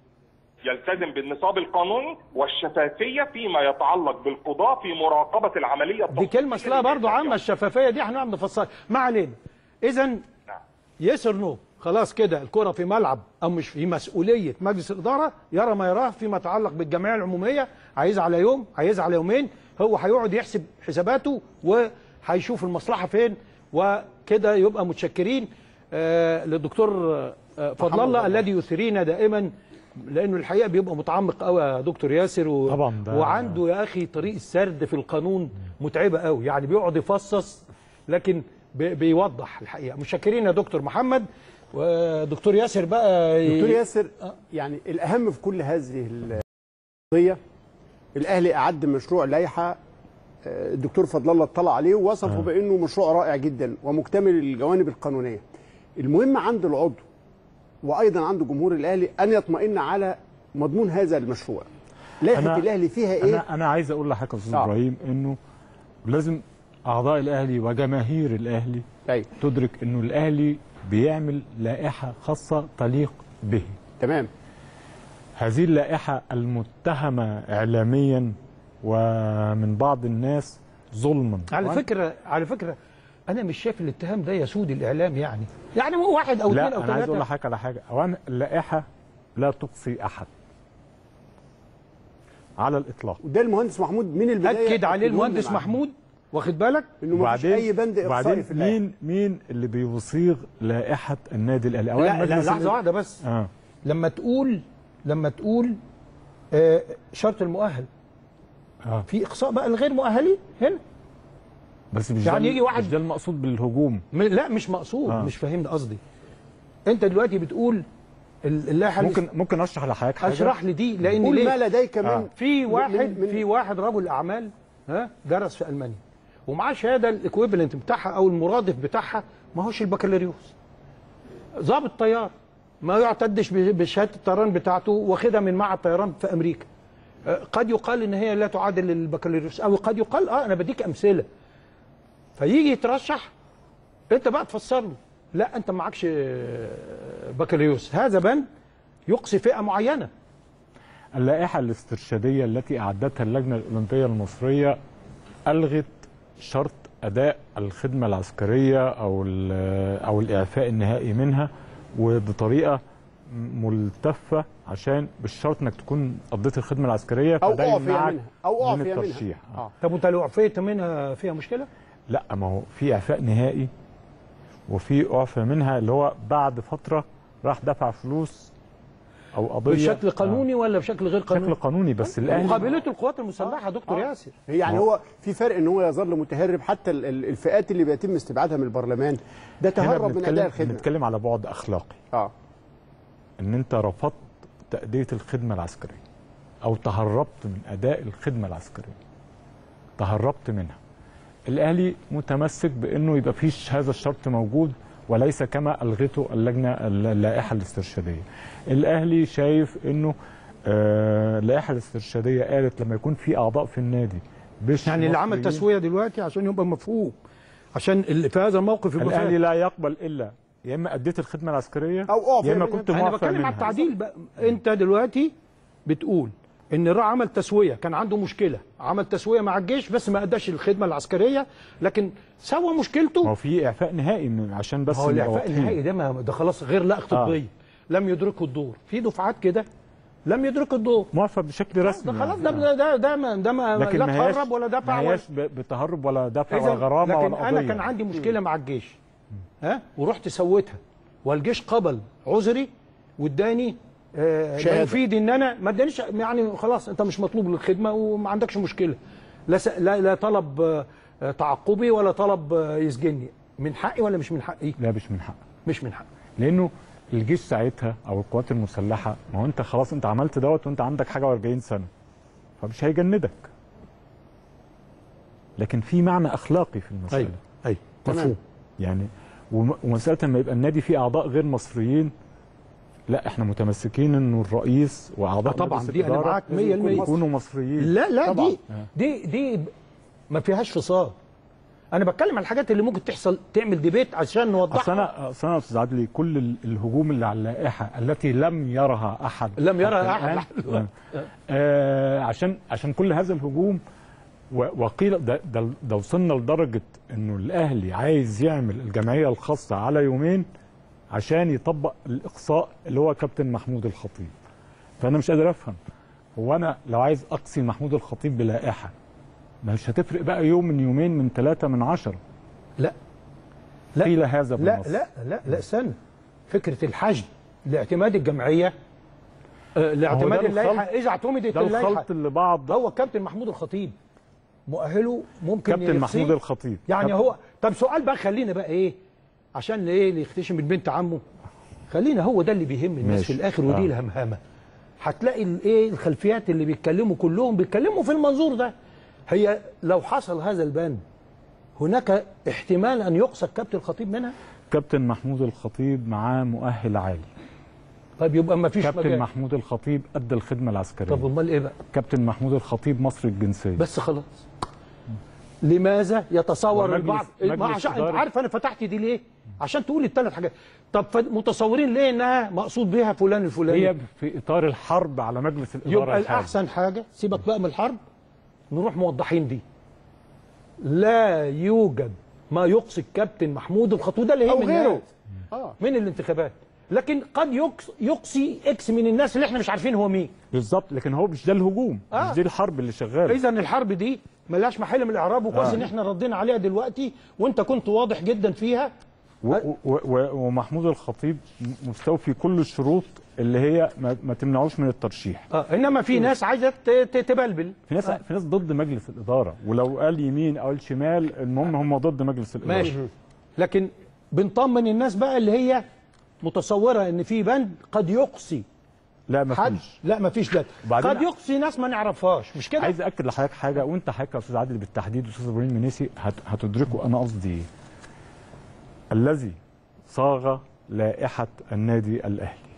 يلتزم بالنصاب القانوني والشفافية فيما يتعلق بالقضاء في مراقبة العملية دي كلمه اصلها برضو عامه الشفافيه دي هنقعد نفصلها ما علينا اذا يسر نو خلاص كده الكره في ملعب او مش في مسؤوليه مجلس الاداره يرى ما يراه فيما يتعلق بالجمعيه العموميه عايز على يوم عايز على يومين هو هيقعد يحسب حساباته وهيشوف المصلحه فين وكده يبقى متشكرين آه للدكتور آه فضل الله الذي يثرينا دائما لانه الحقيقه بيبقى متعمق قوي يا دكتور ياسر و... طبعاً ده- وعنده يا اخي طريق السرد في القانون متعبه قوي يعني بيقعد يفصص لكن بي- بيوضح الحقيقه متشكرين يا دكتور محمد ودكتور ياسر بقى ي- دكتور ياسر يعني الاهم في كل هذه القضيه الاهلي اعد مشروع لائحه آه، الدكتور فضل الله اطلع عليه ووصفه آه. بانه مشروع رائع جدا ومكتمل الجوانب القانونيه المهم عند العضو وايضا عند جمهور الاهلي ان يطمئن على مضمون هذا المشروع لائحه الاهلي فيها ايه انا انا عايز اقول لحضرتك يا استاذ آه. ابراهيم انه لازم اعضاء الاهلي وجماهير الاهلي أيوة. تدرك انه الاهلي بيعمل لائحه خاصه تليق به تمام هذه اللائحه المتهمه اعلاميا ومن بعض الناس ظلما على وأنا- فكره على فكره انا مش شايف الاتهام ده يسود الاعلام يعني يعني هو واحد او لا اثنين او انا عايز اقول ثلاثه لحضرتك على حاجه اولا اللائحه لا تقصي احد على الاطلاق وده المهندس محمود من البدايه اكد عليه أكدوا لنا المهندس معاه. محمود واخد بالك انه ما فيش اي بند اقصائي وبعدين في اللائحه مين مين اللي بيصيغ لائحه النادي الاهلي أولاً لا لا مجلس لحظه ال- واحده بس اه لما تقول لما تقول آه شرط المؤهل اه في اقصاء بقى الغير مؤهلين هنا بس مش يعني ده يجي واحد- مش ده المقصود بالهجوم م- لا مش مقصود آه. مش فاهمني قصدي انت دلوقتي بتقول ال- اللائحه ممكن ممكن اشرح لحضرتك حاجه اشرح لي دي لان قول ليه؟ ما لديك من آه. في من- واحد من- في واحد رجل اعمال ها درس في المانيا ومعاه شهاده الايكويفالنت بتاعها او المرادف بتاعها ما هوش البكالوريوس ضابط طيار ما يعتدش ب- بشهاده الطيران بتاعته واخدها من معهد طيران في امريكا آه، قد يقال ان هي لا تعادل البكالوريوس او قد يقال اه انا بديك امثله فيجي يترشح انت بقى تفسر له لا انت معكش آه، بكالوريوس هذا بند يقصي فئه معينه اللائحه الاسترشاديه التي اعدتها اللجنه الاولمبيه المصريه الغت شرط اداء الخدمه العسكريه او ال- او الاعفاء النهائي منها وبطريقه ملتفه عشان بالشرط انك تكون قضيت الخدمه العسكريه او فده اعفي يمنعك منها او من اعفي منها الترشيح اه طب وانت لو عفيت منها فيها مشكله؟ لا ما هو في اعفاء نهائي وفي اعفاء منها اللي هو بعد فتره راح دفع فلوس او قضيه بشكل قانوني ولا بشكل غير آه. قانوني؟ بشكل قانوني بس الاهلي مقابلته القوات المسلحه يا دكتور ياسر يعني هو في فرق ان هو يظل متهرب حتى ال- ال- الفئات اللي بيتم استبعادها من البرلمان ده هنا تهرب من اداء بنتكلم الخدمه بنتكلم على بعد اخلاقي اه ان انت رفضت تاديه الخدمه العسكريه او تهربت من اداء الخدمه العسكريه تهربت منها الاهلي متمسك بانه يبقى فيش هذا الشرط موجود وليس كما الغته اللجنه اللائحه الاسترشاديه الاهلي شايف انه آه، اللائحه الاسترشاديه قالت لما يكون في اعضاء في النادي مش يعني اللي عمل مصريين، تسويه دلوقتي عشان يبقى مفهوم عشان اللي في هذا الموقف يبقى الاهلي فاهم. لا يقبل الا يا اما اديت الخدمه العسكريه او اعفي يا اما منها. كنت انا معفى بتكلم منها على التعديل بقى انت دلوقتي بتقول ان راح عمل تسويه كان عنده مشكله عمل تسويه مع الجيش بس ما اداش الخدمه العسكريه لكن سوى مشكلته ما هو في اعفاء نهائي من عشان بس ما هو نبقى الاعفاء واضحين. النهائي ده ما ده خلاص غير لائق طبيا لم يدركه الدور في دفعات كده لم يدركه الدور موافق بشكل رسمي ده خلاص يعني. ده ده ده ما ده ما لكن لا ما هياش تهرب ولا دفع ما ولا هياش ب- بتهرب ولا دفع إذن- ولا غرامه لكن ولا انا قضيه كان عندي مشكله مع الجيش ها ورحت سويتها والجيش قبل عذري واداني آه، ما شهادة. يفيد ان انا ما ادانيش يعني خلاص انت مش مطلوب للخدمه وما عندكش مشكله لا س- لا, لا طلب آه، آه، تعقبي ولا طلب آه، يسجني من حقي ولا مش من حقي؟ لا مش من حق مش من حقي لانه الجيش ساعتها او القوات المسلحه ما هو انت خلاص انت عملت دوت وانت عندك حاجه و40 سنه فمش هيجندك لكن في معنى اخلاقي في المساله ايوه ايوه تمام. مفهوم يعني وم- ومساله لما يبقى النادي فيه اعضاء غير مصريين لا احنا متمسكين انه الرئيس واعضاء آه طبعاً، مجلس دي أنا الإدارة معاك لازم 100% يكونوا- يكونوا مصريين لا لا طبعاً. دي دي دي ما فيهاش فصال انا بتكلم عن الحاجات اللي ممكن تحصل تعمل ديبيت عشان اصل نوضحها انا اصل انا يا استاذ عدلي كل ال- الهجوم اللي على اللائحه التي لم يرها احد لم يرها حتى أحد. الآن، آه عشان عشان كل هذا الهجوم و- وقيل ده, ده, ده وصلنا لدرجه انه الاهلي عايز يعمل الجمعيه الخاصه على يومين عشان يطبق الاقصاء اللي هو كابتن محمود الخطيب فانا مش قادر افهم هو انا لو عايز اقصي محمود الخطيب بلائحه مش هتفرق بقى يوم من يومين من ثلاثه من عشره لا لا. قيل هذا لا بالنص لا لا لا استنى فكره الحشد لاعتماد الجمعيه آه، لاعتماد ده اللائحه الخلط- اذا اعتمدت ده اللائحه الخلط اللي بعض هو الكابتن محمود الخطيب مؤهله ممكن كابتن يفصيه. محمود الخطيب يعني كابتن- هو طب سؤال بقى خلينا بقى ايه عشان ايه اللي يختشم من بنت عمه خلينا هو ده اللي بيهم الناس ماشي. في الاخر ودي آه. الهمهمه هتلاقي الايه الخلفيات اللي بيتكلموا كلهم بيتكلموا في المنظور ده هي لو حصل هذا البند هناك احتمال ان يقصى الكابتن الخطيب منها كابتن محمود الخطيب معاه مؤهل عالي طيب يبقى ما فيش كابتن مجال محمود الخطيب ادى الخدمه العسكريه طب امال ايه بقى كابتن محمود الخطيب مصري الجنسيه بس خلاص لماذا يتصور ومجلس- البعض ما مجلس عشان انت إدارة- عارف انا فتحت دي ليه عشان تقول الثلاث حاجات طب ف- متصورين ليه انها مقصود بها فلان الفلاني هي في اطار الحرب على مجلس الاداره يبقى الحالي. الاحسن حاجه سيبك بقى من الحرب نروح موضحين دي لا يوجد ما يقصي الكابتن محمود الخطيب ده اللي أو يهم غيره. الناس اه من الانتخابات لكن قد يقص- يقصي اكس من الناس اللي احنا مش عارفين هو مين بالظبط لكن هو مش ده الهجوم آه. مش دي الحرب اللي شغاله اذا الحرب دي ملهاش محل من الاعراب وكويس آه. ان احنا ردينا عليها دلوقتي وانت كنت واضح جدا فيها و و و ومحمود الخطيب مستوفي كل الشروط اللي هي ما, ما تمنعوش من الترشيح اه انما في ناس عايزه ت- ت- تبلبل في ناس في ناس ضد مجلس الاداره ولو قال يمين او قال شمال المهم هم ضد مجلس الاداره ماشي لكن بنطمن الناس بقى اللي هي متصوره ان في بند قد يقصي لا ما حد فيش لا ما فيش ده وبعدين- قد يقصي ناس ما نعرفهاش مش كده عايز اكد لحضرتك حاجه وانت حضرتك يا استاذ عادل بالتحديد استاذ ابراهيم منيسي هت هتدركوا انا قصدي ايه الذي صاغ لائحه النادي الاهلي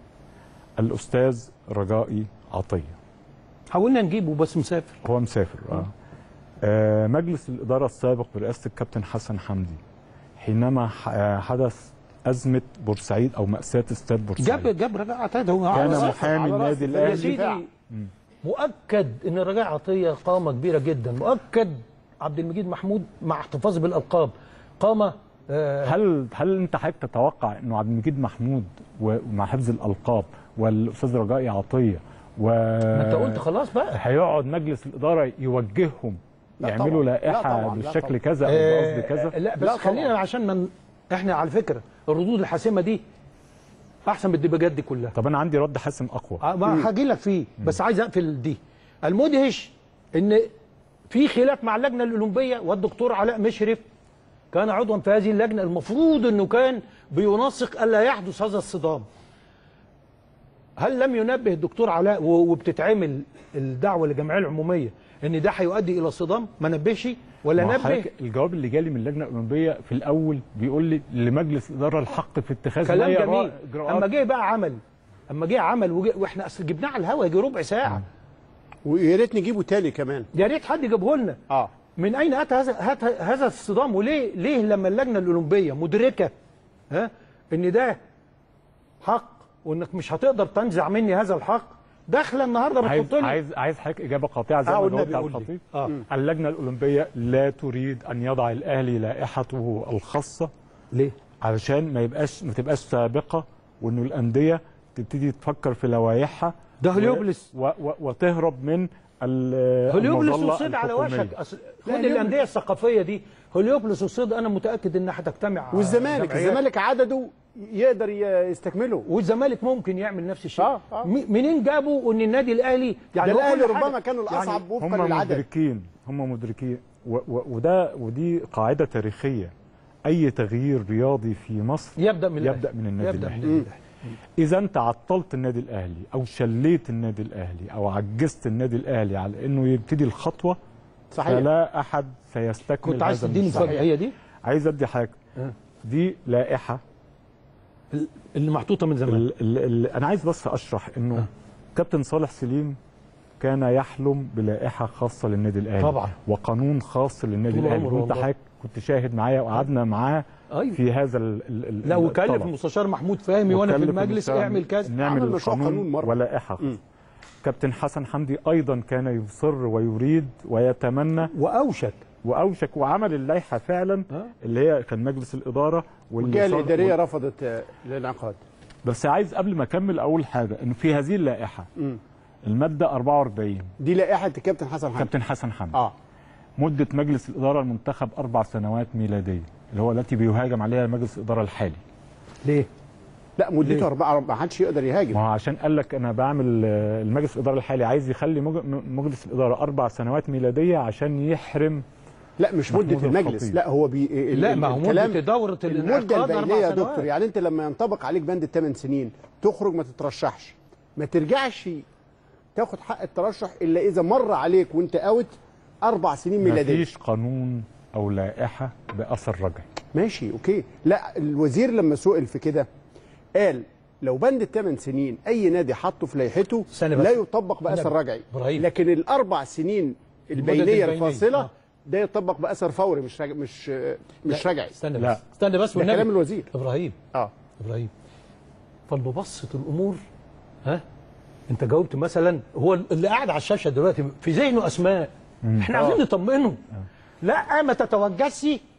الاستاذ رجائي عطيه حاولنا نجيبه بس مسافر هو مسافر آه. آه مجلس الاداره السابق برئاسه الكابتن حسن حمدي حينما ح- آه، حدث ازمه بورسعيد او ماساه استاد بورسعيد جاب جاب رجاء عطيه ده هو كان على- محامي على النادي رأس- الأهلي. يا سيدي مؤكد ان رجاء عطيه قامه كبيره جدا مؤكد عبد المجيد محمود مع احتفاظه بالالقاب قامه آه هل هل انت حضرتك تتوقع انه عبد المجيد محمود ومع حفظ الالقاب والاستاذ رجائي عطيه و ما انت قلت خلاص بقى هيقعد مجلس الاداره يوجههم لا يعملوا طبعاً. لا لائحه طبعاً. لا بالشكل طبعاً. كذا او آه، بقصد كذا لا بس خلينا عشان من احنا على فكره الردود الحاسمه دي احسن من الديباجات دي كلها طب انا عندي رد حاسم اقوى آه، ما هاجي لك فيه بس عايز اقفل دي المدهش ان في خلاف مع اللجنه الاولمبيه والدكتور علاء مشرف كان عضوا في هذه اللجنه المفروض انه كان بينسق الا يحدث هذا الصدام هل لم ينبه الدكتور علاء و- وبتتعمل الدعوه للجمعيه العموميه ان ده هيؤدي الى صدام ما نبهش ولا ما نبه حضرتك الجواب اللي جالي من اللجنه الاولمبيه في الاول بيقول لي لمجلس الاداره الحق في اتخاذ كلام ما يرى جميل إجراءات. اما جه بقى عمل اما جه عمل وجه واحنا اصل جبناه على الهوا يجي ربع ساعه ويا ريت نجيبه تاني كمان يا ريت حد يجيبه لنا اه من اين اتى هذا هات- هذا الصدام وليه ليه لما اللجنه الاولمبيه مدركه ها ان ده حق وانك مش هتقدر تنزع مني هذا الحق داخله النهارده عايز بتحط لي عايز عايز حضرتك اجابه قاطعه زي آه، ما والنبي جاوبت على قول لي. الخطيب آه. اللجنه الاولمبيه لا تريد ان يضع الاهلي لائحته الخاصه ليه علشان ما يبقاش ما تبقاش سابقه وانه الانديه تبتدي تفكر في لوائحها ده و- هليوبلس. و و وتهرب من ال- هليوبلس المظلة وصيد على الحكومية. وشك أصل خد لا، هليوبلس. الانديه الثقافيه دي هليوبلس وصيد انا متاكد انها هتجتمع والزمالك جمعيات. الزمالك عدده يقدر ي- يستكمله والزمالك ممكن يعمل نفس الشيء آه، آه. م- منين جابوا ان النادي الاهلي يعني هو الاهلي كل حاجة- ربما كانوا الاصعب وفقا هم للعدد مدركين هم مدركين و و وده ودي قاعده تاريخيه اي تغيير رياضي في مصر يبدا من يبدا الأهلي. من النادي يبدأ من الاهلي النادي الأهلي. اذا انت عطلت النادي الاهلي او شليت النادي الاهلي او عجزت النادي الاهلي على انه يبتدي الخطوه صحيح. فلا احد سيستكمل كنت عايز هذا تديني المشروع. مفاجاه هي دي عايز ادي حاجه آه. دي لائحه اللي محطوطه من زمان ال ال ال انا عايز بس اشرح انه كابتن صالح سليم كان يحلم بلائحه خاصه للنادي الاهلي طبعا. وقانون خاص للنادي طول الاهلي عمره وانت والله. حضرتك كنت شاهد معايا وقعدنا معاه أيوة. في هذا ال ال ال لا وكلف الطلب. المستشار محمود فهمي وانا في وكلف المجلس المستشار اعمل كذا نعمل عمل مشروع القانون قانون مرة. ولائحه كابتن حسن حمدي ايضا كان يصر ويريد ويتمنى واوشك واوشك وعمل اللائحه فعلا اللي هي كان مجلس الاداره والجهه صار- الاداريه رفضت آه، الانعقاد بس عايز قبل ما اكمل اول حاجه انه في هذه اللائحه الماده 44 دي لائحه الكابتن حسن حمدي كابتن حسن حمدي اه مده مجلس الاداره المنتخب اربع سنوات ميلاديه اللي هو التي بيهاجم عليها مجلس الاداره الحالي ليه؟ لا مدته ليه؟ أربعة ما حدش يقدر يهاجم ما هو عشان قال لك انا بعمل آه، المجلس الاداره الحالي عايز يخلي مج- م- مجلس الاداره اربع سنوات ميلاديه عشان يحرم لا مش محمود مده المجلس الخطيب. لا هو بي ال- لا ال- ما هو الكلام- مده دوره المده الانعقاد البينيه اربع يا دكتور سنوات يعني انت لما ينطبق عليك بند الثمان سنين تخرج ما تترشحش ما ترجعش تاخد حق الترشح الا اذا مر عليك وانت اوت اربع سنين ميلاديه مفيش قانون او لائحه باثر رجعي ماشي اوكي لا الوزير لما سئل في كده قال لو بند الثمان سنين اي نادي حطه في لائحته استنى بس. لا يطبق باثر استنى. رجعي إبراهيم. لكن الاربع سنين المدد البينيه البينية. الفاصله آه. ده يطبق باثر فوري مش رجع مش مش رجعي استنى لا. بس استنى بس ده والنبي كلام الوزير ابراهيم اه ابراهيم فلنبسط الامور ها انت جاوبت مثلا هو اللي قاعد على الشاشه دلوقتي في ذهنه اسماء احنا عايزين نطمئنه لا ما تتوجسش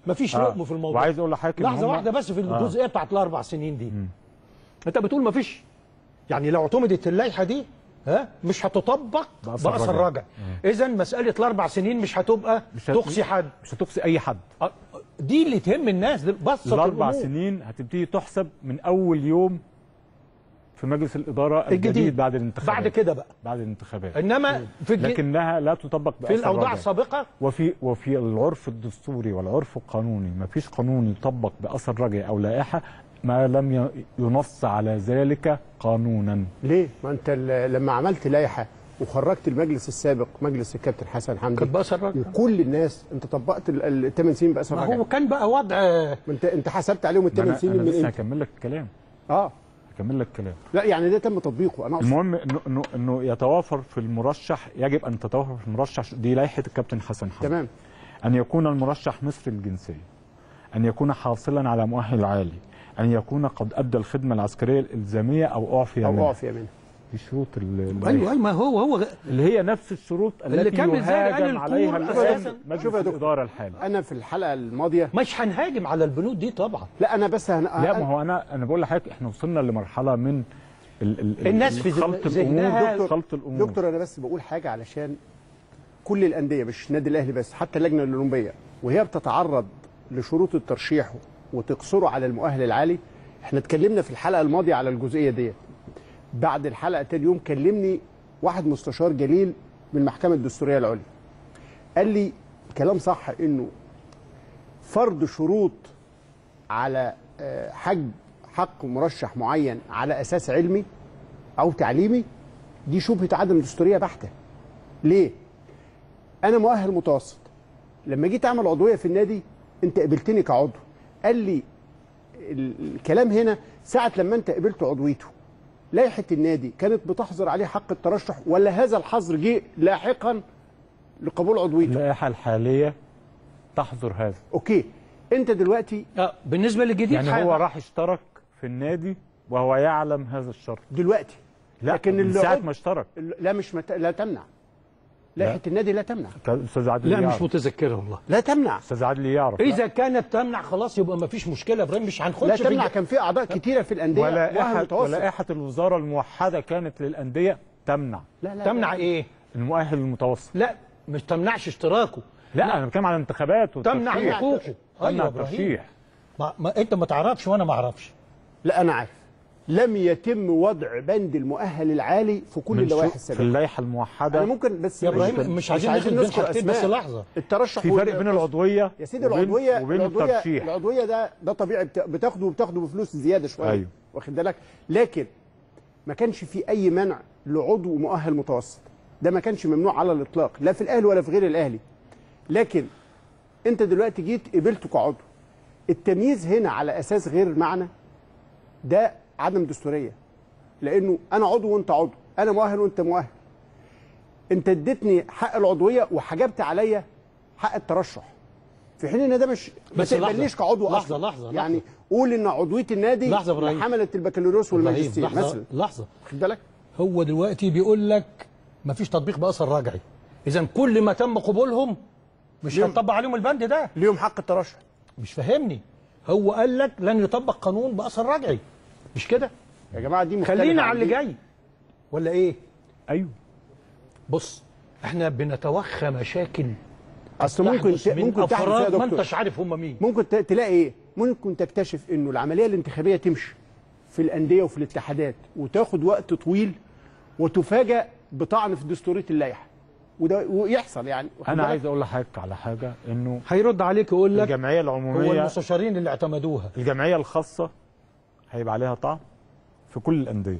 مفيش آه. لقم في الموضوع وعايز اقول لحضرتك إن لحظه هم- واحده بس في آه. الجزئيه بتاعت الاربع سنين دي انت بتقول مفيش يعني لو اعتمدت اللائحه دي ها مش هتطبق بأثر باثر رجعي. راجع اذا مساله الاربع سنين مش هتبقى مش هت- تقصي حد مش هتقصي اي حد دي اللي تهم الناس دي بسط الاربع الأمور. سنين هتبتدي تحسب من اول يوم في مجلس الاداره الجديد, الجديد. بعد الانتخابات بعد كده بقى بعد الانتخابات انما في الج- لكنها لا تطبق في بأثر الاوضاع رجعي. السابقه وفي وفي العرف الدستوري والعرف القانوني ما فيش قانون يطبق باثر رجعي او لائحه ما لم ي- ينص على ذلك قانونا ليه؟ ما انت ال- لما عملت لائحه وخرجت المجلس السابق مجلس الكابتن حسن حمدي كانت بأثر رجعي. وكل الناس انت طبقت الثمان سنين باثر ما رجعي هو كان بقى وضع ما انت انت حسبت عليهم ما الثمان انا, سنين أنا من لسه امتى؟ هكمل لك الكلام اه هكمل لك الكلام لا يعني ده تم تطبيقه انا اقصد المهم انه انه انه يتوافر في المرشح يجب ان تتوافر في المرشح دي لائحه الكابتن حسن حمدي تمام أن يكون المرشح مصري الجنسية أن يكون حاصلا على مؤهل عالي أن يكون قد أدى الخدمة العسكرية الإلزامية أو أعفي او منها اعفي منها دي شروط ال- ايوه اللائحة. ايوه ما هو هو اللي هي نفس الشروط اللي التي كان بالزايد قال يهاجم الكور عليها الآن أساساً. مجلس شوف يا دكتور. الإدارة الحالي انا في الحلقه الماضيه مش هنهاجم على البنود دي طبعا لا انا بس هن... لا ما هو أنا أنا بقول لحضرتك إحنا وصلنا لمرحلة من ال ال الناس في خلط ذهنها- الأمور خلط الأمور دكتور انا بس بقول حاجه علشان كل الانديه مش النادي الاهلي بس حتى اللجنه الاولمبيه وهي بتتعرض لشروط الترشيح وتقصره على المؤهل العالي احنا اتكلمنا في الحلقه الماضيه على الجزئيه ديت بعد الحلقه تاني يوم كلمني واحد مستشار جليل من المحكمه الدستوريه العليا قال لي كلام صح انه فرض شروط على آه، حجب حق مرشح معين على اساس علمي او تعليمي دي شبهه عدم دستوريه بحته ليه انا مؤهل متوسط لما جيت اعمل عضويه في النادي انت قبلتني كعضو قال لي ال- الكلام هنا ساعه لما انت قبلت عضويته لائحه النادي كانت بتحظر عليه حق الترشح ولا هذا الحظر جه لاحقا لقبول عضويته اللائحة الحالية تحظر هذا اوكي انت دلوقتي آه بالنسبه للجديد يعني حاجة. هو راح اشترك في النادي وهو يعلم هذا الشرط دلوقتي لا لكن من اللي ساعة عضو- ما اشترك لا مش مت... لا تمنع لائحه النادي لا تمنع كان استاذ عادل لا يعرف. مش متذكرها والله لا تمنع استاذ عادل يعرف اذا كانت تمنع خلاص يبقى ما فيش مشكله يا ابراهيم مش هنخش لا في تمنع الج- كان في اعضاء كتيره في الانديه مؤهل ولائحة متوسط ولائحة الوزارة الموحدة كانت للأندية تمنع لا لا تمنع ايه المؤهل المتوسط لا مش تمنعش اشتراكه لا أنا بتكلم على الانتخابات تمنع والترشيح. حقوقه تمنع ايوه يا ابراهيم الترشيح ما, ما انت ما تعرفش وانا ما اعرفش لا انا عارف لم يتم وضع بند المؤهل العالي في كل من اللوائح شو- في السابقه اللائحة الموحدة انا ممكن بس يا ابراهيم مش عايزين ندخل بين حاجتين بس لحظه الترشح في وال- فرق بين العضوية يا سيدي وبين- العضويه وبين العضويه الترشيح العضويه ده ده طبيعي بت- بتاخده وبتاخده بفلوس زياده شويه أيوه. واخد بالك لكن ما كانش في اي منع لعضو مؤهل متوسط ده ما كانش ممنوع على الاطلاق لا في الاهلي ولا في غير الاهلي لكن انت دلوقتي جيت قبلته كعضو التمييز هنا على اساس غير معنى ده عدم دستوريه لانه انا عضو وانت عضو انا مؤهل وانت مؤهل انت اديتني حق العضويه وحجبت عليا حق الترشح في حين ان ده مش ما بس لحظة. تقبلنيش كعضو لحظة، اصلا لحظة، لحظة. يعني قول ان عضويه النادي لحظة يا إبراهيم. حملت البكالوريوس إبراهيم، والماجستير لحظه مثلا لحظه واخد بالك هو دلوقتي بيقول لك ما فيش تطبيق باثر رجعي اذا كل ما تم قبولهم مش ليهم- هنطبق عليهم البند ده ليهم حق الترشح مش فاهمني هو قال لك لن يطبق قانون باثر رجعي مش كده يا جماعه دي مختلفه خلينا عن على اللي دي. جاي ولا ايه أيوه بص احنا بنتوخى مشاكل اصل ممكن تحدث ت- من ممكن تحدث يا افراد ما دكتور انتش عارف هم مين ممكن ت- تلاقي ايه ممكن تكتشف انه العمليه الانتخابيه تمشي في الانديه وفي الاتحادات وتاخد وقت طويل وتفاجأ بطعن في دستوريه اللائحه وده ويحصل يعني واخد أنا بالك؟ عايز أقول لحضرتك على حاجة إنه هيرد عليك يقول لك الجمعية هو العمومية المستشارين اللي اعتمدوها الجمعية الخاصة هيبقى عليها طعم في كل الأندية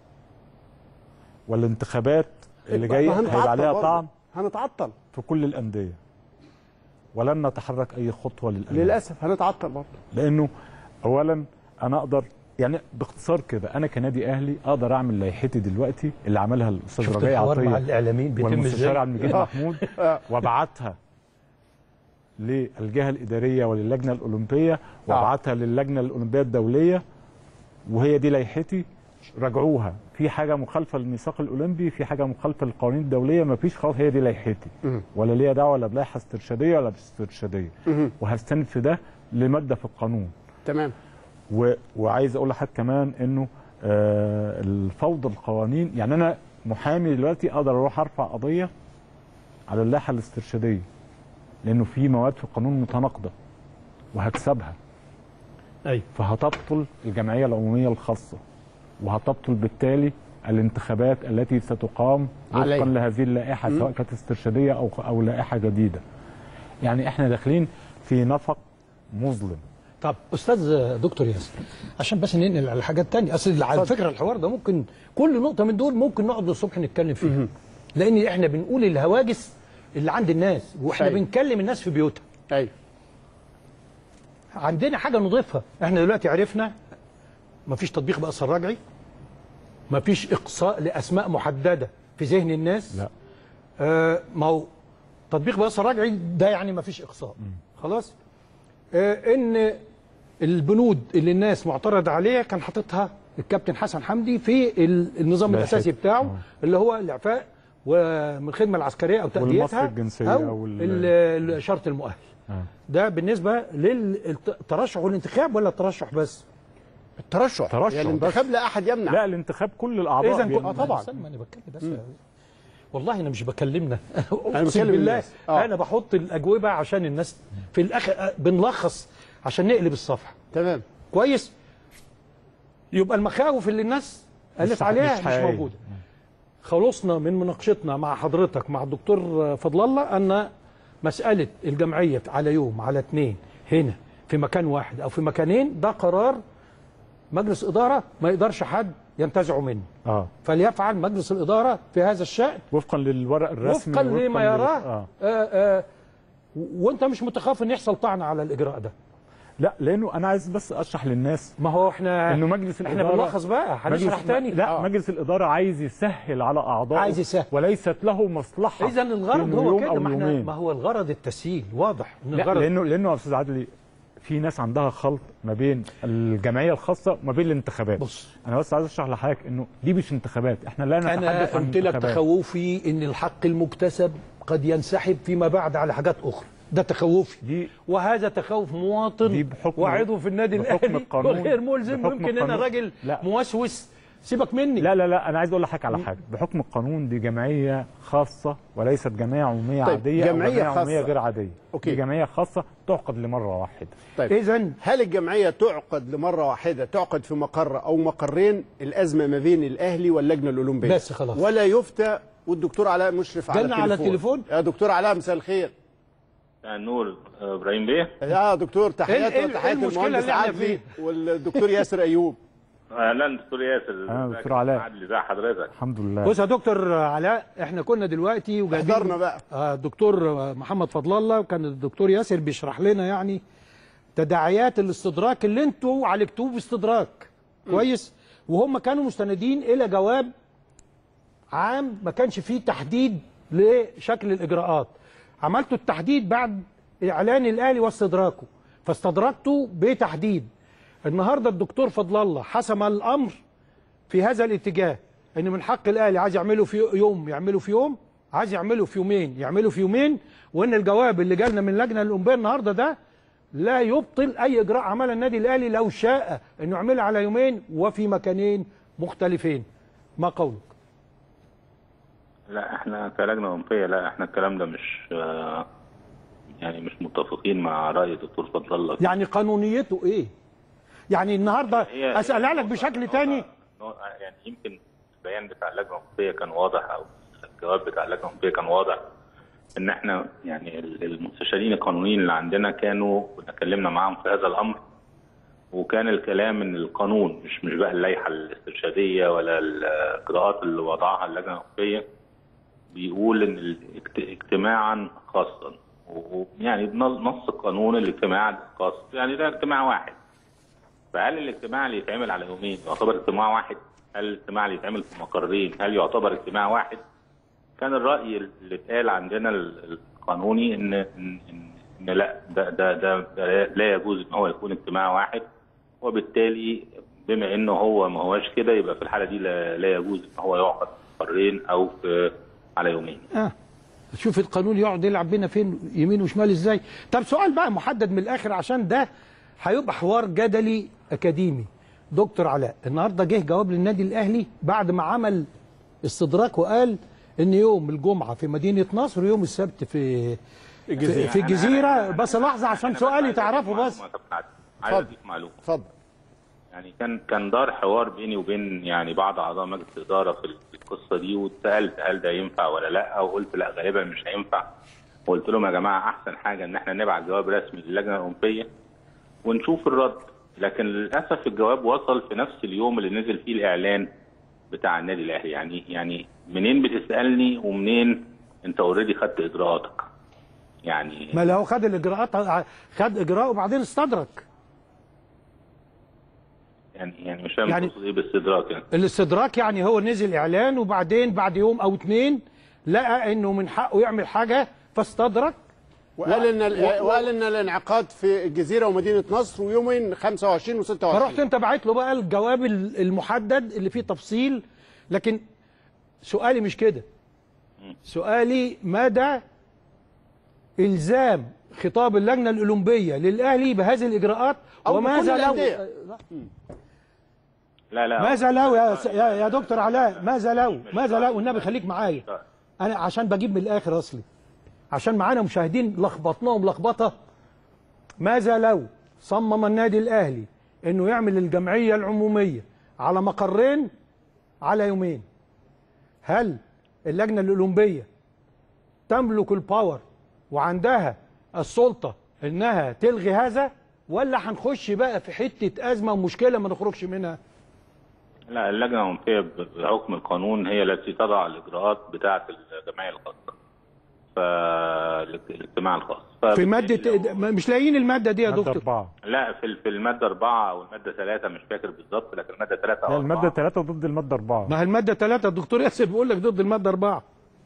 والانتخابات اللي ما جاية هنتعطل هيبقى عليها برضه. طعم هنتعطل في كل الأندية ولن نتحرك أي خطوة للأمام للاسف هنتعطل برضه لأنه أولا أنا أقدر يعني باختصار كده أنا كنادي أهلي أقدر أعمل لائحتي دلوقتي اللي عملها الأستاذ شفت ربيع الحوار مع عطية الاعلاميين بيتم والمستشار ازاي عبد المجيد محمود وابعتها للجهه الاداريه وللجنه الاولمبيه وابعتها للجنه الاولمبيه الدوليه وهي دي لائحتي راجعوها في حاجه مخالفه للميثاق الاولمبي في حاجه مخالفه للقوانين الدوليه ما فيش خلاص هي دي لائحتي ولا ليا دعوه لا بلائحه استرشاديه ولا باسترشاديه مهم. وهستند في ده لماده في القانون تمام و... وعايز اقول لحضرتك كمان انه آه الفوضى القوانين يعني انا محامي دلوقتي اقدر اروح ارفع قضيه على اللائحه الاسترشاديه لانه في مواد في القانون متناقضه وهكسبها ايوه فهتبطل الجمعيه العموميه الخاصه وهتبطل بالتالي الانتخابات التي ستقام وفقا عليها. لهذه اللائحه مم. سواء كانت استرشاديه او او لائحه جديده يعني احنا داخلين في نفق مظلم طب استاذ دكتور ياسر عشان بس ننقل على حاجات تانية اصل على فكره الحوار ده ممكن كل نقطه من دول ممكن نقعد للصبح نتكلم فيها لان احنا بنقول الهواجس اللي عند الناس واحنا أيوة. بنكلم الناس في بيوتها ايوه عندنا حاجه نضيفها احنا دلوقتي عرفنا مفيش تطبيق باثر رجعي مفيش اقصاء لاسماء محدده في ذهن الناس لا آه ما هو تطبيق باثر رجعي ده يعني مفيش اقصاء خلاص آه ان البنود اللي الناس معترض عليها كان حاططها الكابتن حسن حمدي في ال- النظام لا الاساسي شك. بتاعه اللي هو الاعفاء ومن الخدمه العسكريه او تاديتها والمصر الجنسية او أو ال- ال- الشرط المؤهل آه. ده بالنسبه للترشح والانتخاب ولا الترشح بس؟ الترشح ترشح يعني الانتخاب لا احد يمنع لا الانتخاب كل الاعضاء اذا بيمنعوا. اه طبعا استنى ما انا بتكلم بس والله انا مش بكلمنا بكلم اقسم بالله الناس. آه. انا بحط الاجوبه عشان الناس في الاخر آه، بنلخص عشان نقلب الصفحه تمام كويس يبقى المخاوف اللي الناس قالت مش- عليها مش مش, حقيقية. موجوده خلصنا من مناقشتنا مع حضرتك مع الدكتور فضل الله ان مساله الجمعيه على يوم على اثنين هنا في مكان واحد او في مكانين ده قرار مجلس اداره ما يقدرش حد ينتزعه منه اه فليفعل مجلس الاداره في هذا الشان وفقا للورق الرسمي وفقا لما لل- يراه آه. آه آه وانت مش متخاف ان يحصل طعن على الاجراء ده لا لانه انا عايز بس اشرح للناس ما هو احنا انه مجلس احنا الاداره بنلخص بقى هنشرح مجلس- تاني لا آه. مجلس الاداره عايز يسهل على اعضائه عايز يسهل. وليست له مصلحه اذا الغرض إنه هو يوم كده أو ما احنا يومين. ما هو الغرض التسهيل واضح ان لا الغرض لانه لانه يا استاذ عادل في ناس عندها خلط ما بين الجمعيه الخاصه وما بين الانتخابات بص انا بس عايز اشرح لحضرتك انه دي مش انتخابات احنا لا انا نتحدث عن قلت لك انتخابات تخوفي ان الحق المكتسب قد ينسحب فيما بعد على حاجات اخرى ده تخوفي دي وهذا تخوف مواطن دي بحكم وعضو في النادي بحكم الاهلي القانون وغير ملزم بحكم ممكن انا القانون. راجل لا. موسوس سيبك مني لا لا لا انا عايز اقول لحضرتك على حاجه بحكم القانون دي جمعيه خاصه وليست جمعيه عموميه طيب، عاديه جمعية او جمعيه خاصة. عموميه غير عاديه أوكي. دي جمعيه خاصه تعقد لمره واحده طيب اذا هل الجمعيه تعقد لمره واحده تعقد في مقر او مقرين الازمه ما بين الاهلي واللجنه الاولمبيه بس خلاص. ولا يفتى والدكتور علاء مشرف على جالنا التليفون على التليفون؟ يا دكتور علاء مساء الخير نور ابراهيم بيه يا دكتور تحياتي إيه- إيه وتحيات المشكلة المهندس اللي إحنا عدلي فيها؟ والدكتور ياسر ايوب اهلا دكتور ياسر أهلا ازيك دكتور علاء. عادل ازي حضرتك الحمد لله بص يا دكتور علاء احنا كنا دلوقتي وجايبين احضرنا بقى. آه، الدكتور محمد فضل الله وكان الدكتور ياسر بيشرح لنا يعني تداعيات الاستدراك اللي انتوا عالجتوه باستدراك كويس وهم كانوا مستندين الى جواب عام ما كانش فيه تحديد لشكل الاجراءات عملتوا التحديد بعد اعلان الاهلي واستدراكه فاستدركتوا بتحديد النهارده الدكتور فضل الله حسم الامر في هذا الاتجاه ان من حق الاهلي عايز يعمله في يوم يعمله في يوم عايز يعمله في يومين يعمله في يومين وان الجواب اللي جالنا من اللجنه الاولمبيه النهارده ده لا يبطل اي اجراء عمل النادي الاهلي لو شاء انه يعملها على يومين وفي مكانين مختلفين ما قولك لا احنا كلجنه اولمبيه لا احنا الكلام ده مش آه، يعني مش متفقين مع راي الدكتور فضل الله يعني قانونيته ايه يعني النهارده هي- اسالها لك بشكل تاني يعني يمكن البيان بتاع اللجنه الاولمبيه كان واضح او الجواب بتاع اللجنه الاولمبيه كان واضح ان احنا يعني ال- المستشارين القانونيين اللي عندنا كانوا كنا اتكلمنا معاهم في هذا الامر وكان الكلام ان القانون مش مش بقى اللائحه الاسترشاديه ولا الاجراءات اللي وضعها اللجنه الاولمبيه بيقول ان الاجت- اجتماعا خاصا ويعني نص القانون الاجتماع الخاص يعني ده اجتماع واحد فهل الاجتماع اللي يتعمل على يومين يعتبر اجتماع واحد؟ هل الاجتماع اللي يتعمل في مقرين هل يعتبر اجتماع واحد؟ كان الرأي اللي اتقال عندنا ال- القانوني ان ان ان, إن لا ده, ده ده ده لا يجوز ان هو يكون اجتماع واحد وبالتالي بما انه هو ما هواش كده يبقى في الحاله دي لا, لا يجوز ان هو يعقد قرين او في على يومين اه شوف القانون يقعد يلعب بينا فين يمين وشمال ازاي طب سؤال بقى محدد من الاخر عشان ده هيبقى حوار جدلي اكاديمي دكتور علاء النهارده جه جواب للنادي الاهلي بعد ما عمل استدراك وقال ان يوم الجمعه في مدينه نصر ويوم السبت في الجزيرة. في, في أنا- الجزيره أنا- بس لحظه عشان أنا بس سؤالي عايز تعرفه أضيف بس معلومة يا كابتن عادل. عايز اضيف معلومه اتفضل يعني كان كان دار حوار بيني وبين يعني بعض اعضاء مجلس الاداره في القصه دي واتسالت هل ده ينفع ولا لا وقلت لا غالبا مش هينفع وقلت لهم يا جماعه احسن حاجه ان احنا نبعت جواب رسمي للجنه الاولمبيه ونشوف الرد لكن للاسف الجواب وصل في نفس اليوم اللي نزل فيه الاعلان بتاع النادي الاهلي يعني يعني منين بتسالني ومنين انت اوريدي خدت اجراءاتك يعني ما لو خد الاجراءات خد اجراء وبعدين استدرك يعني يعني مش فاهم يعني- تقصد ايه باستدراك يعني الاستدراك يعني هو نزل اعلان وبعدين بعد يوم او اتنين لقى انه من حقه يعمل حاجه فاستدرك وقال ان ال- وقال ان الانعقاد في الجزيره ومدينه نصر ويومين 25 و26 فرحت انت باعت له بقى الجواب ال- المحدد اللي فيه تفصيل لكن سؤالي مش كده سؤالي مدى الزام خطاب اللجنه الاولمبيه للاهلي بهذه الاجراءات أو وماذا بكل لو الأندية. لا لا ماذا لو يا س- يا, يا دكتور علاء ماذا لو ماذا لو والنبي خليك معايا انا عشان بجيب من الاخر اصلي عشان معانا مشاهدين لخبطناهم لخبطه ماذا لو صمم النادي الاهلي انه يعمل الجمعيه العموميه على مقرين على يومين هل اللجنه الاولمبيه تملك الباور وعندها السلطه انها تلغي هذا ولا هنخش بقى في حته ازمه ومشكله ما نخرجش منها لا اللجنه الاولمبيه بحكم القانون هي التي تضع الاجراءات بتاعه الجمعيه الخاصه فالاجتماع الخاص في ماده مش لاقيين الماده دي يا مادة دكتور أربعة لا في في الماده أربعة او الماده ثلاثة مش فاكر بالظبط لكن الماده ثلاثة لا او المادة أربعة ثلاثة ضد المادة أربعة ما هي الماده 3 الدكتور ياسر بيقول لك ضد الماده 4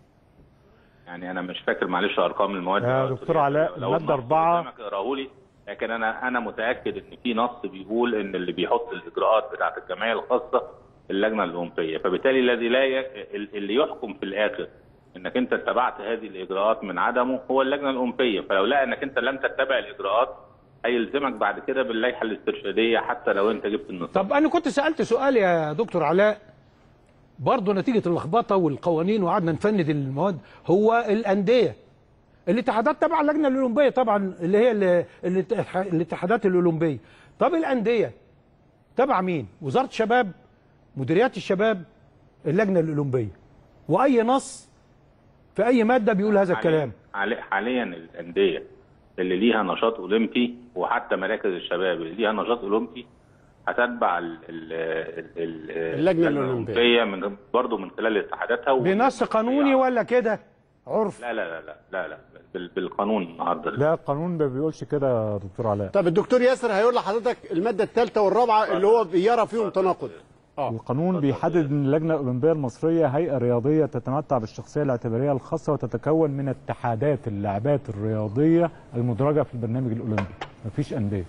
يعني انا مش فاكر معلش ارقام المواد يا دكتور علاء لو المادة النص أربعة قدامك اقراه لي لكن انا انا متاكد ان في نص بيقول ان اللي بيحط الاجراءات بتاعه الجمعيه الخاصه اللجنه الاولمبيه فبالتالي الذي لا ي... اللي يحكم في الاخر انك انت اتبعت هذه الاجراءات من عدمه هو اللجنه الاولمبيه فلو لقى انك انت لم تتبع الاجراءات هيلزمك بعد كده باللائحه الاسترشاديه حتى لو انت جبت النص طب انا كنت سالت سؤال يا دكتور علاء برضه نتيجه اللخبطه والقوانين وقعدنا نفند المواد هو الانديه الاتحادات تبع اللجنه الاولمبيه طبعا اللي هي ال- الاتح- الاتحادات الاولمبيه طب الانديه تبع مين وزاره الشباب مديريات الشباب اللجنه الاولمبيه واي نص في اي ماده بيقول هذا الكلام حاليا حاليا الانديه اللي ليها نشاط اولمبي وحتى مراكز الشباب اللي ليها نشاط اولمبي هتتبع ال ال ال اللجنة الأولمبية. من برضه من خلال اتحاداتها و- بنص قانوني ولا كده عرف لا لا لا لا لا, لا بال- بالقانون النهارده لا القانون ما بيقولش كده يا دكتور علاء طب الدكتور ياسر هيقول لحضرتك الماده الثالثه والرابعه اللي هو بيرى فيهم تناقض القانون بيحدد ان اللجنه الاولمبيه المصريه هيئه رياضيه تتمتع بالشخصيه الاعتباريه الخاصه وتتكون من اتحادات اللاعبات الرياضيه المدرجه في البرنامج الاولمبي مفيش انديه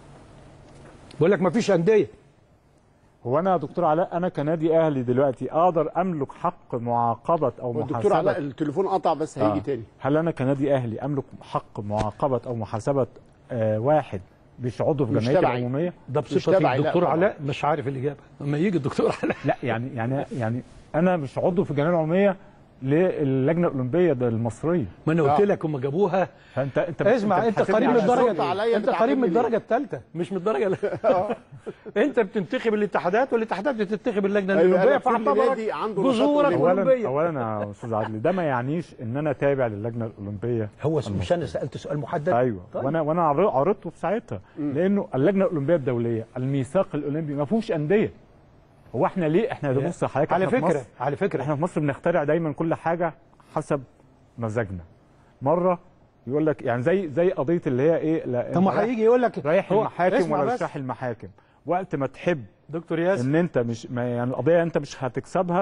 بقول لك مفيش انديه هو انا يا دكتور علاء انا كنادي اهلي دلوقتي اقدر املك حق معاقبه او والدكتور محاسبه علاء التليفون قطع بس هيجي آه. تاني هل انا كنادي اهلي املك حق معاقبه او محاسبه آه واحد مش عضو في مش جمعيه تبعي. العموميه ده مش بصفتي تبعي، لا الدكتور طبعا. علاء مش عارف الاجابه لما يجي الدكتور علاء لا يعني يعني يعني انا مش عضو في الجمعيه العموميه للجنه الاولمبيه ده المصريه ما انا قلت لك هم جابوها فانت انت اسمع انت بتحاسبني قريب من على الدرجه السلطة عليا انت بتعاقبني قريب من ليه؟ الدرجه الثالثه مش من الدرجه ال- انت بتنتخب الاتحادات والاتحادات بتنتخب اللجنه أيوة، الاولمبيه أنا كل فاعتبرك نادي عنده نشاط جذورك أولمبي. اولمبيه اولا اولا يا استاذ عادل ده ما يعنيش ان انا تابع للجنه الاولمبيه هو مش انا سالت سؤال محدد ايوه طيب. وانا وانا عر- عرضته في ساعتها لانه اللجنه الاولمبيه الدوليه الميثاق الاولمبي ما فيهوش انديه هو احنا ليه احنا ده بص حضرتك على إحنا في فكره مصر على فكره احنا في مصر بنخترع دايما كل حاجه حسب مزاجنا مره يقول لك يعني زي زي قضيه اللي هي ايه لا طب ما رايح- هيجي يقول لك رايح هو- المحاكم اسمع ولا بس. مش رايح المحاكم وقت ما تحب دكتور ياسر ان انت مش ما يعني القضيه انت مش هتكسبها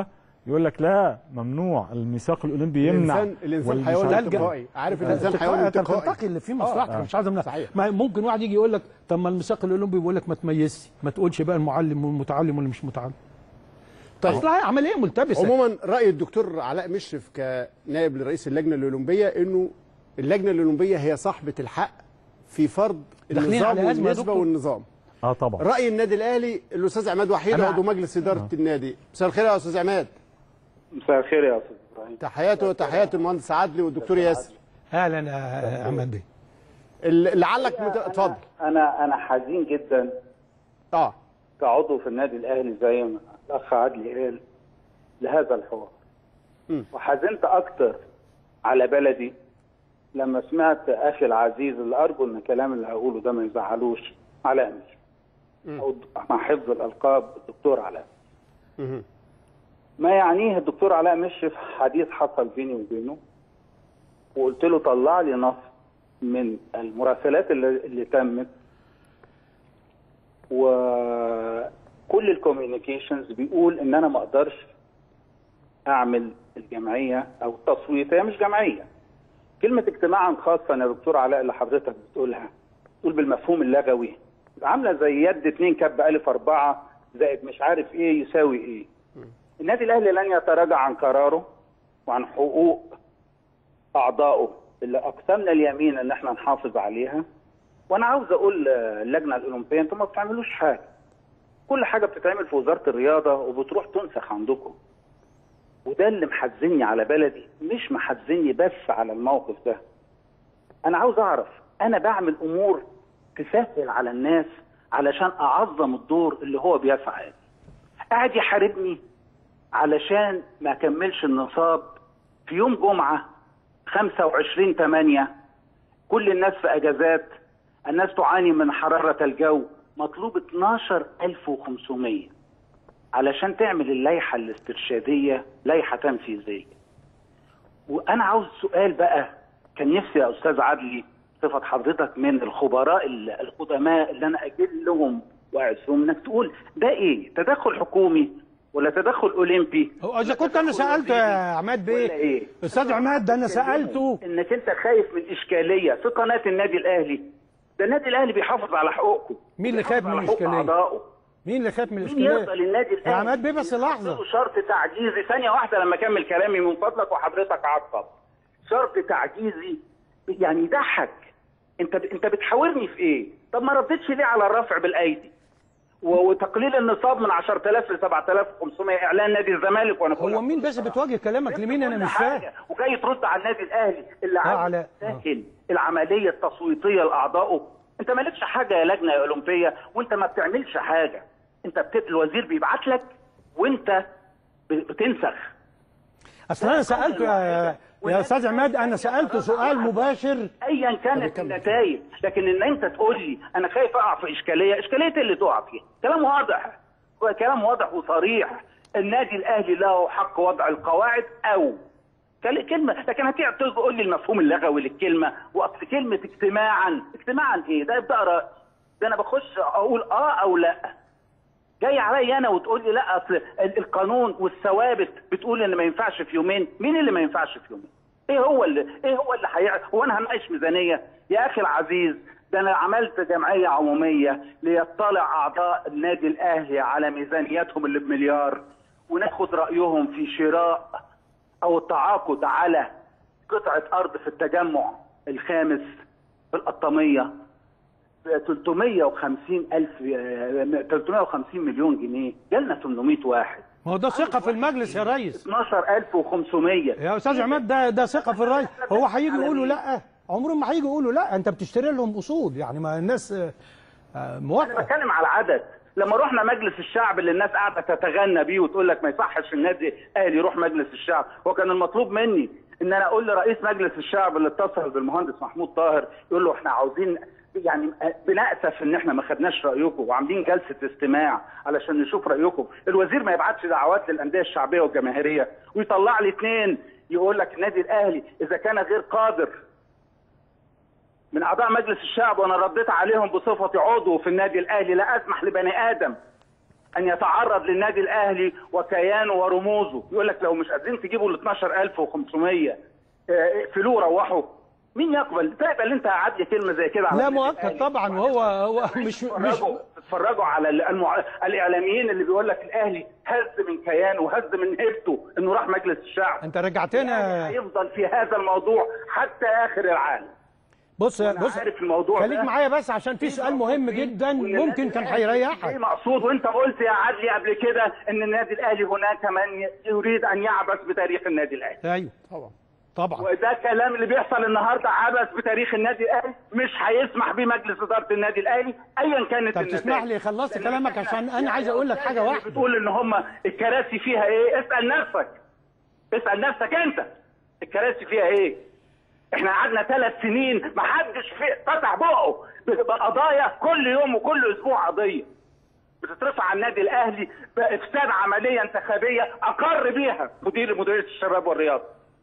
يقول لك لا ممنوع الميثاق الاولمبي يمنع الإنسان- الإنسان والمش حيوان عارف- انتقائي. عارف لا، الإنسان انتقائي، حيوان انت انتقائي. بتنتقي اللي فيه آه، مصلحتك آه. مش عايز امنع صحيح. ما ممكن واحد يجي يقول لك طب ما الميثاق الاولمبي بيقول لك ما تميزش ما تقولش بقى المعلم والمتعلم واللي مش متعلم طيب. اصلها عمليه ملتبسه عموما راي الدكتور علاء مشرف كنائب لرئيس اللجنه الاولمبيه انه اللجنه الاولمبيه هي صاحبه الحق في فرض داخلين النظام على أزمة يا والنسبه دكتور. والنظام اه طبعا راي النادي الاهلي الاستاذ عماد وحيد أنا- عضو مجلس اداره النادي مساء الخير يا استاذ عماد مساء الخير يا استاذ ابراهيم تحياته وتحيات المهندس عدلي والدكتور ياسر اهلا يا عماد بيه ال- لعلك مت... اتفضل انا انا حزين جدا اه كعضو في النادي الاهلي زي ما الاخ عدلي قال لهذا الحوار وحزنت اكتر على بلدي لما سمعت اخي العزيز اللي ارجو ان الكلام اللي هقوله ده ما يزعلوش علاء مش او مع حفظ الالقاب الدكتور علاء ما يعنيه الدكتور علاء مشي في حديث حصل بيني وبينه وقلت له طلع لي نص من المراسلات اللي, اللي تمت وكل الكوميونيكيشنز بيقول ان انا ما اقدرش اعمل الجمعيه او التصويت هي مش جمعيه كلمه اجتماعا خاصه يا دكتور علاء اللي حضرتك بتقولها تقول بالمفهوم اللغوي عامله زي يد اتنين كب الف اربعه زائد مش عارف ايه يساوي ايه النادي الاهلي لن يتراجع عن قراره وعن حقوق اعضائه اللي اقسمنا اليمين ان احنا نحافظ عليها وانا عاوز اقول اللجنه الاولمبيه انتم ما بتعملوش حاجه كل حاجه بتتعمل في وزاره الرياضه وبتروح تنسخ عندكم وده اللي محزني على بلدي مش محزني بس على الموقف ده انا عاوز اعرف انا بعمل امور تسهل على الناس علشان اعظم الدور اللي هو بيسعى قاعد يحاربني علشان ما اكملش النصاب في يوم جمعه 25 8 كل الناس في اجازات الناس تعاني من حراره الجو مطلوب 12500 علشان تعمل اللائحه الاسترشاديه لائحه تنفيذيه وانا عاوز سؤال بقى كان نفسي يا استاذ عدلي صفه حضرتك من الخبراء القدماء اللي انا اجلهم واعزهم انك تقول ده ايه تدخل حكومي ولا تدخل اولمبي هو اذا كنت انا سالته يا عماد بيه ايه استاذ عماد ده انا سالته انك انت خايف من اشكاليه في قناه النادي الاهلي ده النادي الاهلي بيحافظ على حقوقكم مين اللي خايف من على حقوق الاشكاليه أعضائه. مين اللي خايف من مين الاشكاليه يرضى للنادي الاهلي يا عماد بيه بس لحظه يحطوا شرط تعجيزي ثانيه واحده لما اكمل كلامي من فضلك وحضرتك عطل شرط تعجيزي يعني يضحك انت انت بتحاورني في ايه طب ما ردتش ليه على الرفع بالايدي و- وتقليل النصاب من 10000 ل 7500 اعلان نادي الزمالك وانا هو مين بس بتواجه كلامك لمين انا مش فاهم وجاي ترد على النادي الاهلي اللي آه، عايز علاء. يسهل العمليه التصويتيه لاعضائه انت مالكش حاجه يا لجنه يا اولمبيه وانت ما بتعملش حاجه انت بت... الوزير بيبعت لك وانت ب- بتنسخ اصل انا سالته يا يا استاذ عماد انا سالته سؤال مباشر ايا كانت النتائج لكن ان انت تقول لي انا خايف اقع في اشكاليه اشكاليه إيه اللي تقع فيها كلام واضح هو كلام واضح وصريح النادي الاهلي له حق وضع القواعد او كل- كلمه لكن هتيجي تقول لي المفهوم اللغوي للكلمه واصل كلمه اجتماعا اجتماعا ايه ده بقرا ده انا بخش اقول اه او لا جاي عليا انا وتقول لي لا اصل ال- القانون والثوابت بتقول ان ما ينفعش في يومين مين اللي ما ينفعش في يومين ايه هو اللي ايه هو اللي هيع... هو انا هناقش ميزانيه يا اخي العزيز ده انا عملت جمعيه عموميه ليطلع اعضاء النادي الاهلي على ميزانياتهم اللي بمليار وناخد رايهم في شراء او التعاقد على قطعه ارض في التجمع الخامس في القطاميه 350 الف 350 مليون جنيه جالنا 800 واحد ما هو ده ثقه في المجلس يا ريس 12500 يا استاذ عماد ده ده ثقه في الرئيس هو هيجي يقولوا لا عمرهم ما هيجي يقولوا لا انت بتشتري لهم اصول يعني ما الناس آه، آه، موافقه بتكلم على العدد لما رحنا مجلس الشعب اللي الناس قاعده تتغنى بيه وتقول لك ما يصحش النادي الاهلي يروح مجلس الشعب وكان المطلوب مني ان انا اقول لرئيس مجلس الشعب اللي اتصل بالمهندس محمود طاهر يقول له احنا عاوزين يعني بنأسف ان احنا ما خدناش رايكم وعاملين جلسه استماع علشان نشوف رايكم الوزير ما يبعتش دعوات للانديه الشعبيه والجماهيريه ويطلع لي اثنين يقول لك النادي الاهلي اذا كان غير قادر من اعضاء مجلس الشعب وانا رديت عليهم بصفتي عضو في النادي الاهلي لا اسمح لبني ادم ان يتعرض للنادي الاهلي وكيانه ورموزه يقول لك لو مش قادرين تجيبوا ال 12500 آه، اقفلوه روحوا مين يقبل تقبل انت قعد لي كلمه زي كده على لا النادي مؤكد الأهلي؟ طبعا وهو هو مش مش تتفرجوا تتفرجوا على ال- المع... الاعلاميين اللي بيقول لك الاهلي هز من كيانه وهز من هيبته انه راح مجلس الشعب انت رجعتنا هيفضل في هذا الموضوع حتى اخر العالم بص بص عارف الموضوع خليك ده. معايا بس عشان في سؤال مهم جدا ممكن كان ايه هيريحك مقصود وانت قلت يا عدلي قبل كده ان النادي الاهلي هناك من يريد ان يعبث بتاريخ النادي الاهلي ايوه طبعا طبعا وده كلام اللي بيحصل النهارده عبث بتاريخ النادي الاهلي مش هيسمح بيه مجلس اداره النادي الاهلي ايا كانت طب النتائج. تسمح لي خلصت لأن كلامك إحنا- عشان انا عايز اقول لك حاجه اللي واحده بتقول ان هم الكراسي فيها ايه اسال نفسك اسال نفسك انت الكراسي فيها ايه احنا قعدنا ثلاث سنين ما حدش في فتح بقه بقضايا كل يوم وكل اسبوع قضيه بتترفع على النادي الاهلي بافساد عمليه انتخابيه اقر بيها مدير مديريه الشباب والرياضه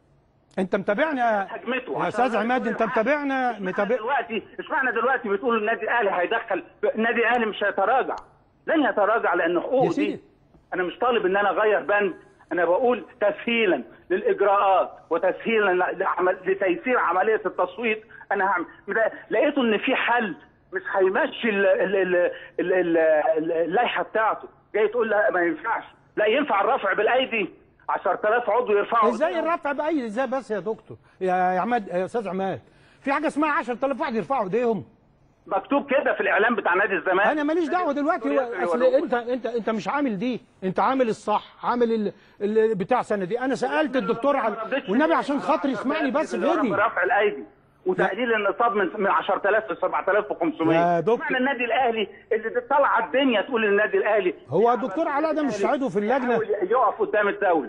انت متابعنا هجمته يا عشان استاذ عماد انت متابعنا متابع دلوقتي اشمعنى دلوقتي بتقول النادي الاهلي هيدخل النادي الاهلي مش هيتراجع لن يتراجع لان يا حقوقه سيدي. دي انا مش طالب ان انا اغير بند انا بقول تسهيلا للاجراءات وتسهيلا لعمل لتيسير عمليه التصويت انا هعمل ده- لقيته ان في حل مش هيمشي ال- ال- ال- ال- ال- ال- اللائحه بتاعته جاي تقول لا ما ينفعش لا ينفع الرفع بالايدي 10000 عضو يرفعوا ازاي الرفع باي ازاي بس يا دكتور يا يا عماد يا استاذ عماد في حاجه اسمها 10000 واحد يرفعوا ايديهم مكتوب كده في الاعلام بتاع نادي الزمالك انا ماليش دعوه دلوقتي هو اصل انت انت انت مش عامل دي انت عامل الصح عامل ال... ال... بتاع سنه دي انا سالت الدكتور على والنبي عشان خاطري اسمعني بس فيدي رفع الايدي وتقليل النصاب من من 10000 ل 7500 يا دكتور. معنى النادي الاهلي اللي طالعه الدنيا تقول النادي الاهلي هو الدكتور علاء ده مش عضو في اللجنه يحاول يقف قدام الدوله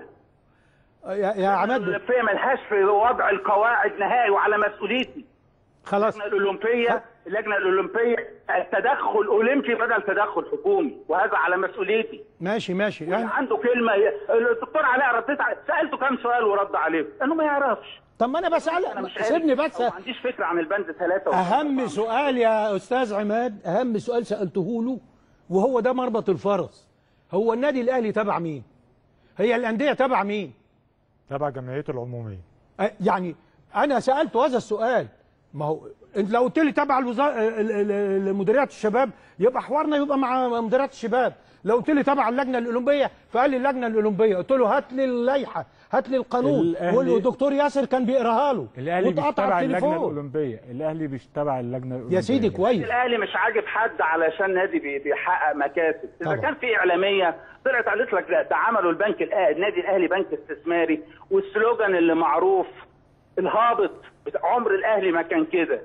يا, يا عماد الاولمبيه ملهاش في وضع القواعد نهائي وعلى مسؤوليتي خلاص اللجنه الاولمبيه اللجنه الاولمبيه التدخل اولمبي بدل تدخل حكومي وهذا على مسؤوليتي ماشي ماشي يعني عنده كلمه الدكتور علاء رديت عليه سالته كام سؤال ورد عليه لانه ما يعرفش طب ما انا بسال انا مش عارف. سيبني بس أو ما عنديش فكره عن البند ثلاثه اهم سؤال يا استاذ عماد اهم سؤال سالته له وهو ده مربط الفرس هو النادي الاهلي تبع مين هي الانديه تبع مين تبع جمعيته العموميه أه، يعني انا سالت هذا السؤال ما هو انت لو قلت لي تبع الوزاره مديريات الشباب يبقى حوارنا يبقى مع مديريات الشباب لو قلت لي تبع اللجنه الاولمبيه فقال لي اللجنه الاولمبيه قلت له هات لي اللائحه هات لي القانون الأهلي- والدكتور ياسر كان بيقراها له الاهلي مش واتقطع تبع اللجنه التليفون الاولمبيه الاهلي مش تبع اللجنه الاولمبيه يا سيدي كويس الاهلي مش عاجب حد علشان نادي بي- بيحقق مكاسب اذا طبعا. كان في اعلاميه طلعت قالت لك لا ده عملوا البنك الأهلي النادي الاهلي بنك استثماري والسلوجان اللي معروف الهابط بتاع عمر الاهلي ما كان كده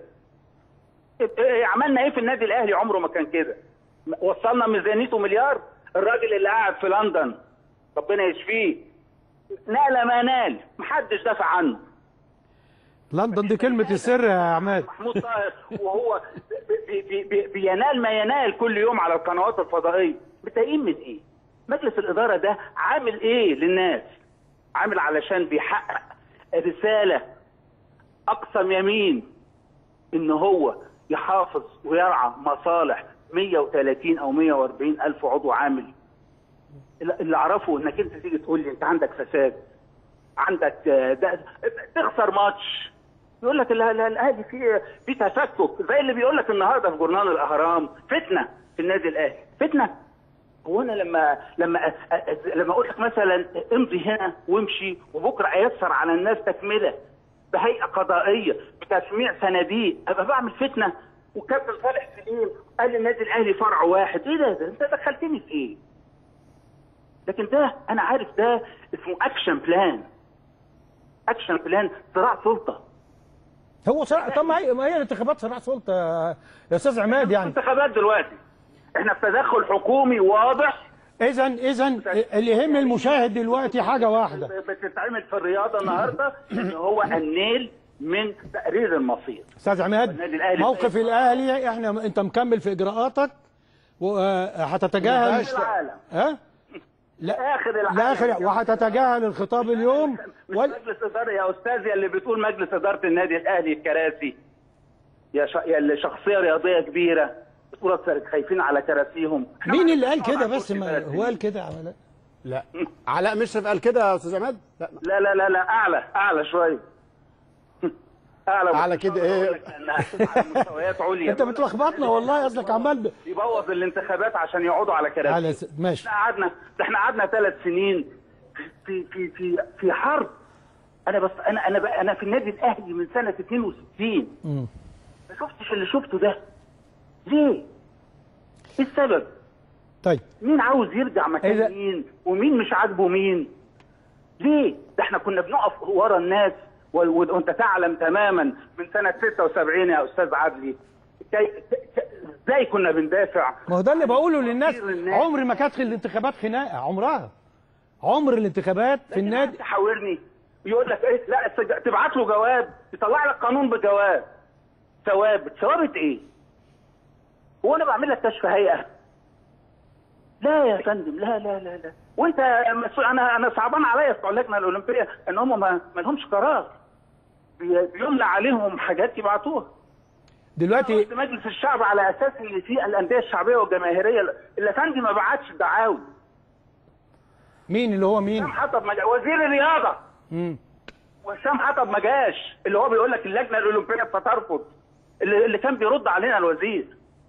إيه- عملنا ايه في النادي الاهلي عمره ما كان كده وصلنا ميزانيته مليار الراجل اللي قاعد في لندن ربنا يشفيه نال ما نال محدش دافع عنه لندن دي كلمه السر يا عماد محمود طاهر وهو بي بي بي بينال ما ينال كل يوم على القنوات الفضائيه متضايقين من ايه؟ مجلس الاداره ده عامل ايه للناس؟ عامل علشان بيحقق رساله اقسم يمين ان هو يحافظ ويرعى مصالح 130 او 140 الف عضو عامل اللي اعرفه انك انت تيجي تقول لي انت عندك فساد عندك آه، ده تخسر ماتش يقول لك لا لا الاهلي في في تفكك زي اللي بيقول لك النهارده في جورنال الاهرام فتنه في النادي الاهلي فتنه هو انا لما لما أ- أ- لما اقول لك مثلا امضي هنا وامشي وبكره ايسر على الناس تكمله بهيئه قضائيه بتسميع صناديق ابقى بعمل فتنه وكابتن صالح سليم قال النادي الاهلي فرع واحد ايه ده, ده انت دخلتني في ايه؟ لكن ده انا عارف ده اسمه اكشن بلان اكشن بلان صراع سلطه هو صراع طب ما هي ما هي الانتخابات صراع سلطه يا استاذ عماد يعني انتخابات دلوقتي احنا في تدخل حكومي واضح اذا اذا اللي يهم المشاهد دلوقتي حاجه واحده بتتعمل في الرياضه النهارده ان هو النيل من تقرير المصير استاذ عماد النادي الأهلي موقف الاهلي احنا انت مكمل في اجراءاتك وهتتجاهل مفيهاش العالم. ها لا اخر العالم لاخر وهتتجاهل الخطاب اليوم وال... مجلس اداره يا استاذ يا اللي بتقول مجلس اداره النادي الاهلي الكراسي يا ش... يا اللي شخصيه رياضيه كبيره صورة سارق خايفين على كراسيهم إحنا مين ما اللي قال نقعد كده على بس كرسي ما ثلاث هو سنين. قال كده يا عملاء لا علاء مشرف قال كده يا استاذ عماد لا لا لا لا لا اعلى اعلى شويه اعلى أعلى كده إيه؟ إيه مستويات عليا انت بتلخبطنا والله قصدك عمال ب... يبوظ الانتخابات عشان يقعدوا على كراسي على س... ماشي احنا قعدنا ده احنا قعدنا ثلاث سنين في في في في حرب انا بس انا انا بقى انا في النادي الاهلي من سنه 62 مم. ما شفتش اللي شفته ده ليه؟ ايه السبب؟ طيب مين عاوز يرجع مكان إذا- مين ومين مش عاجبه مين ليه ده احنا كنا بنقف ورا الناس و- و- وانت تعلم تماما من سنه 76 يا استاذ عدلي كي- ك- ك- ازاي كنا بندافع ما هو ده اللي بقوله للناس كتير الناس. عمر ما كانت الانتخابات خناقه عمرها عمر الانتخابات في النادي تحاورني يقول لك ايه لا السج- تبعت له جواب يطلع لك قانون بجواب ثوابت ثوابت ايه هو انا بعمل لك كشف هيئه لا يا فندم لا لا لا لا وانت مسؤول انا انا صعبان عليا بتوع اللجنه الاولمبيه ان هم ما, ما لهمش قرار بي- بيمنع عليهم حاجات يبعتوها دلوقتي قلت مجلس الشعب على اساس ان في الانديه الشعبيه والجماهيريه اللي فندم ما بعتش دعاوي مين اللي هو مين؟ هشام حطب ما جا- وزير الرياضه مم. وهشام حطب ما جاش اللي هو بيقول لك اللجنه الاولمبيه بترفض اللي, اللي كان بيرد علينا الوزير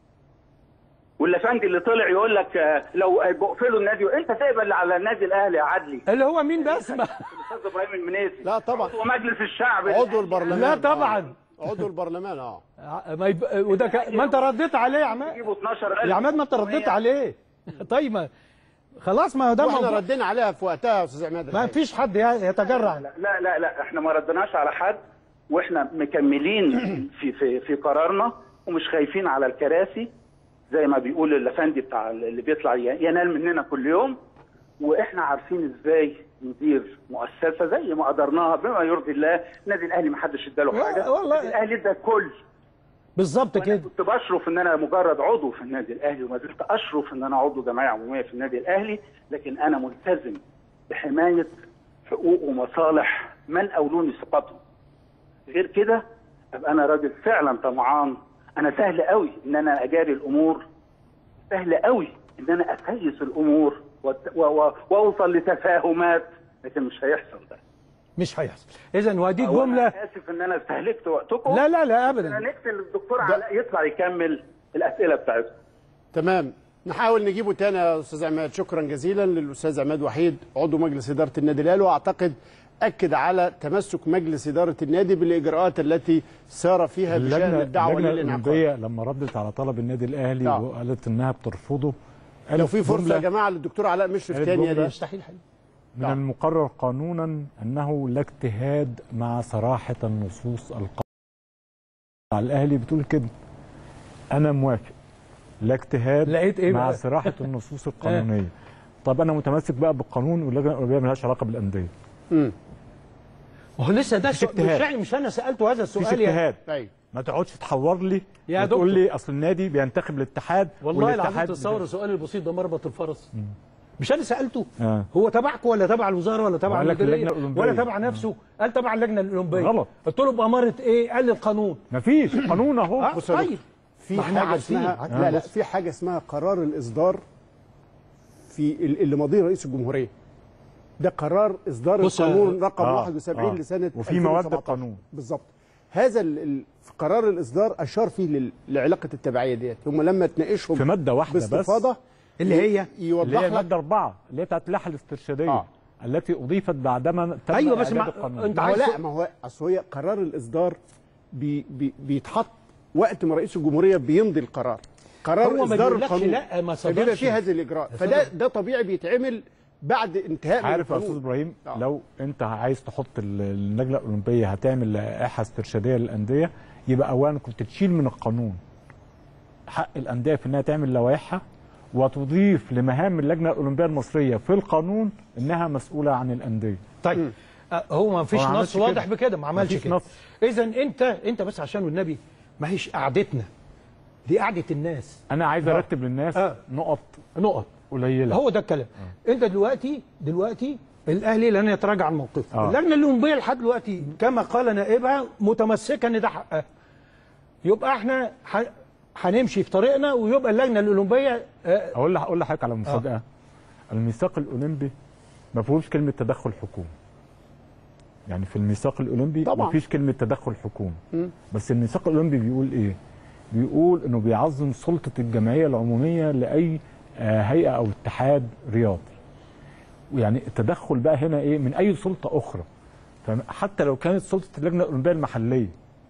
والافندي اللي طلع يقول لك آه، لو بقفلوا النادي انت تقبل على النادي الاهلي يا عدلي اللي هو مين بس ما الاستاذ ابراهيم المنيسي لا طبعا ومجلس الشعب عضو البرلمان لا طبعا عضو البرلمان اه ما يب... وده ك... ما انت رديت عليه يا عماد يجيبوا 12000 يا عماد ما انت رديت عليه طيب ما خلاص ما هو ده واحنا موضوع ردينا عليها في وقتها يا استاذ عماد ما فيش حد ي- يتجرع لا لا لا احنا ما ردناش على حد واحنا مكملين في في في قرارنا ومش خايفين على الكراسي زي ما بيقول الافندي بتاع اللي بيطلع ي- ينال مننا كل يوم واحنا عارفين ازاي ندير مؤسسه زي ما قدرناها بما يرضي الله النادي الاهلي ما حدش اداله حاجه والله. النادي الاهلي ادى الكل بالظبط كده كنت بشرف ان انا مجرد عضو في النادي الاهلي وما زلت اشرف ان انا عضو جمعيه عموميه في النادي الاهلي لكن انا ملتزم بحمايه حقوق ومصالح من اولوني ثقتهم غير كده ابقى انا راجل فعلا طمعان انا سهل قوي ان انا اجاري الامور سهل قوي ان انا اسيس الامور وت- و- و- واوصل لتفاهمات لكن مش هيحصل ده مش هيحصل اذا وادي أو جمله أنا اسف ان انا استهلكت وقتكم لا لا لا انا ابدا نفسي الدكتور علاء يطلع يكمل الاسئله بتاعتكم تمام نحاول نجيبه تاني يا استاذ عماد شكرا جزيلا للاستاذ عماد وحيد عضو مجلس اداره النادي الاهلي واعتقد اكد على تمسك مجلس اداره النادي بالاجراءات التي سار فيها بشان اللجنه الدعوه اللجنه للانعقاد الاولمبيه لما ردت على طلب النادي الاهلي آه. وقالت انها بترفضه لو قالت في فرصه جملة يا جماعه للدكتور علاء مشرف قالت تاني يا جملة دي مستحيل حقيقي من نعم. المقرر قانونا انه لا اجتهاد مع صراحه النصوص القانونيه على الاهلي بتقول كده انا موافق لا اجتهاد لقيت إيه مع بقى؟ صراحه النصوص القانونيه طب انا متمسك بقى بالقانون واللجنه الاولمبيه ملهاش علاقه بالانديه امم ما هو لسه ده مفيش سؤال- اجتهاد. مش يعني مش انا سالته هذا مفيش السؤال يا اجتهاد طيب ما تقعدش تحور لي يا وتقول دكتور. لي اصل النادي بينتخب الاتحاد والله العظيم والاتحاد تصور السؤال البسيط ده مربط الفرس مش انا سالته آه. هو تبعكم ولا تبع الوزاره ولا تبع وقال لك المديريه اللجنة الأولمبية. ولا تبع نفسه قال تبع اللجنه الاولمبيه غلط. قلت له باماره ايه قال لي القانون مفيش قانون اهو اه بص يا طيب دكتور، في ما احنا حاجه عارفين. اسمها آه، لا لا بص. في حاجه اسمها قرار الاصدار في ال- اللي ماضيه رئيس الجمهوريه ده قرار اصدار بص يا- القانون رقم آه، 71 آه. لسنه وفي مواد 2017. القانون. بالظبط هذا ال- ال- في قرار الاصدار اشار فيه لل- لعلاقه التبعيه ديت هم لما تناقشهم في ماده واحده بس باستفاضه اللي هي اللي يوضح هي لك ماده اربعه اللي هي بتاعت اللائحه الاسترشاديه آه. التي اضيفت بعدما تم أيوة، بس إعداد مع- القانون أنت ما هو عايز لا تق- ما هو اصل هي قرار الاصدار بي بي بيتحط وقت ما رئيس الجمهوريه بيمضي القرار قرار هو ما اصدار بيقولكش القانون لا، ما فبيبقى صدرش. فيه هذه الاجراء فده ده طبيعي بيتعمل بعد انتهاء من عارف يا القانون. استاذ ابراهيم آه. لو انت عايز تحط ال- اللجنه الاولمبيه هتعمل لائحه استرشاديه للانديه يبقى اولا كنت تشيل من القانون حق الانديه في انها تعمل لوائحها وتضيف لمهام اللجنه الاولمبيه المصريه في القانون انها مسؤوله عن الانديه طيب آه، هو ما فيش هو ما نص عملش واضح كده. بكده ما عملش مفيش كده نص. اذا انت انت بس عشان والنبي ما هيش قعدتنا دي قعده الناس انا عايز آه. ارتب للناس آه. نقط نقط قليله هو ده الكلام انت دلوقتي دلوقتي الاهلي لن يتراجع عن موقفه آه. اللجنه الاولمبيه لحد دلوقتي كما قال نائبها متمسكه ان ده حقها يبقى احنا ح... هنمشي في طريقنا ويبقى اللجنه الاولمبيه آه، اقول لك اقول لحضرتك على مفاجاه الميثاق الاولمبي ما فيهوش كلمه تدخل حكومي يعني في الميثاق الاولمبي طبعاً. ما فيش كلمه تدخل حكومي مم. بس الميثاق الاولمبي بيقول ايه بيقول انه بيعظم سلطه الجمعيه العموميه لاي آه، هيئه او اتحاد رياضي يعني التدخل بقى هنا ايه من اي سلطه اخرى فحتى لو كانت سلطه اللجنه الاولمبيه المحليه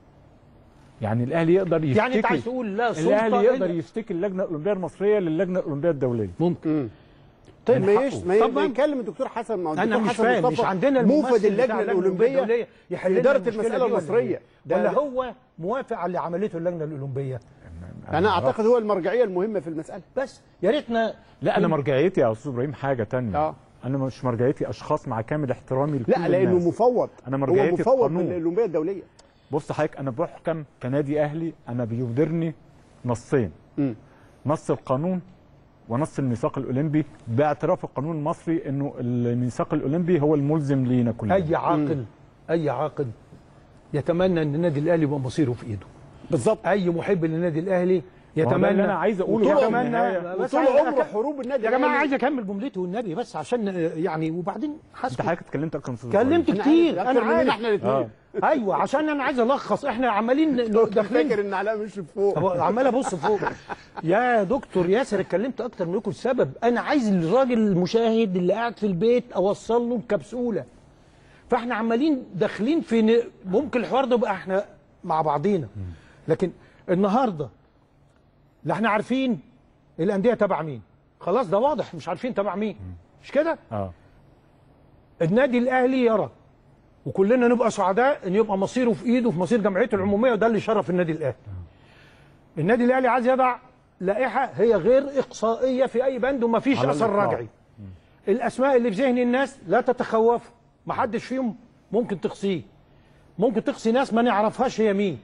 يعني الاهلي يقدر يشتكي يعني انت عايز تقول لا سلطه الاهلي يقدر إلا- يشتكي اللجنه الاولمبيه المصريه للجنه الاولمبيه الدوليه ممكن طيب من ما حقه. يش ما طبعاً. يتكلم الدكتور حسن ما هو انا الدكتور مش حسن فاهم مصطفى مش عندنا موفد الممثل اللجنه بتاع الاولمبيه يحل في لنا اداره المشكلة المساله دي ولا المصريه إيه؟ ده ولا هو موافق على اللي عملته اللجنه الاولمبيه انا اعتقد هو المرجعيه المهمه في المساله بس يا ريتنا لا انا مرجعيتي يا استاذ ابراهيم حاجه تانية اه انا مش مرجعيتي اشخاص مع كامل احترامي لكل لا لانه الناس. مفوض انا هو مرجعيتي مفوض القانون. من الاولمبيه الدوليه بص حضرتك انا بحكم كنادي اهلي انا بيديرني نصين مم. نص القانون ونص الميثاق الاولمبي باعتراف القانون المصري انه الميثاق الاولمبي هو الملزم لينا كلنا اي عاقل اي عاقل يتمنى ان النادي الاهلي يبقى مصيره في ايده بالظبط اي محب للنادي الاهلي ما هو ده يتمنى اللي أنا عايز أقوله وطول بقى في يتمنى النهاية. بس وطول عايز عمره أك- حروب النادي يا جماعه الأهلي. عايز اكمل جملتي والنبي بس عشان آه، يعني وبعدين انت حسب حضرتك اتكلمت اكتر من أستاذ كلمت إبراهيم. كتير أكتر انا مننا عارف احنا الاثنين آه. ايوه عشان انا عايز الخص احنا عمالين داخلين فاكر ان علاء مش فوق طب عمال ابص فوق يا دكتور ياسر اتكلمت اكتر منكم السبب انا عايز الراجل المشاهد اللي قاعد في البيت اوصل له الكبسوله فاحنا عمالين داخلين في ن... ممكن الحوار ده يبقى احنا مع بعضينا لكن النهارده لا احنا عارفين الانديه تبع مين خلاص ده واضح مش عارفين تبع مين مش كده اه النادي الاهلي يرى وكلنا نبقى سعداء ان يبقى مصيره في ايده في مصير جمعيته العموميه وده اللي شرف النادي الاهلي. النادي الاهلي عايز يضع لائحه هي غير اقصائيه في اي بند وما فيش على اثر الإطلاق. رجعي. الاسماء اللي في ذهن الناس لا تتخوفوا ما حدش فيهم ممكن تقصيه. ممكن تقصي ناس ما نعرفهاش هي مين.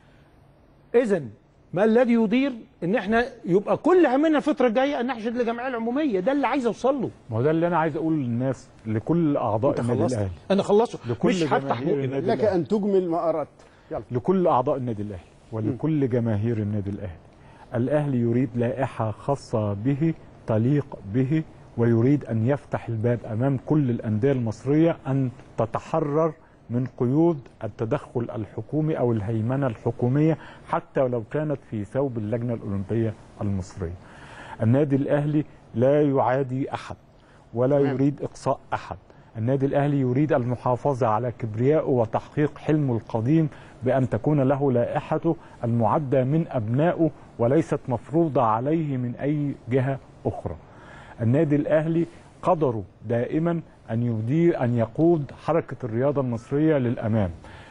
اذا ما الذي يدير ان احنا يبقى كل همنا الفتره الجايه ان نحشد للجمعيه العموميه ده اللي عايز اوصل له. ما هو ده اللي انا عايز اقوله للناس لكل اعضاء أنت النادي خلصت؟ الاهلي انا خلصه لكل مش هفتح جماهير بقي النادي لك الأهلي. ان تجمل ما اردت يلا لكل اعضاء النادي الاهلي ولكل جماهير النادي الاهلي الاهلي يريد لائحه خاصه به تليق به ويريد ان يفتح الباب امام كل الانديه المصريه ان تتحرر من قيود التدخل الحكومي او الهيمنه الحكوميه حتى ولو كانت في ثوب اللجنه الاولمبيه المصريه. النادي الاهلي لا يعادي احد ولا تمام. يريد اقصاء احد. النادي الاهلي يريد المحافظه على كبريائه وتحقيق حلمه القديم بان تكون له لائحته المعده من ابنائه وليست مفروضه عليه من اي جهه اخرى. النادي الاهلي قدره دائما ان يدير ان يقود حركه الرياضه المصريه للامام.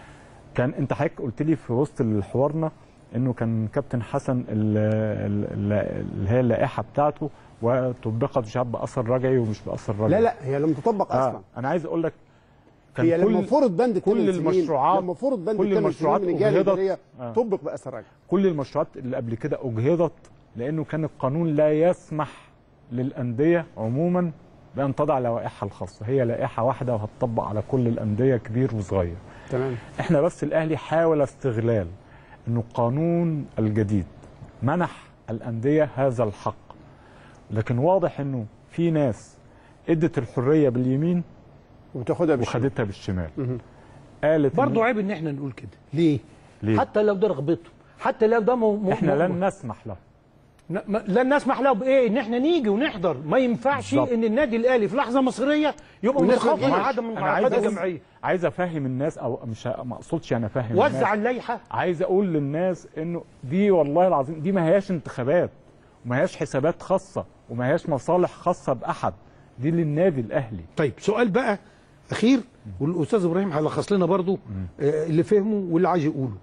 كان انت حضرتك قلت لي في وسط حوارنا انه كان كابتن حسن ال- ال- ال- اللي هي اللائحه بتاعته وطبقت مش عارف باثر رجعي ومش باثر رجعي لا لا هي لم تطبق آه اصلا انا عايز اقول لك كان هي لما كل- فرض بند كل الثمان سنين المشروعات لما فرض بند كل الثمان المشروعات سنين من الجهه أجهضت. الاداريه آه. طبق باثر رجعي كل المشروعات اللي قبل كده اجهضت لانه كان القانون لا يسمح للانديه عموما بان تضع لوائحها الخاصه هي لائحه واحده وهتطبق على كل الانديه كبير وصغير تمام احنا بس الاهلي حاول استغلال انه القانون الجديد منح الانديه هذا الحق لكن واضح انه في ناس ادت الحريه باليمين وتاخدها بالشمال وخدتها بالشمال مهم. قالت إن- برضه عيب ان احنا نقول كده ليه؟ ليه؟ حتى لو ده رغبته حتى لو ده م... م... احنا م- لن نسمح له ن- ما- لن نسمح له بايه؟ ان احنا نيجي ونحضر ما ينفعش بالظبط. ان النادي الاهلي في لحظه مصريه يبقى والناس ما متخوف من تجيش. عدم انا عايز انعقاد أقول- الجمعيه عايز افهم الناس او مش ه- ما اقصدش انا افهم وزع الناس. اللائحه عايز اقول للناس انه دي والله العظيم دي ما هياش انتخابات وما هياش حسابات خاصه وما هياش مصالح خاصه باحد دي للنادي الاهلي طيب سؤال بقى اخير والاستاذ ابراهيم هيلخص لنا برضو آه، اللي فهمه واللي عايز يقوله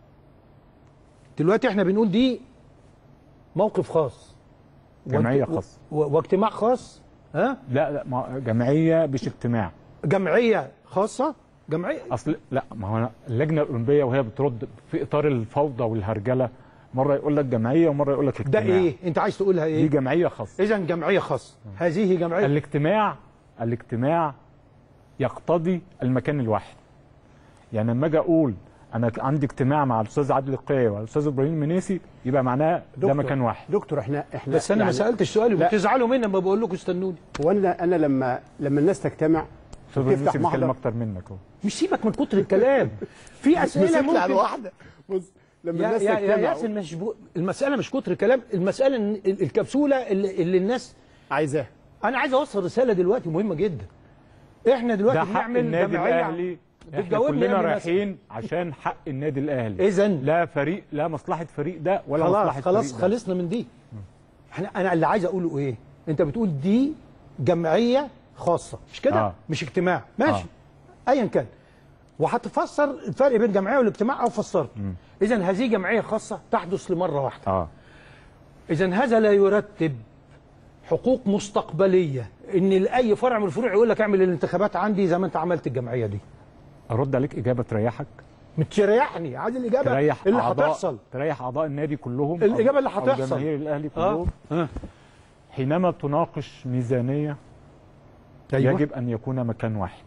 دلوقتي احنا بنقول دي موقف خاص جمعيه وانت- خاصه و- واجتماع خاص ها لا لا ما جمعيه مش اجتماع جمعيه خاصه جمعيه اصل لا ما هو اللجنه الاولمبيه وهي بترد في اطار الفوضى والهرجله مره يقول لك جمعيه ومره يقول لك ده اجتماع ايه انت عايز تقولها دي ايه جمعيه خاصه اذا جمعيه خاصه هذه جمعيه الاجتماع الاجتماع يقتضي المكان الواحد يعني لما اجي اقول انا عندي اجتماع مع الاستاذ عادل القيعي والاستاذ ابراهيم منيسي يبقى معناه ده دكتور- مكان واحد دكتور احنا احنا بس انا ما يعني- سالتش سؤالي لا. وبتزعلوا مني لما بقول لكم استنوني وانا انا لما لما الناس تجتمع الاستاذ ابراهيم وتفتح منيسي بيتكلم محضر اكتر منك اهو مش سيبك من كتر الكلام في اسئله مسكت ممكن على واحده بص لما يا الناس يا يا تجتمع ياسر مش بو... المساله مش كتر كلام المساله ان ال- الكبسوله اللي, اللي الناس عايزاها انا عايز اوصل رساله دلوقتي مهمه جدا احنا دلوقتي ده حق بنعمل النادي جمعيه الاهلي احنا بتجاوبني كلنا يا ابني رايحين عشان حق النادي الاهلي اذا لا فريق لا مصلحه فريق ده ولا خلاص مصلحه خلاص فريق ده. خلصنا من دي احنا انا اللي عايز اقوله ايه انت بتقول دي جمعيه خاصه مش كده آه. مش اجتماع ماشي ايا كان وهتفسر الفرق بين جمعيه والاجتماع او فسرت اذا هذه جمعيه خاصه تحدث لمره واحده اه اذا هذا لا يرتب حقوق مستقبليه ان لاي فرع من الفروع يقول لك اعمل الانتخابات عندي زي ما انت عملت الجمعيه دي ارد عليك اجابه تريحك متريحني عايز الاجابه تريح اللي أعضاء- هتحصل تريح اعضاء النادي كلهم الإجابة اللي أو- هتحصل. او جماهير الاهلي آه. كلهم آه. حينما تناقش ميزانيه أيوة. يجب ان يكون مكان واحد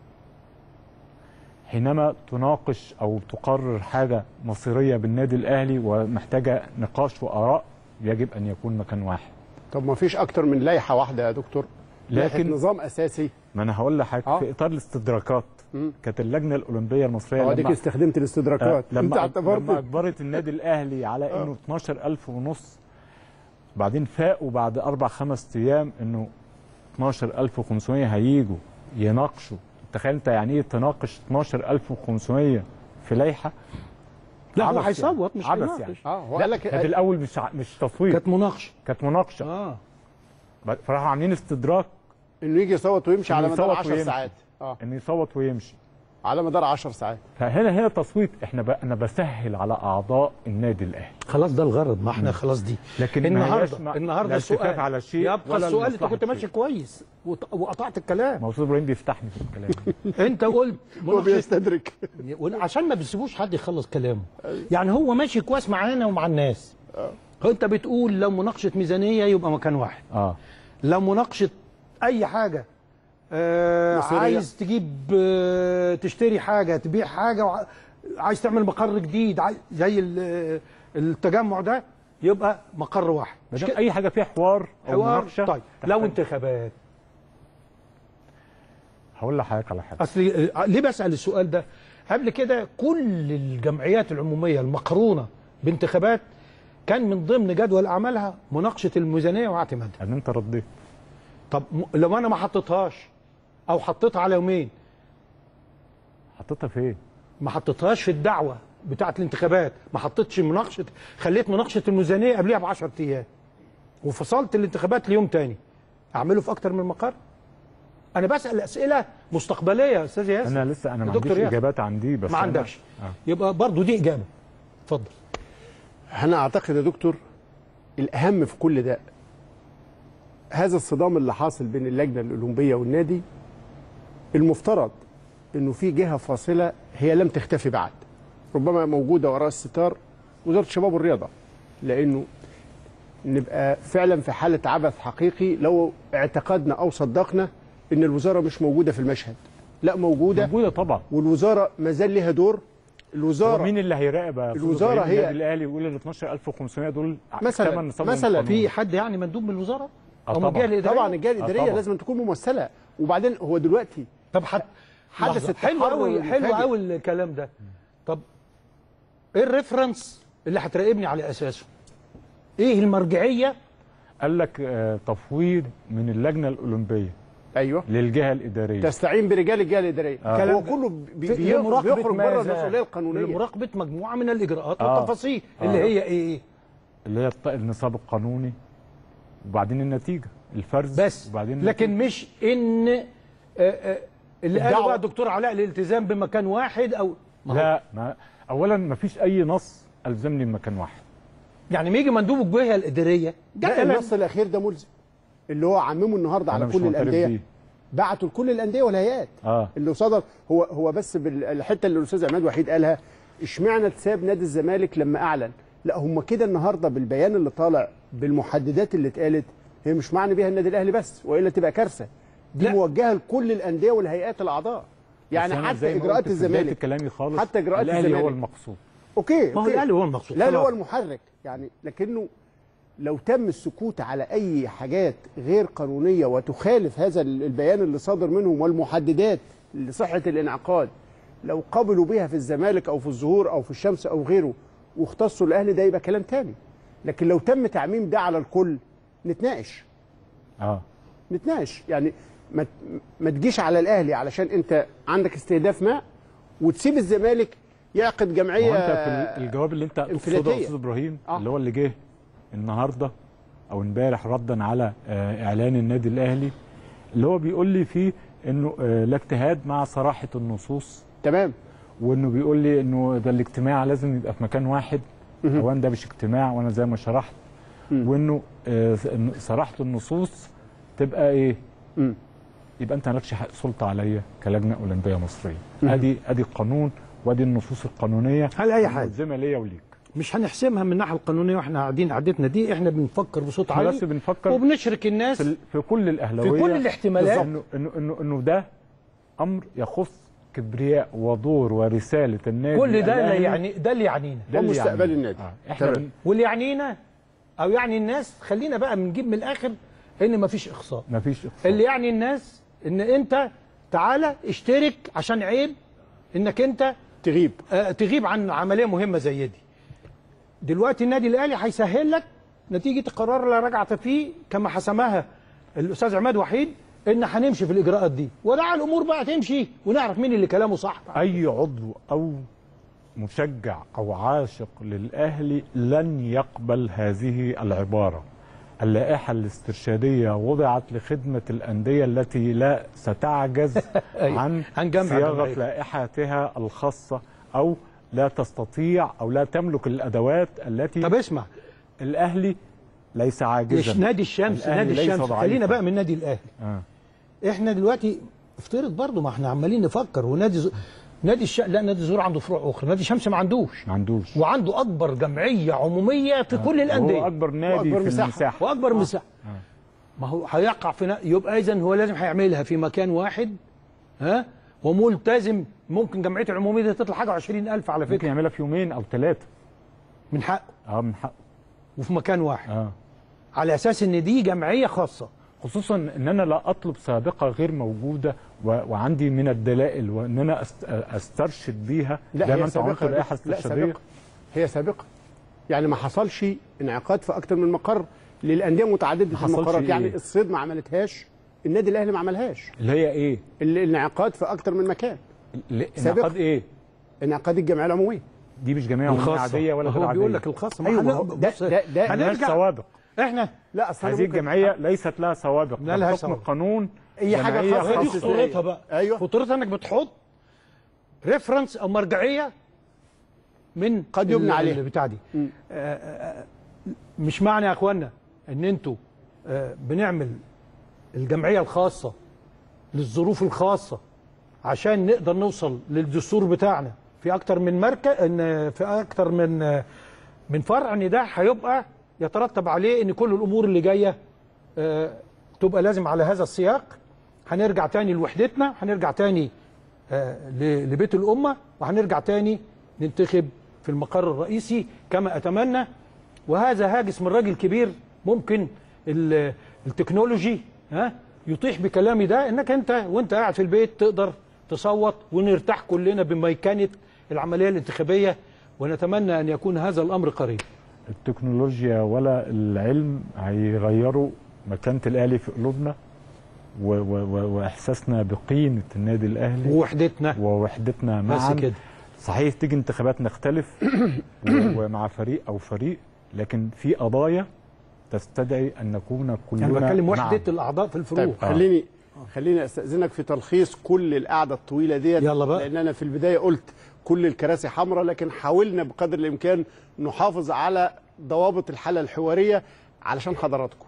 حينما تناقش او تقرر حاجه مصيريه بالنادي الاهلي ومحتاجه نقاش واراء يجب ان يكون مكان واحد طب ما فيش اكتر من لائحه واحده يا دكتور لائحة لكن- نظام اساسي ما انا هقول لحضرتك في اطار الاستدراكات كانت اللجنه الاولمبيه المصريه اه ديك لما- استخدمت الاستدراكات آه، انت لما اعتبرت لما اجبرت النادي الاهلي على انه 12000 ونص بعدين فاقوا بعد اربع خمس ايام انه 12500 هيجوا يناقشوا تخيل انت يعني ايه تناقش 12500 في لائحه لا هو عبث هيصوت مش عبث هيناقش. يعني اه هو لا قال لك كانت الاول مش ع- مش تصويت كانت مناقشه كانت مناقشه اه فراحوا عاملين استدراك انه يجي يصوت ويمشي على إنه مدار يصوت 10 ويمشي. ساعات اه انه يصوت ويمشي على مدار 10 ساعات فهنا هنا تصويت احنا بقى انا بسهل على اعضاء النادي الاهلي خلاص ده الغرض ما احنا خلاص دي لكن ما النهارده هياش مع- النهارده لا التفاف السؤال على شيء يبقى ولا السؤال انت لمصلحة كنت ماشي شيء. كويس وط- وقطعت الكلام ما هو استاذ ابراهيم بيفتحني في الكلام انت قلت هو بيستدرك عشان ما بيسيبوش حد يخلص كلامه يعني هو ماشي كويس معانا ومع الناس انت بتقول لو مناقشه ميزانيه يبقى مكان واحد اه لو مناقشه اي حاجه آه مصيرية. عايز تجيب آه تشتري حاجه تبيع حاجه وع- عايز تعمل مقر جديد عايز زي ال- التجمع ده يبقى مقر واحد ما مش دام كده؟ اي حاجه فيها حوار او حوار مناقشه طيب لو انتخابات هقول لحضرتك على حاجه اصل آه، ليه بسال السؤال ده قبل كده كل الجمعيات العموميه المقرونه بانتخابات كان من ضمن جدول اعمالها مناقشه الميزانيه واعتمادها ان انت رديت طب م- لو انا ما حطيتهاش او حطيتها على يومين حطيتها فين ما حطيتهاش في الدعوه بتاعه الانتخابات ما حطيتش مناقشه خليت مناقشه الميزانيه قبلها ب 10 ايام وفصلت الانتخابات ليوم تاني اعمله في اكتر من مقر انا بسال اسئله مستقبليه يا استاذ ياسر انا لسه انا ما دكتور عنديش ياسر. اجابات عن دي بس ما أنا- عندكش آه. يبقى برضو دي اجابه اتفضل انا اعتقد يا دكتور الاهم في كل ده هذا الصدام اللي حاصل بين اللجنه الاولمبيه والنادي المفترض انه في جهه فاصله هي لم تختفي بعد ربما موجوده وراء الستار وزاره الشباب والرياضه لانه نبقى فعلا في حاله عبث حقيقي لو اعتقدنا او صدقنا ان الوزاره مش موجوده في المشهد لا موجوده موجوده طبعا والوزاره ما زال لها دور الوزاره مين اللي هيراقب يا أستاذ الوزارة إبراهيم هي- النادي الاهلي ويقول ال 12500 دول مثلا ثمن نصاب مثلا القانون. في حد يعني مندوب من الوزاره آه او من الجهه طبعا. الاداريه طبعا الجهه الاداريه طبعا. لازم تكون ممثله وبعدين هو دلوقتي طب حد حدث حلو التحرر قوي حلو المفاجئ. قوي الكلام ده طب ايه الريفرنس اللي هتراقبني على اساسه ايه المرجعيه قال لك آه، تفويض من اللجنه الاولمبيه ايوه للجهه الاداريه تستعين برجال الجهه الاداريه آه. هو كله بي في- بي لمراقبة بيخرج بره ماذا؟ المسؤوليه القانونيه لمراقبه مجموعه من الاجراءات آه. والتفاصيل آه. اللي هي ايه اللي هي الط- النصاب القانوني وبعدين النتيجه الفرز بس وبعدين لكن مش ان آه، آه، اللي قاله الدعوة- بقى الدكتور علاء الالتزام بمكان واحد او ما هو- لا ما اولا ما فيش اي نص الزمني بمكان واحد يعني ما يجي مندوب الجهه الاداريه ده لا كلام. النص الاخير ده ملزم اللي هو عممه النهارده على أنا مش كل معترف الانديه بيه. بعتوا لكل الانديه والهيئات اه اللي صدر هو هو بس بالحته اللي الاستاذ عماد وحيد قالها اشمعنى تساب نادي الزمالك لما اعلن لا هم كده النهارده بالبيان اللي طالع بالمحددات اللي اتقالت هي مش معنى بيها النادي الاهلي بس والا تبقى كارثه دي لا. موجهه لكل الانديه والهيئات الاعضاء يعني بس أنا حتى زي ما اجراءات قلت في بداية الزمالك كلامي خالص حتى اجراءات الاهلي الزمالك هو المقصود اوكي ما هو أوكي. الأهلي هو المقصود، لا هو خلاص. المحرك يعني لكنه لو تم السكوت على اي حاجات غير قانونيه وتخالف هذا البيان اللي صادر منهم والمحددات لصحه الانعقاد لو قبلوا بها في الزمالك او في الظهور او في الشمس او غيره واختصوا الاهلي ده يبقى كلام تاني لكن لو تم تعميم ده على الكل نتناقش اه نتناقش يعني ما ما تجيش على الاهلي علشان انت عندك استهداف ما وتسيب الزمالك يعقد جمعيه ما هو انت في الجواب اللي انت تقصده انفلاتية. يا استاذ ابراهيم اللي هو اللي جه النهارده او امبارح ردا على آه، اعلان النادي الاهلي اللي هو بيقول لي فيه انه آه، لا اجتهاد مع صراحه النصوص تمام وانه بيقول لي انه ده الاجتماع لازم يبقى في مكان واحد اولا ده مش اجتماع وانا زي ما شرحت وانه آه، إن صراحه النصوص تبقى ايه يبقى انت مالكش حق سلطه عليا كلجنه اولمبيه مصريه مم. ادي ادي القانون وادي النصوص القانونيه هل أي حاجة. ملزمه ليا وليك مش هنحسمها من الناحيه القانونيه واحنا قاعدين قعدتنا دي احنا بنفكر بصوت احنا عالي بس بنفكر وبنشرك الناس في, في كل الاهلاويه في كل الاحتمالات. انه انه انه, إنه ده امر يخص كبرياء ودور ورساله النادي كل ده اللي الأهلي. يعني ده اللي يعنينا ده اللي ومستقبل يعنينا. النادي. آه. احنا تمام. بن- واللي يعنينا او يعني الناس خلينا بقى بنجيب من الاخر ان مفيش اخصاء مفيش اخصاء اللي يعني الناس ان انت تعالى اشترك عشان عيب انك انت تغيب آه تغيب عن عمليه مهمه زي دي دلوقتي النادي الاهلي هيسهل لك نتيجه القرار اللي رجعت فيه كما حسمها الاستاذ عماد وحيد ان هنمشي في الاجراءات دي ودع الامور بقى تمشي ونعرف مين اللي كلامه صح اي عضو او مشجع او عاشق للاهلي لن يقبل هذه العباره اللائحه الاسترشاديه وضعت لخدمه الانديه التي لا ستعجز أيوة. عن عن جمع صياغه جماهير. لائحتها الخاصه او لا تستطيع او لا تملك الادوات التي طب اسمع الاهلي ليس عاجزا مش نادي الشمس الأهلي نادي ليس الشمس ضعيفاً. خلينا بقى من نادي الاهلي آه. احنا دلوقتي افترض برضو ما احنا عمالين نفكر ونادي ز... نادي الش... لا نادي الزهور عنده فروع اخرى نادي الشمس ما عندوش ما عندوش وعنده اكبر جمعيه عموميه في كل الانديه هو اكبر نادي وأكبر في مساحة. المساحه واكبر مساحه ما هو هيقع في نا... يبقى اذا هو لازم هيعملها في مكان واحد ها وملتزم ممكن جمعيته العموميه دي تطلع حاجه 20000 على ممكن فكره يعملها في يومين او ثلاثه من حقه اه من حقه وفي مكان واحد اه على اساس ان دي جمعيه خاصه خصوصا ان انا لا اطلب سابقه غير موجوده و... وعندي من الدلائل وان انا أست... استرشد بيها لا زي هي ما انت عملت سابقة لائحه لا استرشاديه سابقة هي سابقة يعني ما حصلش انعقاد في اكتر من مقر للانديه متعدده ما حصلش المقرات يعني إيه؟ الصيد ما عملتش النادي الاهلي ما عملهاش اللي هي ايه؟ الانعقاد في اكتر من مكان ل- سابقة. انعقاد ايه؟ انعقاد الجمعيه العموميه دي مش جمعيه عموميه الخاصة. عاديه ولا ما هو غير بيقول عادية. لك الخاصة. ما ايوه احنا- ما هو ده بص، ده ده ملهاش هنرجع. سوابق احنا لا اصل أنا هذه ممكن- الجمعيه ليست لها سوابق لا لها بحكم سوابق. القانون أي حاجة جمعية خاصة هي دي خاصة خطورتها بقى أيوة. خطورتها انك بتحط ريفرنس او مرجعيه من قد يبنى ال- عليها. البتاع دي آه، آه، مش معنى يا اخوانا ان انتوا آه، بنعمل الجمعيه الخاصه للظروف الخاصه عشان نقدر نوصل للدستور بتاعنا في اكتر من مركز ان في اكتر من آه، من فرع ان ده هيبقى يترتب عليه ان كل الامور اللي جايه آه، تبقى لازم على هذا السياق هنرجع تاني لوحدتنا هنرجع تاني آه، ل- لبيت الأمة وهنرجع تاني ننتخب في المقر الرئيسي كما أتمنى وهذا هاجس من راجل كبير ممكن ال- التكنولوجي ها يطيح بكلامي ده انك انت وانت قاعد في البيت تقدر تصوت ونرتاح كلنا بميكنه العمليه الانتخابيه ونتمنى ان يكون هذا الامر قريب. التكنولوجيا ولا العلم هيغيروا مكانه الاهلي في قلوبنا و و و واحساسنا بقيمه النادي الاهلي ووحدتنا ووحدتنا بس معا كده. صحيح تيجي انتخابات نختلف و- ومع فريق او فريق لكن في قضايا تستدعي ان نكون كلنا انا بتكلم معا. وحده الاعضاء في الفروق. طيب خليني خليني استاذنك في تلخيص كل القعده الطويله ديت يلا بقى. لان انا في البدايه قلت كل الكراسي حمراء لكن حاولنا بقدر الامكان نحافظ على ضوابط الحاله الحواريه علشان حضراتكم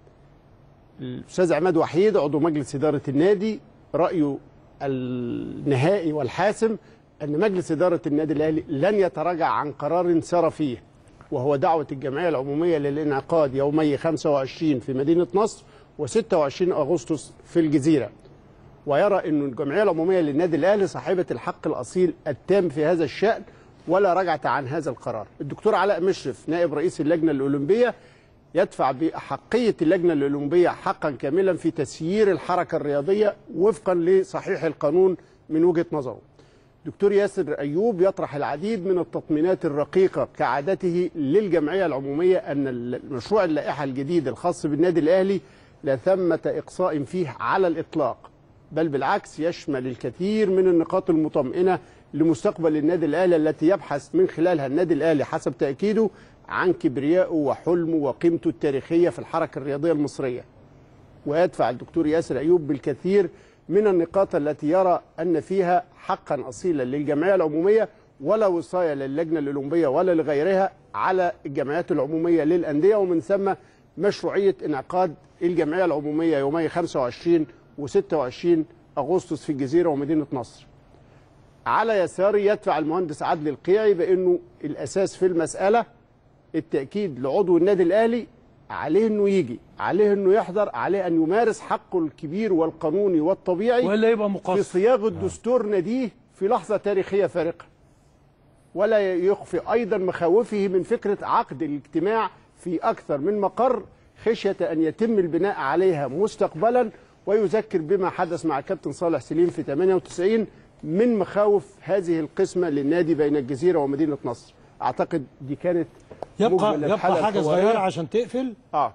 الاستاذ عماد وحيد عضو مجلس اداره النادي رايه النهائي والحاسم ان مجلس اداره النادي الاهلي لن يتراجع عن قرار سار فيه وهو دعوه الجمعيه العموميه للانعقاد يومي 25 في مدينه نصر و26 اغسطس في الجزيره ويرى أن الجمعية العمومية للنادي الأهلي صاحبة الحق الأصيل التام في هذا الشأن ولا رجعة عن هذا القرار الدكتور علاء مشرف نائب رئيس اللجنة الأولمبية يدفع بأحقية اللجنة الأولمبية حقا كاملا في تسيير الحركة الرياضية وفقا لصحيح القانون من وجهة نظره دكتور ياسر أيوب يطرح العديد من التطمينات الرقيقة كعادته للجمعية العمومية أن المشروع اللائحة الجديد الخاص بالنادي الأهلي لا ثمة إقصاء فيه على الإطلاق بل بالعكس يشمل الكثير من النقاط المطمئنة لمستقبل النادي الأهلي التي يبحث من خلالها النادي الأهلي حسب تأكيده عن كبريائه وحلمه وقيمته التاريخية في الحركة الرياضية المصرية ويدفع الدكتور ياسر أيوب بالكثير من النقاط التي يرى أن فيها حقا أصيلا للجمعية العمومية ولا وصاية للجنة الأولمبية ولا لغيرها على الجمعيات العمومية للأندية ومن ثم مشروعية انعقاد الجمعية العمومية يومي 25 و26 أغسطس في الجزيرة ومدينة نصر على يساره يدفع المهندس عدلي القيعي بأنه الأساس في المسألة التأكيد لعضو النادي الأهلي عليه انه يجي عليه انه يحضر عليه ان يمارس حقه الكبير والقانوني والطبيعي والا يبقى مقصر في صياغه دستور ناديه في لحظه تاريخيه فارقه ولا يخفي ايضا مخاوفه من فكره عقد الاجتماع في اكثر من مقر خشيه ان يتم البناء عليها مستقبلا ويذكر بما حدث مع كابتن صالح سليم في 98 من مخاوف هذه القسمه للنادي بين الجزيره ومدينه نصر اعتقد دي كانت يبقى مجمل يبقى الحلقة حاجه الحوارية. صغيره عشان تقفل اه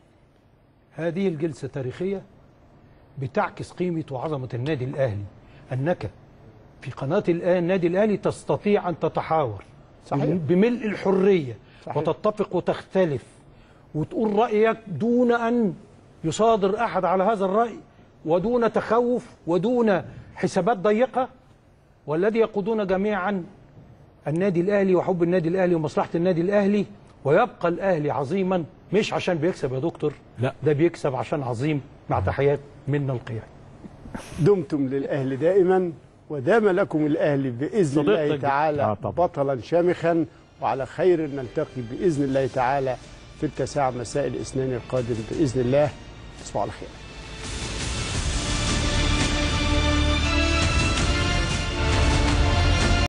هذه الجلسه تاريخيه بتعكس قيمه وعظمه النادي الاهلي انك في قناه الآن النادي الاهلي تستطيع ان تتحاور صحيح. بملء الحريه صحيح. وتتفق وتختلف وتقول رايك دون ان يصادر احد على هذا الراي ودون تخوف ودون حسابات ضيقه والذي يقودون جميعا النادي الاهلي وحب النادي الاهلي ومصلحه النادي الاهلي ويبقى الاهلي عظيما مش عشان بيكسب يا دكتور لا ده بيكسب عشان عظيم مع تحيات منا القيعي دمتم للأهل دائما ودام لكم الأهل بإذن الله صديقتك. تعالى آه طبعا. بطلا شامخا وعلى خير نلتقي بإذن الله تعالى في التاسعة مساء الاثنين القادم بإذن الله تصبحوا على خير